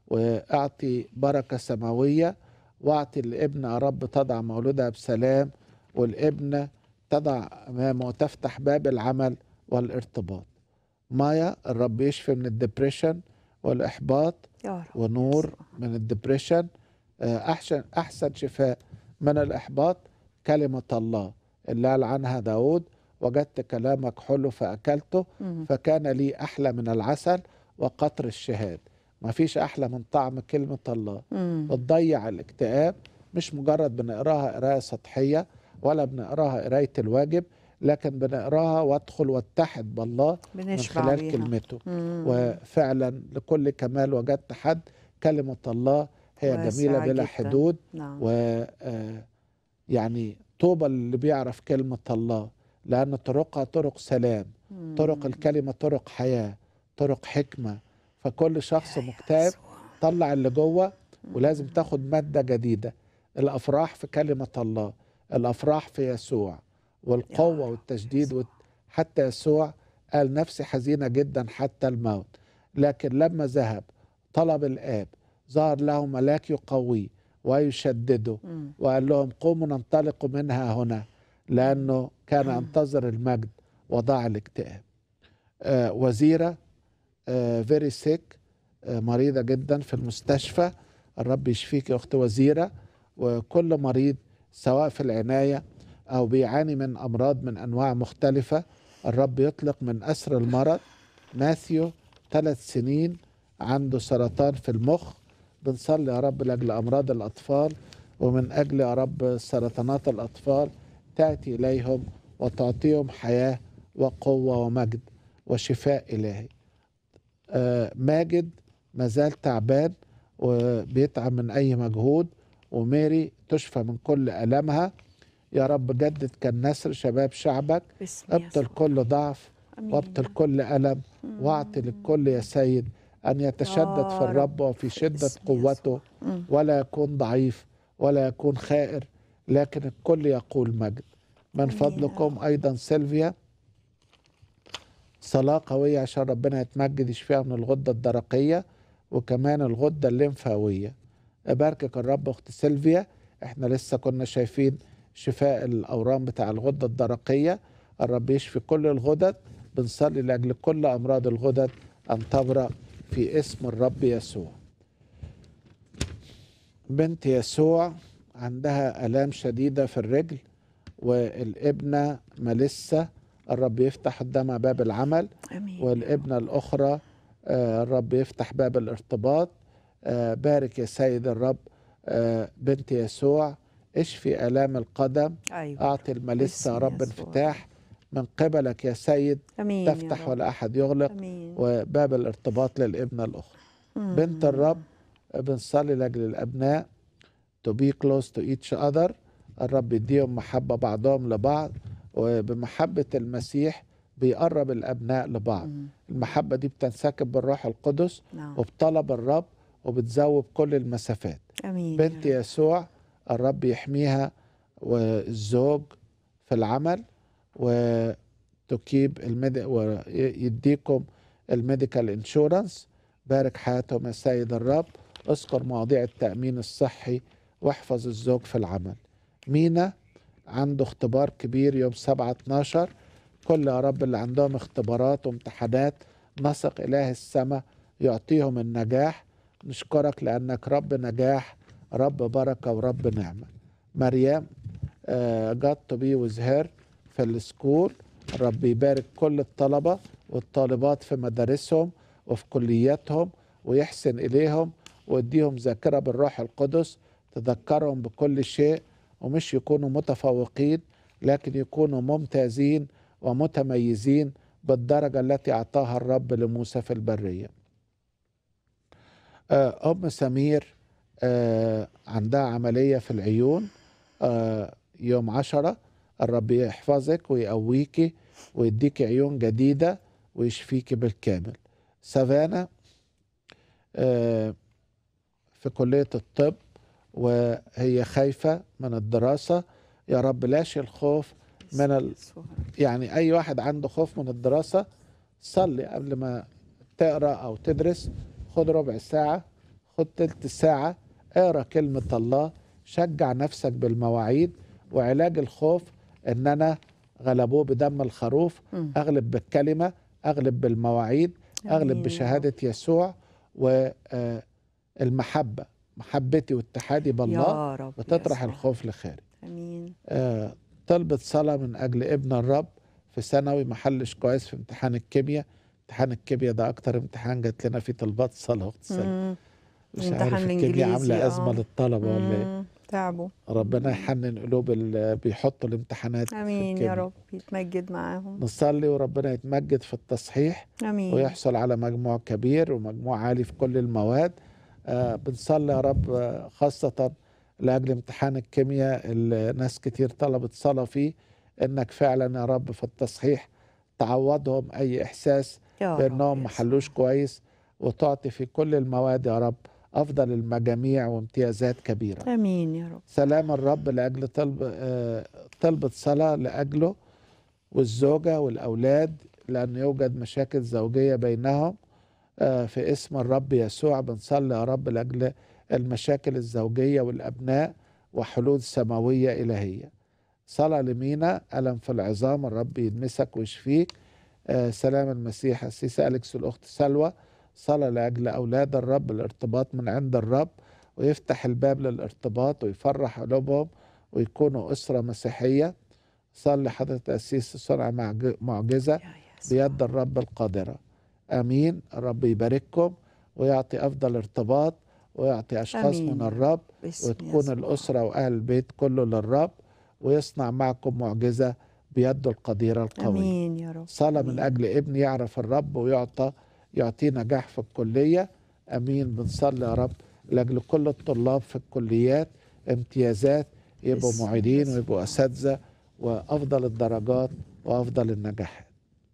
وأعطي بركة سماوية وأعطي الابن يا رب تضع مولودها بسلام والابن تضع أمامه وتفتح باب العمل والارتباط مايا الرب يشفي من الدبريشن والإحباط يا رب ونور من الدبريشن آه، أحسن أحسن شفاء من الإحباط كلمة الله اللي قال عنها داود وجدت كلامك حلو فأكلته مم. فكان لي أحلى من العسل وقطر الشهاد ما فيش أحلى من طعم كلمة الله مم. بتضيع الاكتئاب مش مجرد بنقراها قراية سطحية ولا بنقراها قراية الواجب لكن بنقراها وادخل واتحد بالله من بنشبع خلال بيها. كلمته مم. وفعلا لكل كمال وجدت حد كلمة الله هي واسعة جميلة بلا جداً. حدود نعم. و آه، يعني طوبى اللي بيعرف كلمة الله لأن طرقها طرق سلام مم. طرق الكلمة طرق حياة طرق حكمة فكل شخص مكتئب طلع اللي جوه ولازم تاخد مادة جديدة الأفراح في كلمة الله الأفراح في يسوع والقوة والتجديد والت- حتى يسوع قال نفسي حزينة جدا حتى الموت لكن لما ذهب طلب الآب ظهر له ملاك يقويه ويشدده مم. وقال لهم قوموا ننطلق منها هنا لأنه كان ينتظر المجد وضاع الاكتئاب آه وزيرة فيري سيك مريضة جدا في المستشفى الرب يشفيك يا أخت وزيرة وكل مريض سواء في العناية أو بيعاني من أمراض من أنواع مختلفة الرب يطلق من أسر المرض ماثيو ثلاث سنين عنده سرطان في المخ بنصلي يا رب لأجل أمراض الأطفال ومن أجل يا رب سرطانات الأطفال تأتي إليهم وتعطيهم حياة وقوة ومجد وشفاء إلهي آه، ماجد مازال تعبان وبيتعب من أي مجهود وميري تشفى من كل ألمها يا رب جدد كالنسر شباب شعبك باسم ابطل كل ضعف أمين. وابطل كل ألم واعطي للكل يا سيد أن يتشدد يا في الرب وفي شدة باسم قوته مم. ولا يكون ضعيف ولا يكون خائر لكن الكل يقول مجد من فضلكم أيضا سيلفيا صلاة قوية عشان ربنا يتمجد يشفيها من الغدة الدرقية وكمان الغدة الليمفاوية أباركك الرب أخت سيلفيا احنا لسه كنا شايفين شفاء الأورام بتاع الغدة الدرقية الرب يشفي كل الغدد بنصلي لأجل كل أمراض الغدد أن تبرأ في اسم الرب يسوع بنت يسوع عندها آلام شديدة في الرجل والابنة ملسة الرب يفتح قدامها باب العمل أمين. والابنة الأخرى آه، الرب يفتح باب الارتباط آه، بارك يا سيد الرب آه، بنت يسوع اشفي آلام القدم أيوة. أعطي الملسة يا رب يسوع. انفتاح من قبلك يا سيد أمين يا تفتح رب. ولا أحد يغلق أمين. وباب الارتباط للابنة الأخرى مم. بنت الرب بنصلي لأجل الأبناء to be close to each other الرب يديهم محبة بعضهم لبعض وبمحبة المسيح بيقرب الأبناء لبعض المحبة دي بتنسكب بالروح القدس نعم. وبطلب الرب وبتذوب كل المسافات أمين بنت يسوع الرب يحميها والزوج في العمل وتكيب المد... ويديكم الميديكال انشورنس بارك حياتهم يا سيد الرب اذكر مواضيع التأمين الصحي واحفظ الزوج في العمل مينا عنده اختبار كبير يوم 7 12 كل يا رب اللي عندهم اختبارات وامتحانات نثق إله السماء يعطيهم النجاح نشكرك لأنك رب نجاح رب بركة ورب نعمة مريم جات تو بي ويز هير في السكول رب يبارك كل الطلبة والطالبات في مدارسهم وفي كلياتهم ويحسن إليهم ويديهم ذاكرة بالروح القدس تذكرهم بكل شيء ومش يكونوا متفوقين لكن يكونوا ممتازين ومتميزين بالدرجة التي أعطاها الرب لموسى في البرية آه، أم سمير آه، عندها عملية في العيون آه، يوم عشرة الرب يحفظك ويقويكي ويديك عيون جديدة ويشفيكي بالكامل سافانا آه، في كلية الطب وهي خايفة من الدراسة يا رب لاش الخوف من ال... يعني أي واحد عنده خوف من الدراسة صلي قبل ما تقرأ أو تدرس خد ربع ساعة خد تلت ساعة اقرأ كلمة الله شجع نفسك بالمواعيد وعلاج الخوف ان انا غلبوه بدم الخروف مم. اغلب بالكلمة اغلب بالمواعيد اغلب آمين يا بشهادة يسوع والمحبة محبتي واتحادي بالله يا رب بتطرح يسوع. الخوف لخارج أمين آه، طلبت صلاة من أجل ابن الرب في ثانوي ما حلش كويس في امتحان الكيمياء امتحان الكيمياء ده أكتر امتحان جات لنا فيه طلبات صلاة وقت سنة مم. مش امتحان عارف الكيمياء الإنجليزي، عاملة أزمة آه. للطلبة ولا إيه مم. تعبوا ربنا يحنن قلوب اللي بيحطوا الامتحانات في امين يا الكيمياء. رب يتمجد معاهم نصلي وربنا يتمجد في التصحيح امين ويحصل على مجموع كبير ومجموع عالي في كل المواد آه بنصلي يا رب آه، خاصة لأجل امتحان الكيمياء اللي ناس كتير طلبت صلاة فيه إنك فعلا يا رب في التصحيح تعوضهم أي إحساس يا رب بأنهم ما حلوش كويس وتعطي في كل المواد يا رب أفضل المجاميع وامتيازات كبيرة امين يا رب سلام الرب لأجل طلب آه، طلبة صلاة لأجله والزوجة والأولاد لأن يوجد مشاكل زوجية بينهم آه، في اسم الرب يسوع بنصلي يا رب لأجل المشاكل الزوجية والأبناء وحلول سماوية إلهية صلاة لمينا ألم في العظام الرب يلمسك ويشفيك آه، سلام المسيح السيسة أليكس الأخت سلوى صلاة لأجل أولاد الرب الارتباط من عند الرب ويفتح الباب للارتباط ويفرح قلوبهم ويكونوا أسرة مسيحية صلي حضرة الأسيس صنع معج- معجزة بيد الرب القادرة آمين الرب يبارككم ويعطي أفضل ارتباط ويعطي أشخاص آمين من يا الرب باسم وتكون يسوع. الأسرة وأهل البيت كله للرب ويصنع معكم معجزة بيده القديرة القوية امين يا رب صلاة من أجل ابن يعرف الرب ويعطى يعطيه نجاح في الكلية أمين بنصلي يا رب لأجل كل الطلاب في الكليات امتيازات يبقوا باسم معيدين يسوع. ويبقوا أساتذة وأفضل الدرجات وأفضل النجاحات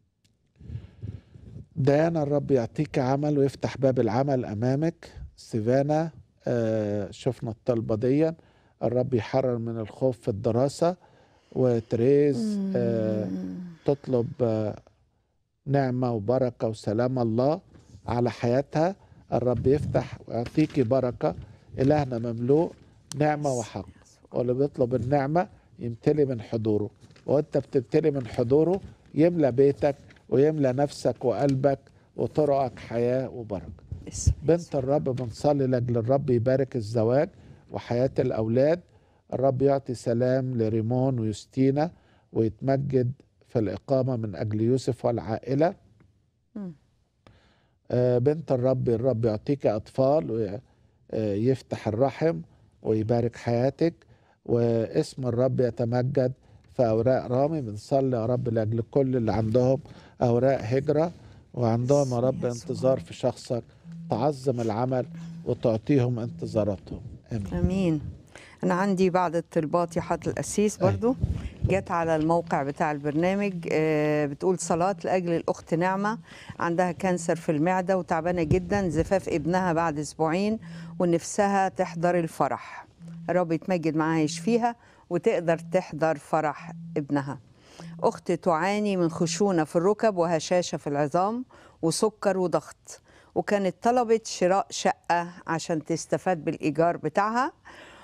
ديانا الرب يعطيك عمل ويفتح باب العمل أمامك سيفانا آه شفنا الطلبة دي الرب يحرر من الخوف في الدراسة وتريز آه تطلب آه نعمة وبركة وسلام الله على حياتها الرب يفتح ويعطيكي بركة إلهنا مملوء نعمة وحق واللي بيطلب النعمة يمتلي من حضوره وانت بتمتلي من حضوره يملى بيتك ويملى نفسك وقلبك وطرقك حياة وبركة بنت الرب بنصلي لاجل الرب يبارك الزواج وحياة الأولاد الرب يعطي سلام لريمون ويوستينا ويتمجد في الإقامة من أجل يوسف والعائلة مم. آه، بنت الرب الرب يعطيك أطفال ويفتح الرحم ويبارك حياتك واسم الرب يتمجد في أوراق رامي بنصلي يا رب لأجل كل اللي عندهم أوراق هجرة وعندهم يا رب انتظار في شخصك تعظم العمل وتعطيهم انتظاراتهم آمين امين انا عندي بعض الطلبات يا حضرة القسيس برضو جت على الموقع بتاع البرنامج آه، بتقول صلاة لأجل الأخت نعمة عندها كانسر في المعدة وتعبانة جدا زفاف ابنها بعد أسبوعين ونفسها تحضر الفرح الرب يتمجد معاها يشفيها وتقدر تحضر فرح ابنها أخت تعاني من خشونة في الركب وهشاشة في العظام وسكر وضغط وكانت طلبت شراء شقة عشان تستفاد بالإيجار بتاعها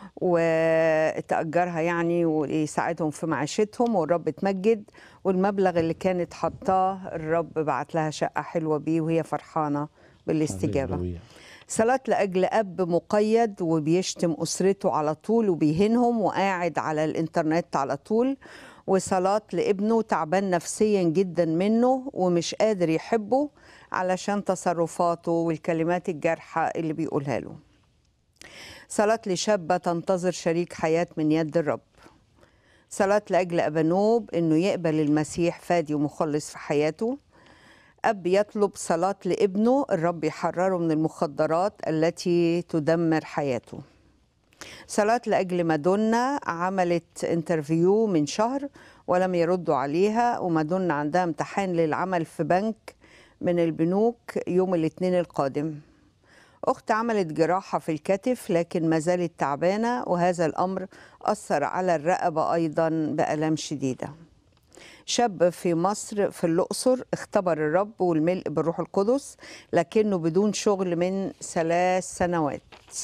وتأجرها يعني ويساعدهم في معيشتهم والرب اتمجد والمبلغ اللي كانت حطاه الرب بعت لها شقة حلوة بيه وهي فرحانة بالاستجابة هللويا. صلاة لأجل أب مقيد وبيشتم أسرته على طول وبيهينهم وقاعد على الإنترنت على طول وصلاة لابنه تعبان نفسيا جدا منه ومش قادر يحبه علشان تصرفاته والكلمات الجارحة اللي بيقولها له صلاة لشابة تنتظر شريك حياة من يد الرب صلاة لأجل أبانوب إنه يقبل المسيح فادي ومخلص في حياته أب يطلب صلاة لابنه الرب يحرره من المخدرات التي تدمر حياته صلاة لأجل مادونا عملت انترفيو من شهر ولم يردوا عليها ومادونا عندها امتحان للعمل في بنك من البنوك يوم الاثنين القادم أخت عملت جراحة في الكتف لكن ما زالت تعبانة وهذا الأمر أثر على الرقبة أيضا بألام شديدة شاب في مصر في الأقصر اختبر الرب والملء بالروح القدس لكنه بدون شغل من ثلاث سنوات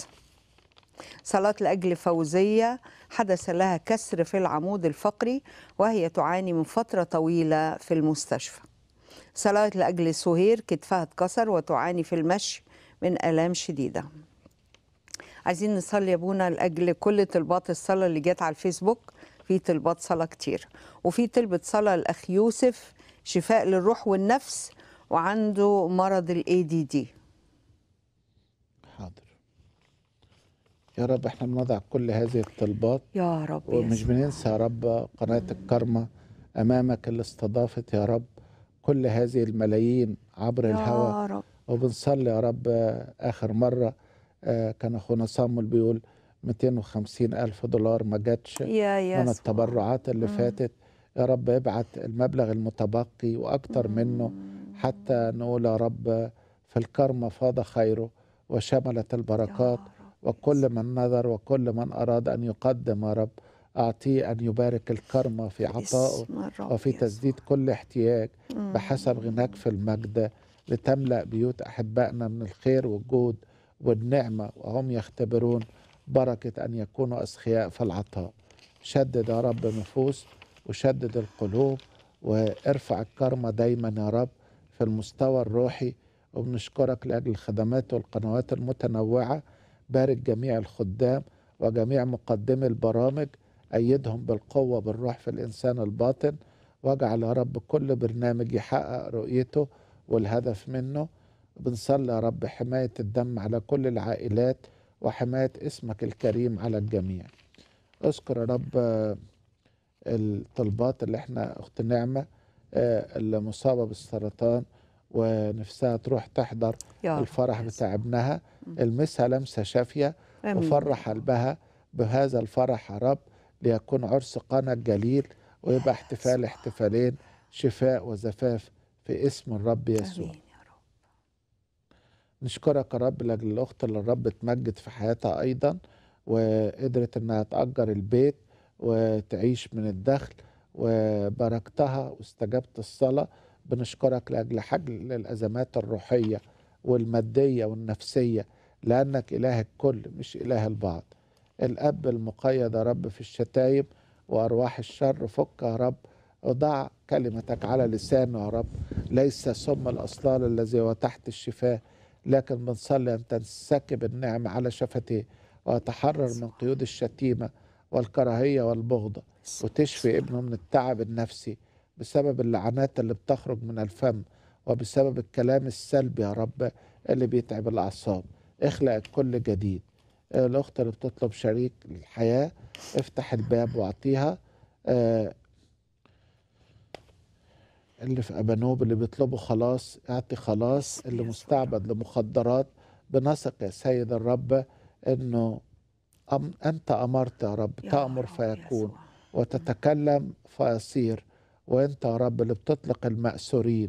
صلاة لأجل فوزية حدث لها كسر في العمود الفقري وهي تعاني من فترة طويلة في المستشفى صلاة لأجل سهير كتفها اتكسر وتعاني في المشي من آلام شديدة عايزين نصلي يا ابونا لأجل كل طلبات الصلاة اللي جت على الفيسبوك في طلبات صلاة كتير وفي طلبة صلاة الأخ يوسف شفاء للروح والنفس وعنده مرض الاي دي دي حاضر يا رب احنا بنضع كل هذه الطلبات يا رب ومش يسوع. بننسى يا رب قناة الكرمة أمامك اللي استضافت يا رب كل هذه الملايين عبر يا الهواء رب. وبنصلي يا رب آه، آخر مرة آه، كان أخونا صامول بيقول 250 ألف دولار ما جاتش يا من يسوع. التبرعات اللي مم. فاتت يا رب ابعت المبلغ المتبقي وأكتر منه حتى نقول يا رب في الكرمة فاض خيره وشملت البركات وكل من نذر وكل من أراد أن يقدم يا رب أعطيه أن يبارك الكرمة في عطائه باسم الرب وفي تسديد كل احتياج مم. بحسب غناك في المجد لتملأ بيوت أحبائنا من الخير والجود والنعمة وهم يختبرون بركة أن يكونوا أسخياء في العطاء شدد يا رب نفوس وشدد القلوب وارفع الكرمة دايما يا رب في المستوى الروحي وبنشكرك لأجل الخدمات والقنوات المتنوعة بارك جميع الخدام وجميع مقدمي البرامج أيدهم بالقوة بالروح في الإنسان الباطن واجعل يا رب كل برنامج يحقق رؤيته والهدف منه بنصلي يا رب حماية الدم على كل العائلات وحماية اسمك الكريم على الجميع اذكر يا رب آه، الطلبات اللي احنا اخت نعمة آه، اللي مصابة بالسرطان ونفسها تروح تحضر يا رب الفرح بتاع ابنها المسها لمسة شافية آمين. وفرح قلبها بهذا الفرح يا رب ليكون عرس قنا الجليل ويبقى احتفال احتفالين شفاء وزفاف في اسم الرب يسوع آمين نشكرك يا رب لاجل الاخت اللي الرب تمجد في حياتها ايضا وقدرت انها تاجر البيت وتعيش من الدخل وباركتها واستجبت الصلاه بنشكرك لاجل حجل الازمات الروحيه والماديه والنفسيه لانك اله الكل مش اله البعض الاب المقيد يا رب في الشتايم وارواح الشر فك يا رب وضع كلمتك على لسانه يا رب ليس سم الاصلال الذي هو تحت الشفاه لكن بنصلي ان تنسكب النعمه على شفتيه ويتحرر من قيود الشتيمه والكراهيه والبغضه وتشفي ابنه من التعب النفسي بسبب اللعنات اللي بتخرج من الفم وبسبب الكلام السلبي يا رب اللي بيتعب الاعصاب اخلق الكل جديد الاخت اللي بتطلب شريك الحياه افتح الباب واعطيها آه، اللي في ابانوب اللي بيطلبوا خلاص اعطي خلاص اللي مستعبد لمخدرات بنثق يا سيد الرب انه أم انت امرت يا رب تامر فيكون وتتكلم فيصير وانت يا رب اللي بتطلق المأسورين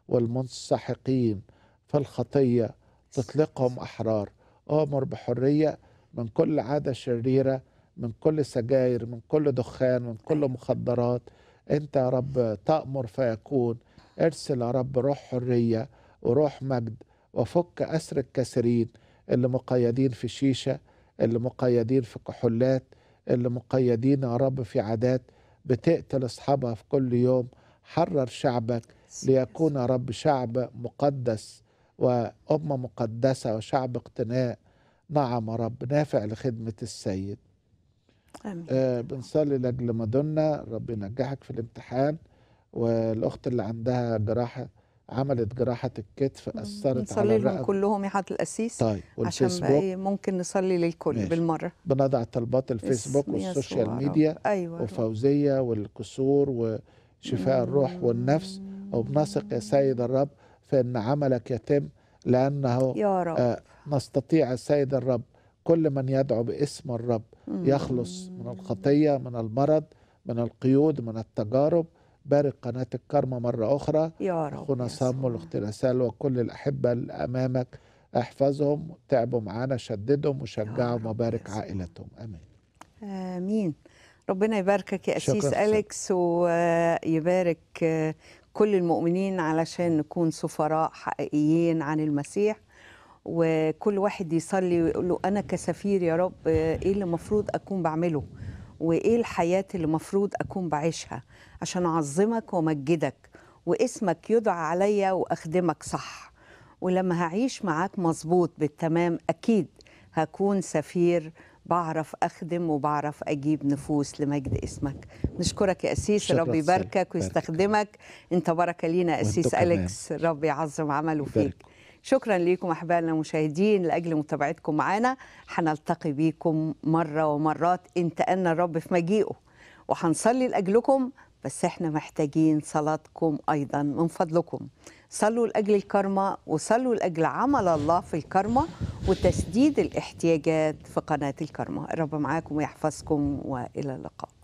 والمنسحقين في الخطيه تطلقهم احرار امر بحريه من كل عاده شريره من كل سجاير من كل دخان من كل مخدرات انت يا رب تأمر فيكون ارسل يا رب روح حرية وروح مجد وفك أسر الكاسرين اللي مقيدين في شيشة اللي مقيدين في كحولات اللي مقيدين يا رب في عادات بتقتل أصحابها في كل يوم حرر شعبك ليكون يا رب شعب مقدس وأمة مقدسة وشعب اقتناء نعم يا رب نافع لخدمة السيد آمين. آه بنصلي لاجل مادونا رب ينجحك في الامتحان والاخت اللي عندها جراحه عملت جراحه الكتف اثرت على نصلي لهم الرقبه كلهم يا حضرة القسيس طيب عشان بقى والفيسبوك إيه ممكن نصلي للكل ماشي. بالمرة بنضع طلبات الفيسبوك اسم والسوشيال يسوع يا رب. ميديا أيوة يا رب. وفوزيه والكسور وشفاء الروح والنفس وبنثق يا سيد الرب في ان عملك يتم لانه يا رب. آه نستطيع يا سيد الرب كل من يدعو باسم الرب يخلص من الخطيه من المرض من القيود من التجارب بارك قناه الكرمة مره اخرى يا رب اخونا صامو الاخت رسال وكل الاحبه اللي امامك احفظهم تعبوا معانا شددهم وشجعهم وبارك عائلتهم امين آمين ربنا يباركك يا شكراً أسيس حسام. أليكس ويبارك آه، كل المؤمنين علشان نكون سفراء حقيقيين عن المسيح وكل واحد يصلي ويقول له أنا كسفير يا رب آه، إيه اللي المفروض أكون بعمله وإيه الحياة اللي المفروض أكون بعيشها عشان أعظمك وأمجدك واسمك يدعى عليا وأخدمك صح ولما هعيش معاك مظبوط بالتمام أكيد هكون سفير بعرف أخدم وبعرف أجيب نفوس لمجد اسمك نشكرك يا أسيس شكراً رب سيد. يباركك ويستخدمك أنت بركة لينا يا أسيس وأنتوا كمان. أليكس رب يعظم عمله يبارك. فيك شكرا لكم أحبائنا المشاهدين لأجل متابعتكم معنا هنلتقي بيكم مرة ومرات إن تأنى الرب في مجيئه وهنصلي لأجلكم بس احنا محتاجين صلاتكم أيضا من فضلكم صلوا لأجل الكرمة وصلوا لأجل عمل الله في الكرمة وتسديد الاحتياجات في قناة الكرمة الرب معاكم ويحفظكم وإلى اللقاء